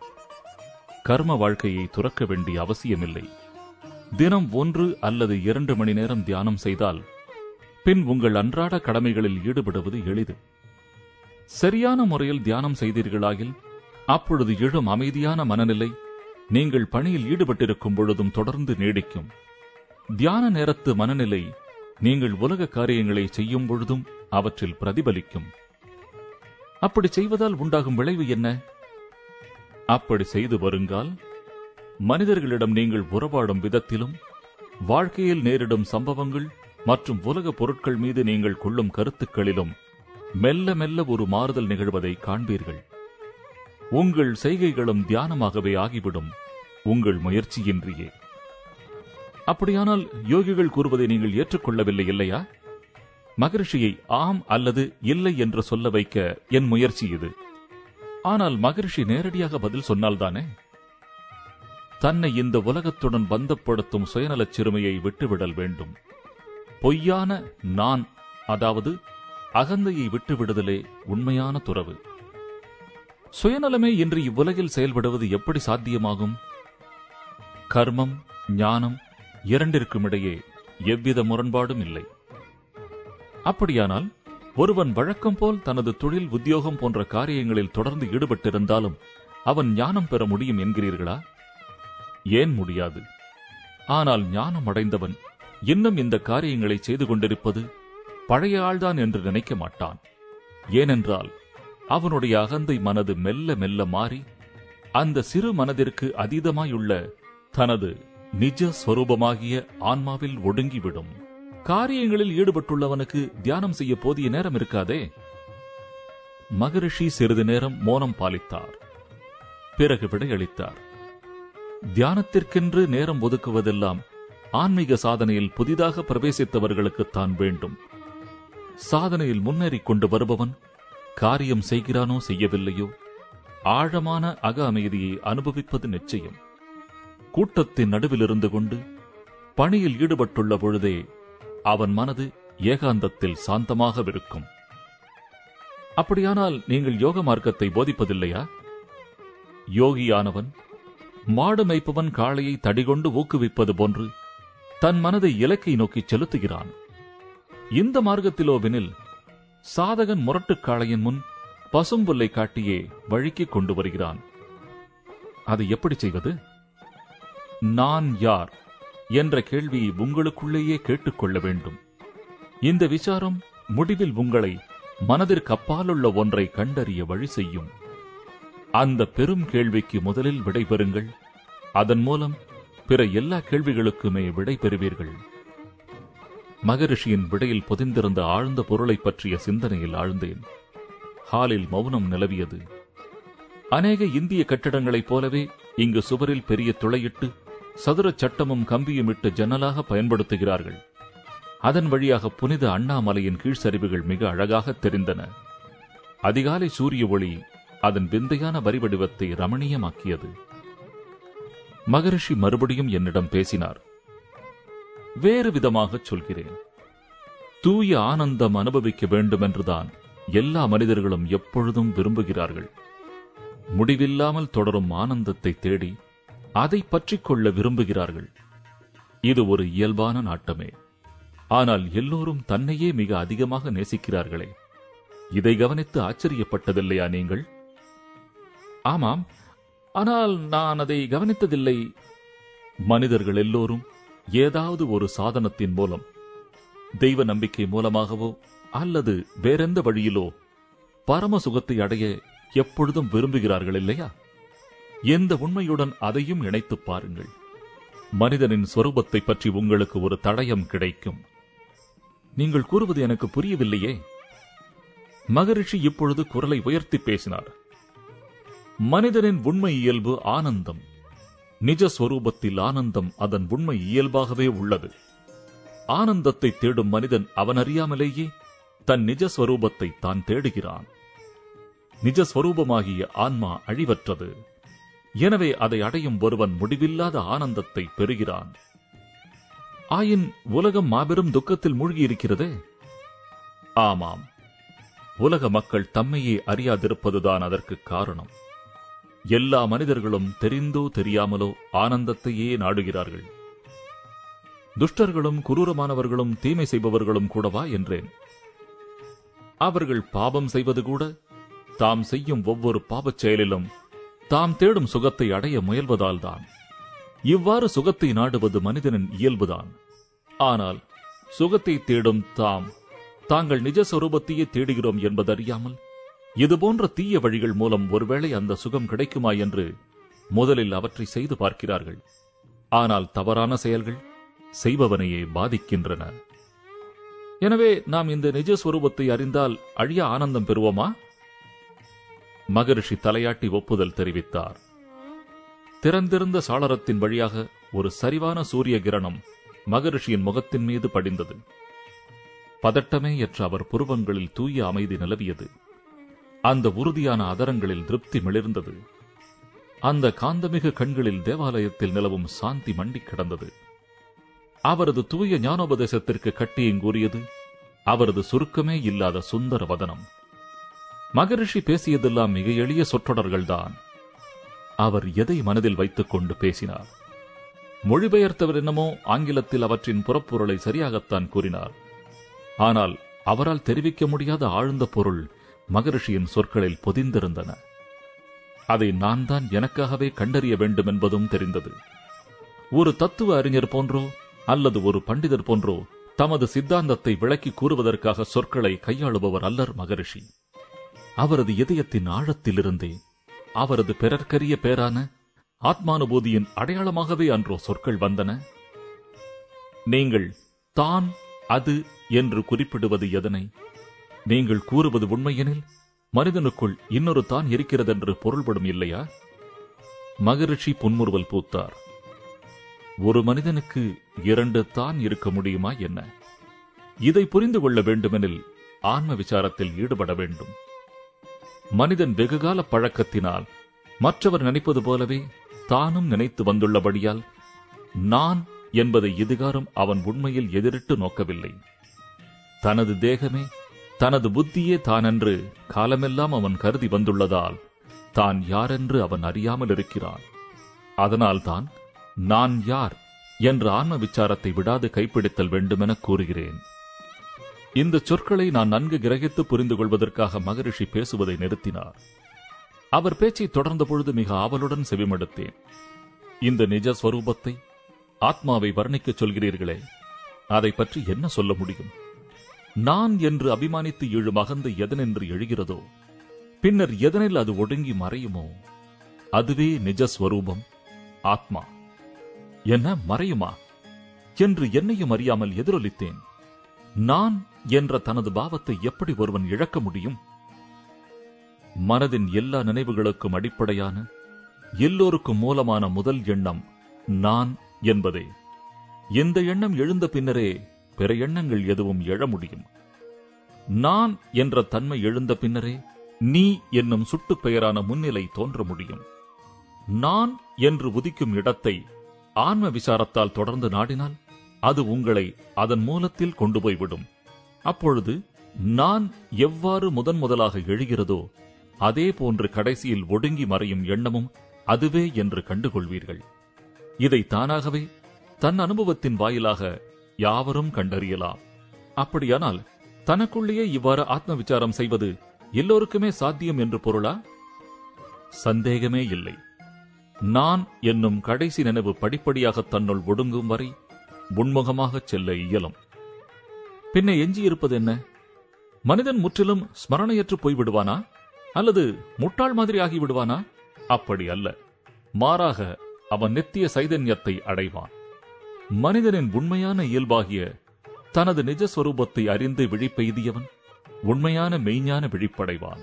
கர்ம வாழ்க்கையை துறக்க வேண்டிய அவசியமில்லை தினம் ஒன்று அல்லது இரண்டு மணி நேரம் தியானம் செய்தால் பின் உங்கள் அன்றாட கடமைகளில் ஈடுபடுவது எளிது சரியான முறையில் தியானம் செய்தீர்களாகில் அப்பொழுது எழும் அமைதியான மனநிலை நீங்கள் பணியில் ஈடுபட்டிருக்கும் பொழுதும் தொடர்ந்து நீடிக்கும் தியான நேரத்து மனநிலை நீங்கள் உலக காரியங்களை செய்யும் பொழுதும் அவற்றில் பிரதிபலிக்கும் அப்படி செய்வதால் உண்டாகும் விளைவு என்ன அப்படி செய்து வருங்கால் மனிதர்களிடம் நீங்கள் உறவாடும் விதத்திலும் வாழ்க்கையில் நேரிடும் சம்பவங்கள் மற்றும் உலக பொருட்கள் மீது நீங்கள் கொள்ளும் கருத்துக்களிலும் மெல்ல மெல்ல ஒரு மாறுதல் நிகழ்வதை காண்பீர்கள் உங்கள் செய்கைகளும் தியானமாகவே ஆகிவிடும் உங்கள் முயற்சியின்றியே அப்படியானால் யோகிகள் கூறுவதை நீங்கள் ஏற்றுக்கொள்ளவில்லை இல்லையா மகரிஷியை ஆம் அல்லது இல்லை என்று சொல்ல வைக்க என் முயற்சி இது ஆனால் மகரிஷி நேரடியாக பதில் சொன்னால்தானே தன்னை இந்த உலகத்துடன் பந்தப்படுத்தும் சுயநலச் சிறுமையை விட்டுவிடல் வேண்டும் பொய்யான நான் அதாவது அகந்தையை விட்டுவிடுதலே உண்மையான துறவு சுயநலமே இன்று இவ்வுலகில் செயல்படுவது எப்படி சாத்தியமாகும் கர்மம் ஞானம் இரண்டிற்கும் இடையே எவ்வித முரண்பாடும் இல்லை அப்படியானால் ஒருவன் வழக்கம் போல் தனது தொழில் உத்தியோகம் போன்ற காரியங்களில் தொடர்ந்து ஈடுபட்டிருந்தாலும் அவன் ஞானம் பெற முடியும் என்கிறீர்களா ஏன் முடியாது ஆனால் ஞானம் அடைந்தவன் இன்னும் இந்த காரியங்களை செய்து கொண்டிருப்பது பழைய ஆள்தான் என்று நினைக்க மாட்டான் ஏனென்றால் அவனுடைய அகந்தை மனது மெல்ல மெல்ல மாறி அந்த சிறு மனதிற்கு அதீதமாயுள்ள தனது நிஜ ஸ்வரூபமாகிய ஆன்மாவில் ஒடுங்கிவிடும் காரியங்களில் ஈடுபட்டுள்ளவனுக்கு தியானம் செய்ய போதிய நேரம் இருக்காதே மகரிஷி சிறிது நேரம் மோனம் பாலித்தார் பிறகு விடையளித்தார் தியானத்திற்கென்று நேரம் ஒதுக்குவதெல்லாம் ஆன்மீக சாதனையில் புதிதாக பிரவேசித்தவர்களுக்குத்தான் வேண்டும் சாதனையில் முன்னேறிக் கொண்டு வருபவன் காரியம் செய்கிறானோ செய்யவில்லையோ ஆழமான அக அமைதியை அனுபவிப்பது நிச்சயம் கூட்டத்தின் நடுவில் இருந்து கொண்டு பணியில் ஈடுபட்டுள்ள பொழுதே அவன் மனது ஏகாந்தத்தில் சாந்தமாகவிருக்கும் அப்படியானால் நீங்கள் யோக மார்க்கத்தை போதிப்பதில்லையா யோகியானவன் மாடு மேய்ப்பவன் காளையை தடிகொண்டு ஊக்குவிப்பது போன்று தன் மனதை இலக்கை நோக்கி செலுத்துகிறான் இந்த மார்க்கத்திலோவெனில் சாதகன் முரட்டுக் காளையின் முன் பசும்புல்லை காட்டியே வழிக்கு கொண்டு வருகிறான் அதை எப்படி செய்வது நான் யார் என்ற கேள்வியை உங்களுக்குள்ளேயே கேட்டுக்கொள்ள வேண்டும் இந்த விசாரம் முடிவில் உங்களை மனதிற்கு அப்பாலுள்ள ஒன்றை கண்டறிய வழி செய்யும் அந்த பெரும் கேள்விக்கு முதலில் விடை பெறுங்கள் அதன் மூலம் பிற எல்லா கேள்விகளுக்குமே விடை பெறுவீர்கள் மகரிஷியின் விடையில் பொதிந்திருந்த ஆழ்ந்த பொருளைப் பற்றிய சிந்தனையில் ஆழ்ந்தேன் ஹாலில் மௌனம் நிலவியது அநேக இந்திய கட்டிடங்களைப் போலவே இங்கு சுவரில் பெரிய துளையிட்டு சதுரச் சட்டமும் கம்பியும் இட்டு ஜன்னலாக பயன்படுத்துகிறார்கள் அதன் வழியாக புனித அண்ணாமலையின் கீழ் சரிவுகள் மிக அழகாக தெரிந்தன அதிகாலை சூரிய ஒளி அதன் விந்தையான வரிவடிவத்தை ரமணீயமாக்கியது மகரிஷி மறுபடியும் என்னிடம் பேசினார் வேறு விதமாகச் சொல்கிறேன் தூய ஆனந்தம் அனுபவிக்க வேண்டுமென்றுதான் எல்லா மனிதர்களும் எப்பொழுதும் விரும்புகிறார்கள் முடிவில்லாமல் தொடரும் ஆனந்தத்தை தேடி அதை பற்றிக் கொள்ள விரும்புகிறார்கள் இது ஒரு இயல்பான நாட்டமே ஆனால் எல்லோரும் தன்னையே மிக அதிகமாக நேசிக்கிறார்களே இதை கவனித்து ஆச்சரியப்பட்டதில்லையா நீங்கள் ஆமாம் ஆனால் நான் அதை கவனித்ததில்லை மனிதர்கள் எல்லோரும் ஏதாவது ஒரு சாதனத்தின் மூலம் தெய்வ நம்பிக்கை மூலமாகவோ அல்லது வேறெந்த வழியிலோ பரம சுகத்தை அடைய எப்பொழுதும் விரும்புகிறார்கள் இல்லையா எந்த உண்மையுடன் அதையும் இணைத்துப் பாருங்கள் மனிதனின் சொரூபத்தை பற்றி உங்களுக்கு ஒரு தடயம் கிடைக்கும் நீங்கள் கூறுவது எனக்கு புரியவில்லையே மகரிஷி இப்பொழுது குரலை உயர்த்தி பேசினார் மனிதனின் உண்மை இயல்பு ஆனந்தம் நிஜ ஸ்வரூபத்தில் ஆனந்தம் அதன் உண்மை இயல்பாகவே உள்ளது ஆனந்தத்தை தேடும் மனிதன் அவன் அறியாமலேயே தன் நிஜ ஸ்வரூபத்தை தான் தேடுகிறான் நிஜ ஸ்வரூபமாகிய ஆன்மா அழிவற்றது எனவே அதை அடையும் ஒருவன் முடிவில்லாத ஆனந்தத்தை பெறுகிறான் ஆயின் உலகம் மாபெரும் துக்கத்தில் மூழ்கியிருக்கிறதே ஆமாம் உலக மக்கள் தம்மையே அறியாதிருப்பதுதான் அதற்கு காரணம் எல்லா மனிதர்களும் தெரிந்தோ தெரியாமலோ ஆனந்தத்தையே நாடுகிறார்கள் துஷ்டர்களும் குரூரமானவர்களும் தீமை செய்பவர்களும் கூடவா என்றேன் அவர்கள் பாபம் செய்வது கூட தாம் செய்யும் ஒவ்வொரு பாபச் செயலிலும் தாம் தேடும் சுகத்தை அடைய முயல்வதால்தான் இவ்வாறு சுகத்தை நாடுவது மனிதனின் இயல்புதான் ஆனால் சுகத்தை தேடும் தாம் தாங்கள் நிஜ சொரூபத்தையே தேடுகிறோம் என்பதறியாமல் இதுபோன்ற தீய வழிகள் மூலம் ஒருவேளை அந்த சுகம் கிடைக்குமா என்று முதலில் அவற்றை செய்து பார்க்கிறார்கள் ஆனால் தவறான செயல்கள் செய்பவனையே பாதிக்கின்றன எனவே நாம் இந்த நிஜ ஸ்வரூபத்தை அறிந்தால் அழிய ஆனந்தம் பெறுவோமா மகரிஷி தலையாட்டி ஒப்புதல் தெரிவித்தார் திறந்திருந்த சாளரத்தின் வழியாக ஒரு சரிவான சூரிய கிரணம் மகரிஷியின் முகத்தின் மீது படிந்தது பதட்டமே எற்ற அவர் புருவங்களில் தூய அமைதி நிலவியது அந்த உறுதியான அதரங்களில் திருப்தி மிளிர்ந்தது அந்த காந்தமிகு கண்களில் தேவாலயத்தில் நிலவும் சாந்தி மண்டிக் கிடந்தது அவரது தூய ஞானோபதேசத்திற்கு கட்டியங்கூறியது அவரது சுருக்கமே இல்லாத சுந்தர வதனம் மகரிஷி பேசியதெல்லாம் மிக எளிய சொற்றொடர்கள்தான் அவர் எதை மனதில் வைத்துக் கொண்டு பேசினார் மொழிபெயர்த்தவர் என்னமோ ஆங்கிலத்தில் அவற்றின் புறப்பொருளை சரியாகத்தான் கூறினார் ஆனால் அவரால் தெரிவிக்க முடியாத ஆழ்ந்த பொருள் மகரிஷியின் சொற்களில் பொதிந்திருந்தன அதை நான் தான் எனக்காகவே கண்டறிய வேண்டும் என்பதும் தெரிந்தது ஒரு தத்துவ அறிஞர் போன்றோ அல்லது ஒரு பண்டிதர் போன்றோ தமது சித்தாந்தத்தை விளக்கி கூறுவதற்காக சொற்களை கையாளுபவர் அல்லர் மகரிஷி அவரது இதயத்தின் ஆழத்திலிருந்தே அவரது பிறர்க்கரிய பேரான ஆத்மானுபூதியின் அடையாளமாகவே அன்றோ சொற்கள் வந்தன நீங்கள் தான் அது என்று குறிப்பிடுவது எதனை நீங்கள் கூறுவது உண்மையெனில் மனிதனுக்குள் இன்னொரு தான் இருக்கிறதென்று பொருள்படும் இல்லையா மகரிஷி புன்முறுவல் பூத்தார் ஒரு மனிதனுக்கு இரண்டு தான் இருக்க முடியுமா என்ன இதை புரிந்து கொள்ள வேண்டுமெனில் ஆன்ம விசாரத்தில் ஈடுபட வேண்டும் மனிதன் வெகுகால பழக்கத்தினால் மற்றவர் நினைப்பது போலவே தானும் நினைத்து வந்துள்ளபடியால் நான் என்பதை இதுகாரும் அவன் உண்மையில் எதிரிட்டு நோக்கவில்லை தனது தேகமே தனது புத்தியே தானென்று காலமெல்லாம் அவன் கருதி வந்துள்ளதால் தான் யாரென்று அவன் அறியாமல் இருக்கிறான் அதனால்தான் நான் யார் என்ற ஆன்ம விசாரத்தை விடாது கைப்பிடித்தல் வேண்டுமென கூறுகிறேன் இந்த சொற்களை நான் நன்கு கிரகித்து புரிந்து கொள்வதற்காக மகரிஷி பேசுவதை நிறுத்தினார் அவர் பேச்சை தொடர்ந்த பொழுது மிக ஆவலுடன் செவிமடுத்தேன் இந்த நிஜ ஸ்வரூபத்தை ஆத்மாவை வர்ணிக்கச் சொல்கிறீர்களே அதை பற்றி என்ன சொல்ல முடியும் நான் என்று அபிமானித்து எழும் அகந்து எதனென்று எழுகிறதோ பின்னர் எதனில் அது ஒடுங்கி மறையுமோ அதுவே நிஜ ஸ்வரூபம் ஆத்மா என்ன மறையுமா என்று என்னையும் அறியாமல் எதிரொலித்தேன் நான் என்ற தனது பாவத்தை எப்படி ஒருவன் இழக்க முடியும் மனதின் எல்லா நினைவுகளுக்கும் அடிப்படையான எல்லோருக்கும் மூலமான முதல் எண்ணம் நான் என்பதே இந்த எண்ணம் எழுந்த பின்னரே பிற எண்ணங்கள் எதுவும் எழ முடியும் நான் என்ற தன்மை எழுந்த பின்னரே நீ என்னும் சுட்டுப் பெயரான முன்னிலை தோன்ற முடியும் நான் என்று உதிக்கும் இடத்தை ஆன்ம விசாரத்தால் தொடர்ந்து நாடினால் அது உங்களை அதன் மூலத்தில் கொண்டு போய்விடும் அப்பொழுது நான் எவ்வாறு முதன் முதலாக எழுகிறதோ அதே போன்று கடைசியில் ஒடுங்கி மறையும் எண்ணமும் அதுவே என்று கண்டுகொள்வீர்கள் இதை தானாகவே தன் அனுபவத்தின் வாயிலாக யாவரும் கண்டறியலாம் அப்படியானால் தனக்குள்ளேயே இவ்வாறு ஆத்ம விசாரம் செய்வது எல்லோருக்குமே சாத்தியம் என்று பொருளா சந்தேகமே இல்லை நான் என்னும் கடைசி நினைவு படிப்படியாக தன்னுள் ஒடுங்கும் வரை உன்முகமாகச் செல்ல இயலும் பின்ன எஞ்சியிருப்பது என்ன மனிதன் முற்றிலும் ஸ்மரணையற்று போய்விடுவானா அல்லது முட்டாள் மாதிரி ஆகி விடுவானா அப்படி அல்ல மாறாக அவன் நித்திய சைதன்யத்தை அடைவான் மனிதனின் உண்மையான இயல்பாகிய தனது நிஜ சொரூபத்தை அறிந்து விழிப்பெய்தியவன் உண்மையான மெய்ஞான விழிப்படைவான்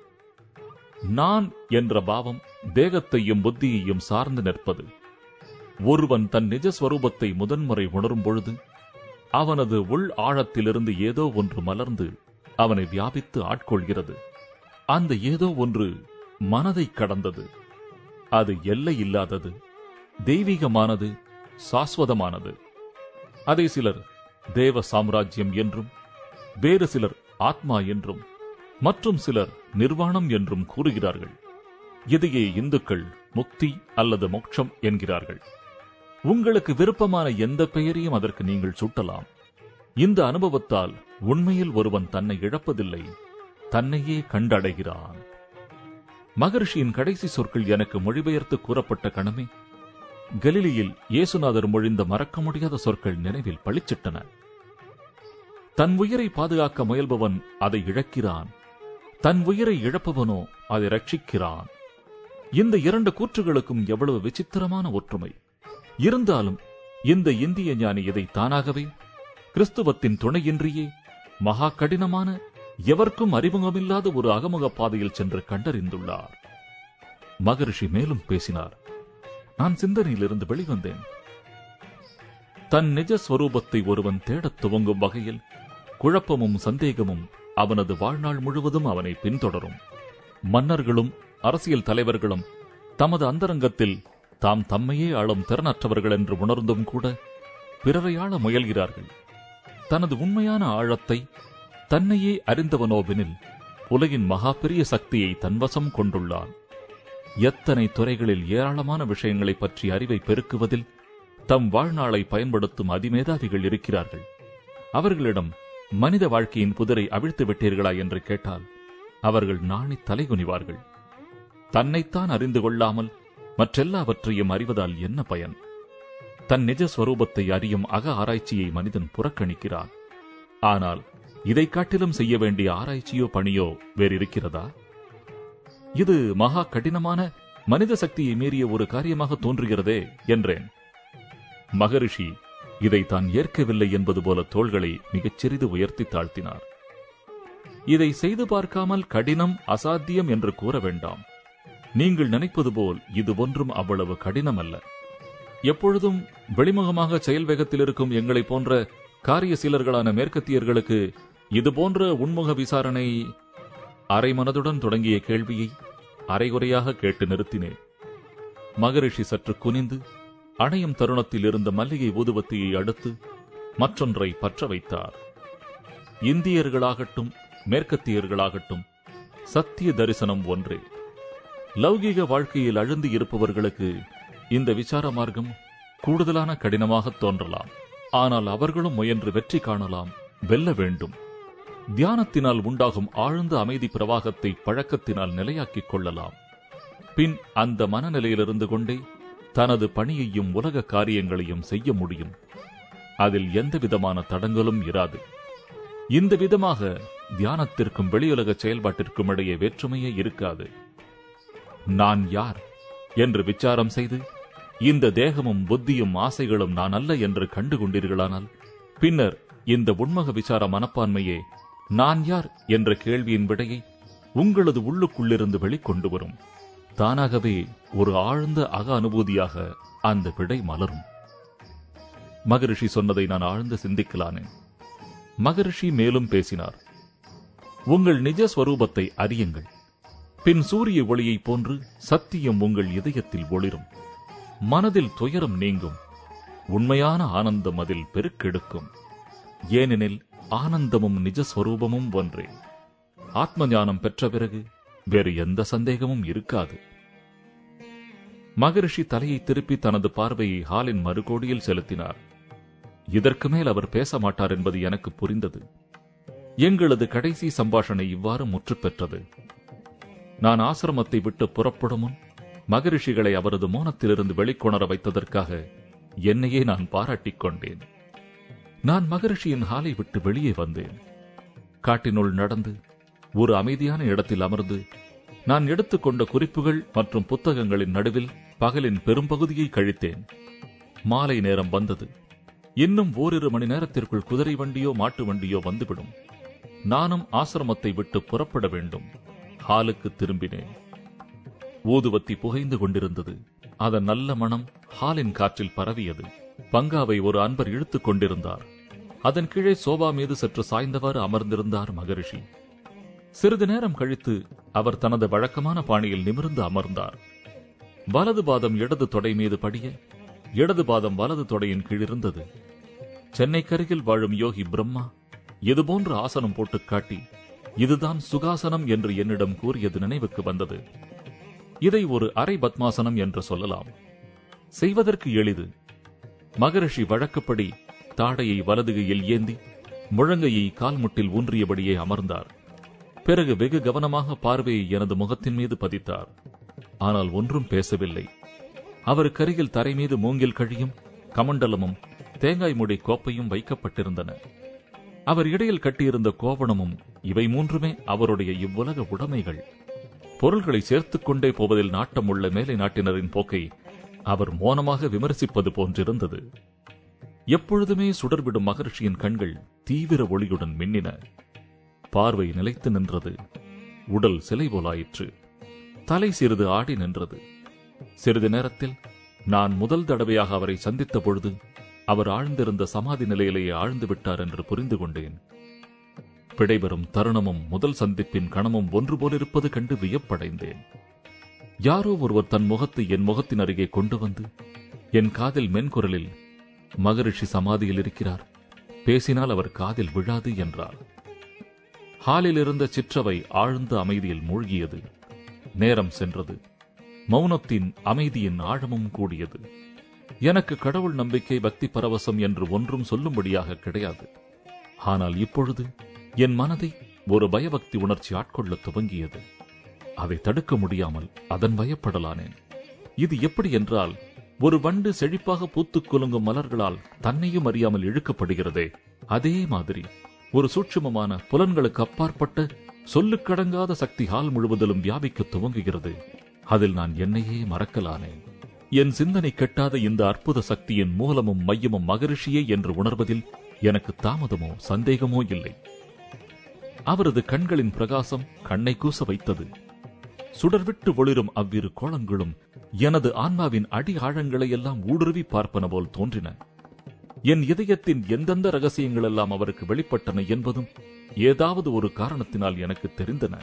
நான் என்ற பாவம் தேகத்தையும் புத்தியையும் சார்ந்து நிற்பது ஒருவன் தன் நிஜ ஸ்வரூபத்தை முதன்முறை உணரும் பொழுது அவனது உள் ஆழத்திலிருந்து ஏதோ ஒன்று மலர்ந்து அவனை வியாபித்து ஆட்கொள்கிறது அந்த ஏதோ ஒன்று மனதை கடந்தது அது எல்லை இல்லாதது தெய்வீகமானது சாஸ்வதமானது அதை சிலர் தேவ சாம்ராஜ்யம் என்றும் வேறு சிலர் ஆத்மா என்றும் மற்றும் சிலர் நிர்வாணம் என்றும் கூறுகிறார்கள் இதையே இந்துக்கள் முக்தி அல்லது மோட்சம் என்கிறார்கள் உங்களுக்கு விருப்பமான எந்த பெயரையும் அதற்கு நீங்கள் சூட்டலாம் இந்த அனுபவத்தால் உண்மையில் ஒருவன் தன்னை இழப்பதில்லை தன்னையே கண்டடைகிறான் மகர்ஷியின் கடைசி சொற்கள் எனக்கு மொழிபெயர்த்து கூறப்பட்ட கணமே கலிலியில் இயேசுநாதர் மொழிந்த மறக்க முடியாத சொற்கள் நினைவில் பளிச்சிட்டன தன் உயிரை பாதுகாக்க முயல்பவன் அதை இழக்கிறான் தன் உயிரை இழப்பவனோ அதை ரட்சிக்கிறான் இந்த இரண்டு கூற்றுகளுக்கும் எவ்வளவு விசித்திரமான ஒற்றுமை இருந்தாலும் இந்த இந்திய ஞானி இதை தானாகவே கிறிஸ்துவத்தின் துணையின்றியே மகா கடினமான எவர்க்கும் அறிமுகமில்லாத ஒரு அகமுக பாதையில் சென்று கண்டறிந்துள்ளார் மகரிஷி மேலும் பேசினார் நான் சிந்தனையிலிருந்து வெளிவந்தேன் தன் நிஜ ஸ்வரூபத்தை ஒருவன் தேடத் துவங்கும் வகையில் குழப்பமும் சந்தேகமும் அவனது வாழ்நாள் முழுவதும் அவனை பின்தொடரும் மன்னர்களும் அரசியல் தலைவர்களும் தமது அந்தரங்கத்தில் தாம் தம்மையே ஆளும் திறனற்றவர்கள் என்று உணர்ந்தும் கூட பிறரை ஆள முயல்கிறார்கள் தனது உண்மையான ஆழத்தை தன்னையே அறிந்தவனோவெனில் உலகின் மகா பெரிய சக்தியை தன்வசம் கொண்டுள்ளான் எத்தனை துறைகளில் ஏராளமான விஷயங்களைப் பற்றி அறிவை பெருக்குவதில் தம் வாழ்நாளை பயன்படுத்தும் அதிமேதாவிகள் இருக்கிறார்கள் அவர்களிடம் மனித வாழ்க்கையின் புதரை அவிழ்த்து விட்டீர்களா என்று கேட்டால் அவர்கள் நாணி தலைகுனிவார்கள் தன்னைத்தான் அறிந்து கொள்ளாமல் மற்றெல்லாவற்றையும் அறிவதால் என்ன பயன் தன் நிஜ ஸ்வரூபத்தை அறியும் அக ஆராய்ச்சியை மனிதன் புறக்கணிக்கிறான் ஆனால் இதைக் காட்டிலும் செய்ய வேண்டிய ஆராய்ச்சியோ பணியோ வேறிருக்கிறதா இது மகா கடினமான மனித சக்தியை மீறிய ஒரு காரியமாக தோன்றுகிறதே என்றேன் மகரிஷி இதை தான் ஏற்கவில்லை என்பது போல தோள்களை மிகச் சிறிது உயர்த்தி தாழ்த்தினார் இதை செய்து பார்க்காமல் கடினம் அசாத்தியம் என்று கூற வேண்டாம் நீங்கள் நினைப்பது போல் இது ஒன்றும் அவ்வளவு கடினம் அல்ல எப்பொழுதும் வெளிமுகமாக செயல் வேகத்தில் இருக்கும் எங்களைப் போன்ற காரியசீலர்களான மேற்கத்தியர்களுக்கு இது போன்ற உண்முக விசாரணை அரை மனதுடன் தொடங்கிய கேள்வியை அரைகுறையாக கேட்டு நிறுத்தினேன் மகரிஷி சற்று குனிந்து அணையும் தருணத்தில் இருந்த மல்லிகை ஊதுவத்தியை அடுத்து மற்றொன்றை பற்ற வைத்தார் இந்தியர்களாகட்டும் மேற்கத்தியர்களாகட்டும் சத்திய தரிசனம் ஒன்றே லௌகீக வாழ்க்கையில் அழுந்தி இருப்பவர்களுக்கு இந்த விசார மார்க்கம் கூடுதலான கடினமாக தோன்றலாம் ஆனால் அவர்களும் முயன்று வெற்றி காணலாம் வெல்ல வேண்டும் தியானத்தினால் உண்டாகும் ஆழ்ந்த அமைதி பிரவாகத்தை பழக்கத்தினால் நிலையாக்கிக் கொள்ளலாம் பின் அந்த மனநிலையிலிருந்து கொண்டே தனது பணியையும் உலக காரியங்களையும் செய்ய முடியும் அதில் எந்த விதமான தடங்களும் இராது இந்த விதமாக தியானத்திற்கும் வெளியுலக செயல்பாட்டிற்கும் இடையே வேற்றுமையே இருக்காது நான் யார் என்று விசாரம் செய்து இந்த தேகமும் புத்தியும் ஆசைகளும் நான் அல்ல என்று கண்டு கொண்டீர்களானால் பின்னர் இந்த உண்மக விசார மனப்பான்மையே நான் யார் என்ற கேள்வியின் விடையை உங்களது உள்ளுக்குள்ளிருந்து வெளிக்கொண்டு வரும் தானாகவே ஒரு ஆழ்ந்த அக அனுபூதியாக அந்த விடை மலரும் மகரிஷி சொன்னதை நான் ஆழ்ந்து சிந்திக்கலானேன் மகரிஷி மேலும் பேசினார் உங்கள் நிஜ ஸ்வரூபத்தை அறியுங்கள் பின் சூரிய ஒளியைப் போன்று சத்தியம் உங்கள் இதயத்தில் ஒளிரும் மனதில் துயரம் நீங்கும் உண்மையான ஆனந்தம் அதில் பெருக்கெடுக்கும் ஏனெனில் ஆனந்தமும் நிஜஸ்வரூபமும் ஒன்றே ஆத்ம ஞானம் பெற்ற பிறகு வேறு எந்த சந்தேகமும் இருக்காது மகரிஷி தலையை திருப்பி தனது பார்வையை ஹாலின் மறுகோடியில் செலுத்தினார் இதற்கு மேல் அவர் பேச மாட்டார் என்பது எனக்கு புரிந்தது எங்களது கடைசி சம்பாஷணை இவ்வாறு முற்று பெற்றது நான் ஆசிரமத்தை விட்டு புறப்படும் முன் மகரிஷிகளை அவரது மௌனத்திலிருந்து வெளிக்கொணர வைத்ததற்காக என்னையே நான் பாராட்டிக் கொண்டேன் நான் மகரிஷியின் ஹாலை விட்டு வெளியே வந்தேன் காட்டினுள் நடந்து ஒரு அமைதியான இடத்தில் அமர்ந்து நான் எடுத்துக்கொண்ட குறிப்புகள் மற்றும் புத்தகங்களின் நடுவில் பகலின் பெரும்பகுதியை கழித்தேன் மாலை நேரம் வந்தது இன்னும் ஓரிரு மணி நேரத்திற்குள் குதிரை வண்டியோ மாட்டு வண்டியோ வந்துவிடும் நானும் ஆசிரமத்தை விட்டு புறப்பட வேண்டும் ஹாலுக்கு திரும்பினேன் ஊதுவத்தி புகைந்து கொண்டிருந்தது அதன் நல்ல மனம் ஹாலின் காற்றில் பரவியது பங்காவை ஒரு அன்பர் இழுத்துக் கொண்டிருந்தார் அதன் கீழே சோபா மீது சற்று சாய்ந்தவாறு அமர்ந்திருந்தார் மகரிஷி சிறிது நேரம் கழித்து அவர் தனது வழக்கமான பாணியில் நிமிர்ந்து அமர்ந்தார் வலது பாதம் இடது தொடை மீது படிய இடது பாதம் வலது தொடையின் கீழ் இருந்தது சென்னைக்கருகில் வாழும் யோகி பிரம்மா இதுபோன்ற ஆசனம் போட்டுக் காட்டி இதுதான் சுகாசனம் என்று என்னிடம் கூறியது நினைவுக்கு வந்தது இதை ஒரு அரை பத்மாசனம் என்று சொல்லலாம் செய்வதற்கு எளிது மகரிஷி வழக்கப்படி தாடையை வலது கையில் ஏந்தி முழங்கையை கால்முட்டில் ஊன்றியபடியே அமர்ந்தார் பிறகு வெகு கவனமாக பார்வையை எனது முகத்தின் மீது பதித்தார் ஆனால் ஒன்றும் பேசவில்லை அவருக்கருகில் தரை மீது மூங்கில் கழியும் கமண்டலமும் தேங்காய் முடி கோப்பையும் வைக்கப்பட்டிருந்தன அவர் இடையில் கட்டியிருந்த கோவணமும் இவை மூன்றுமே அவருடைய இவ்வுலக உடைமைகள் பொருள்களை சேர்த்துக் கொண்டே போவதில் நாட்டம் உள்ள மேலை நாட்டினரின் போக்கை அவர் மோனமாக விமர்சிப்பது போன்றிருந்தது எப்பொழுதுமே சுடர்விடும் மகர்ஷியின் கண்கள் தீவிர ஒளியுடன் மின்னின பார்வை நிலைத்து நின்றது உடல் சிலை போலாயிற்று தலை சிறிது ஆடி நின்றது சிறிது நேரத்தில் நான் முதல் தடவையாக அவரை சந்தித்த பொழுது அவர் ஆழ்ந்திருந்த சமாதி நிலையிலேயே ஆழ்ந்து விட்டார் என்று புரிந்து கொண்டேன் விடைபெறும் தருணமும் முதல் சந்திப்பின் கணமும் ஒன்று போலிருப்பது கண்டு வியப்படைந்தேன் யாரோ ஒருவர் தன் முகத்தை என் முகத்தின் அருகே கொண்டு வந்து என் காதில் மென்குரலில் மகரிஷி சமாதியில் இருக்கிறார் பேசினால் அவர் காதில் விழாது என்றார் ஹாலில் இருந்த சிற்றவை ஆழ்ந்த அமைதியில் மூழ்கியது நேரம் சென்றது மௌனத்தின் அமைதியின் ஆழமும் கூடியது எனக்கு கடவுள் நம்பிக்கை பக்தி பரவசம் என்று ஒன்றும் சொல்லும்படியாக கிடையாது ஆனால் இப்பொழுது என் மனதை ஒரு பயபக்தி உணர்ச்சி ஆட்கொள்ளத் துவங்கியது அதை தடுக்க முடியாமல் அதன் பயப்படலானேன் இது எப்படி என்றால் ஒரு வண்டு செழிப்பாக பூத்துக் குலுங்கும் மலர்களால் தன்னையும் அறியாமல் இழுக்கப்படுகிறதே அதே மாதிரி ஒரு சூட்சுமமான புலன்களுக்கு அப்பாற்பட்ட சொல்லுக்கடங்காத சக்தி ஹால் முழுவதிலும் வியாபிக்க துவங்குகிறது அதில் நான் என்னையே மறக்கலானேன் என் சிந்தனை கெட்டாத இந்த அற்புத சக்தியின் மூலமும் மையமும் மகரிஷியே என்று உணர்வதில் எனக்கு தாமதமோ சந்தேகமோ இல்லை அவரது கண்களின் பிரகாசம் கண்ணை கூச வைத்தது சுடர்விட்டு ஒளிரும் அவ்விரு கோலங்களும் எனது ஆன்மாவின் அடி ஆழங்களை எல்லாம் ஊடுருவி பார்ப்பன போல் தோன்றின என் இதயத்தின் எந்தெந்த ரகசியங்கள் எல்லாம் அவருக்கு வெளிப்பட்டன என்பதும் ஏதாவது ஒரு காரணத்தினால் எனக்கு தெரிந்தன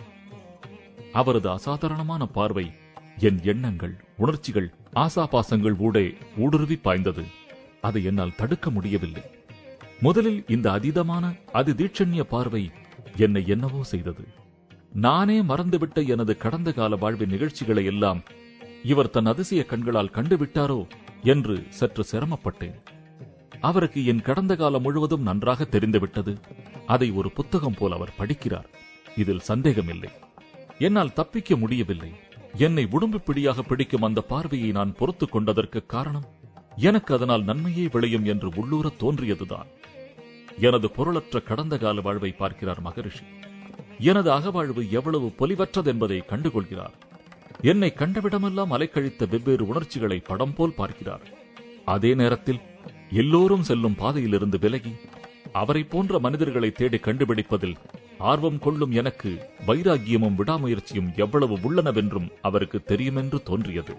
அவரது அசாதாரணமான பார்வை என் எண்ணங்கள் உணர்ச்சிகள் ஆசாபாசங்கள் ஊடே ஊடுருவி பாய்ந்தது அதை என்னால் தடுக்க முடியவில்லை முதலில் இந்த அதீதமான அதிதீட்சண்ய பார்வை என்னை என்னவோ செய்தது நானே மறந்துவிட்ட எனது கடந்த கால வாழ்வின் நிகழ்ச்சிகளை எல்லாம் இவர் தன் அதிசய கண்களால் கண்டுவிட்டாரோ என்று சற்று சிரமப்பட்டேன் அவருக்கு என் கடந்த காலம் முழுவதும் நன்றாக தெரிந்துவிட்டது அதை ஒரு புத்தகம் போல் அவர் படிக்கிறார் இதில் சந்தேகமில்லை என்னால் தப்பிக்க முடியவில்லை என்னை உடம்பு பிடியாக பிடிக்கும் அந்த பார்வையை நான் பொறுத்துக் கொண்டதற்கு காரணம் எனக்கு அதனால் நன்மையே விளையும் என்று உள்ளூர தோன்றியதுதான் எனது பொருளற்ற கடந்த கால வாழ்வை பார்க்கிறார் மகரிஷி எனது அகவாழ்வு எவ்வளவு பொலிவற்றதென்பதை கண்டுகொள்கிறார் என்னை கண்டவிடமெல்லாம் அலைக்கழித்த வெவ்வேறு உணர்ச்சிகளை படம் போல் பார்க்கிறார் அதே நேரத்தில் எல்லோரும் செல்லும் பாதையிலிருந்து விலகி அவரை போன்ற மனிதர்களை தேடி கண்டுபிடிப்பதில் ஆர்வம் கொள்ளும் எனக்கு வைராகியமும் விடாமுயற்சியும் எவ்வளவு உள்ளனவென்றும் அவருக்கு தெரியுமென்று தோன்றியது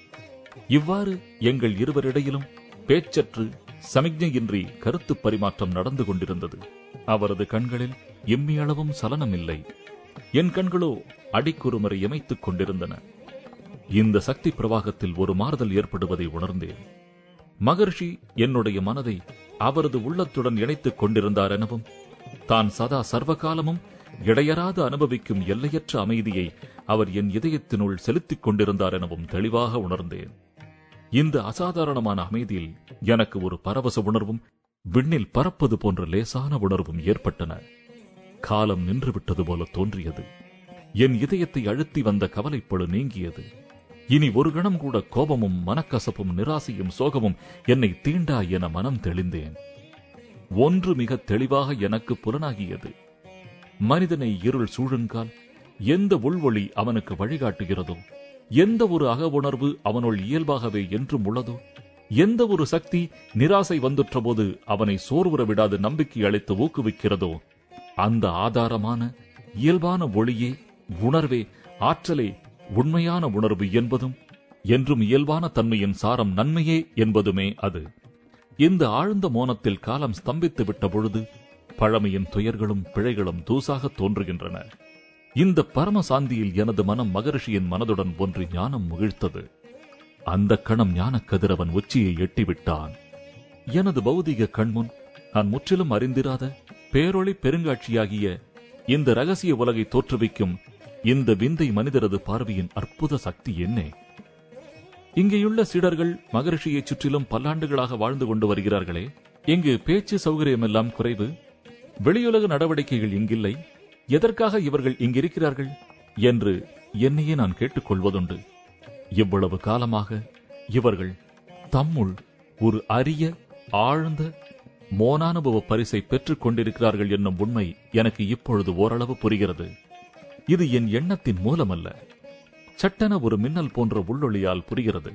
இவ்வாறு எங்கள் இருவரிடையிலும் பேச்சற்று சமிக்ஞையின்றி கருத்து பரிமாற்றம் நடந்து கொண்டிருந்தது அவரது கண்களில் எம்மியளவும் சலனமில்லை என் கண்களோ அடிக்குறுமறை இமைத்துக் கொண்டிருந்தன இந்த சக்தி பிரவாகத்தில் ஒரு மாறுதல் ஏற்படுவதை உணர்ந்தேன் மகர்ஷி என்னுடைய மனதை அவரது உள்ளத்துடன் இணைத்துக் கொண்டிருந்தார் எனவும் தான் சதா சர்வகாலமும் இடையறாது அனுபவிக்கும் எல்லையற்ற அமைதியை அவர் என் இதயத்தினுள் செலுத்திக் கொண்டிருந்தார் எனவும் தெளிவாக உணர்ந்தேன் இந்த அசாதாரணமான அமைதியில் எனக்கு ஒரு பரவச உணர்வும் விண்ணில் பறப்பது போன்ற லேசான உணர்வும் ஏற்பட்டன காலம் நின்றுவிட்டது போல தோன்றியது என் இதயத்தை அழுத்தி வந்த கவலைப்படு நீங்கியது இனி ஒரு கணம் கூட கோபமும் மனக்கசப்பும் நிராசையும் சோகமும் என்னை தீண்டா என மனம் தெளிந்தேன் ஒன்று மிக தெளிவாக எனக்கு புலனாகியது மனிதனை இருள் சூழுங்கால் எந்த உள்வொளி அவனுக்கு வழிகாட்டுகிறதோ எந்த ஒரு அக உணர்வு அவனுள் இயல்பாகவே என்றும் உள்ளதோ எந்த ஒரு சக்தி நிராசை வந்துற்ற போது அவனை சோர்வுற விடாது நம்பிக்கை அளித்து ஊக்குவிக்கிறதோ அந்த ஆதாரமான இயல்பான ஒளியே உணர்வே ஆற்றலே உண்மையான உணர்வு என்பதும் என்றும் இயல்பான தன்மையின் சாரம் நன்மையே என்பதுமே அது இந்த ஆழ்ந்த மோனத்தில் காலம் ஸ்தம்பித்து விட்ட பொழுது பழமையின் துயர்களும் பிழைகளும் தூசாக தோன்றுகின்றன இந்த பரம சாந்தியில் எனது மனம் மகரிஷியின் மனதுடன் ஒன்றி ஞானம் முகிழ்த்தது அந்த கணம் ஞானக் கதிரவன் உச்சியை எட்டிவிட்டான் எனது பௌதிக கண்முன் நான் முற்றிலும் அறிந்திராத பேரொளி பெருங்காட்சியாகிய இந்த ரகசிய உலகை தோற்றுவிக்கும் இந்த விந்தை மனிதரது பார்வையின் அற்புத சக்தி என்னே இங்கேயுள்ள சீடர்கள் மகரிஷியைச் சுற்றிலும் பல்லாண்டுகளாக வாழ்ந்து கொண்டு வருகிறார்களே இங்கு பேச்சு சௌகரியமெல்லாம் குறைவு வெளியுலக நடவடிக்கைகள் இங்கில்லை எதற்காக இவர்கள் இங்கிருக்கிறார்கள் என்று என்னையே நான் கேட்டுக்கொள்வதுண்டு இவ்வளவு காலமாக இவர்கள் தம்முள் ஒரு அரிய ஆழ்ந்த மோனானுபவ பரிசை பெற்றுக் கொண்டிருக்கிறார்கள் என்னும் உண்மை எனக்கு இப்பொழுது ஓரளவு புரிகிறது இது என் எண்ணத்தின் மூலமல்ல சட்டென ஒரு மின்னல் போன்ற உள்ளொளியால் புரிகிறது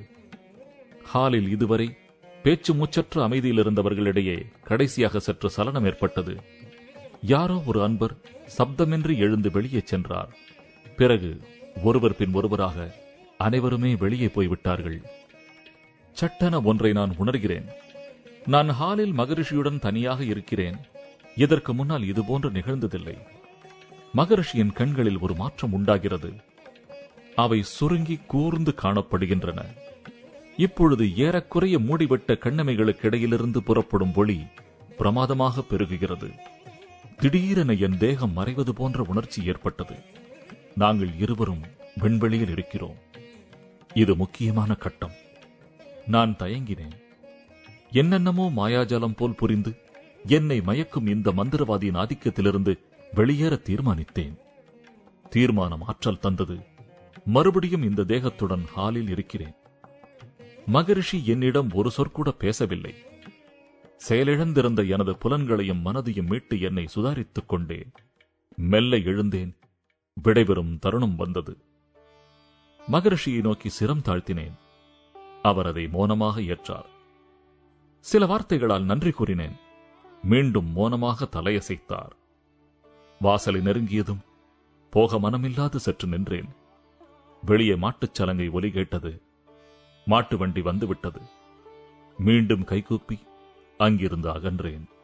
ஹாலில் இதுவரை பேச்சு மூச்சற்ற அமைதியில் இருந்தவர்களிடையே கடைசியாக சற்று சலனம் ஏற்பட்டது யாரோ ஒரு அன்பர் சப்தமின்றி எழுந்து வெளியே சென்றார் பிறகு ஒருவர் பின் ஒருவராக அனைவருமே வெளியே போய்விட்டார்கள் சட்டென ஒன்றை நான் உணர்கிறேன் நான் ஹாலில் மகரிஷியுடன் தனியாக இருக்கிறேன் இதற்கு முன்னால் இதுபோன்று நிகழ்ந்ததில்லை மகரிஷியின் கண்களில் ஒரு மாற்றம் உண்டாகிறது அவை சுருங்கி கூர்ந்து காணப்படுகின்றன இப்பொழுது ஏறக்குறைய மூடிவிட்ட கண்ணமைகளுக்கு இடையிலிருந்து புறப்படும் ஒளி பிரமாதமாக பெருகுகிறது திடீரென என் தேகம் மறைவது போன்ற உணர்ச்சி ஏற்பட்டது நாங்கள் இருவரும் விண்வெளியில் இருக்கிறோம் இது முக்கியமான கட்டம் நான் தயங்கினேன் என்னென்னமோ மாயாஜாலம் போல் புரிந்து என்னை மயக்கும் இந்த மந்திரவாதியின் ஆதிக்கத்திலிருந்து வெளியேற தீர்மானித்தேன் தீர்மானம் ஆற்றல் தந்தது மறுபடியும் இந்த தேகத்துடன் ஹாலில் இருக்கிறேன் மகரிஷி என்னிடம் ஒரு சொற்கூட பேசவில்லை செயலிழந்திருந்த எனது புலன்களையும் மனதையும் மீட்டு என்னை சுதாரித்துக் கொண்டேன் மெல்ல எழுந்தேன் விடைபெறும் தருணம் வந்தது மகரிஷியை நோக்கி சிரம் தாழ்த்தினேன் அவர் அதை மௌனமாக ஏற்றார் சில வார்த்தைகளால் நன்றி கூறினேன் மீண்டும் மௌனமாக தலையசைத்தார் வாசலை நெருங்கியதும் போக மனமில்லாது சற்று நின்றேன் வெளியே மாட்டுச் சலங்கை ஒலி கேட்டது மாட்டு வண்டி வந்துவிட்டது மீண்டும் கைகூப்பி அங்கிருந்து அகன்றேன்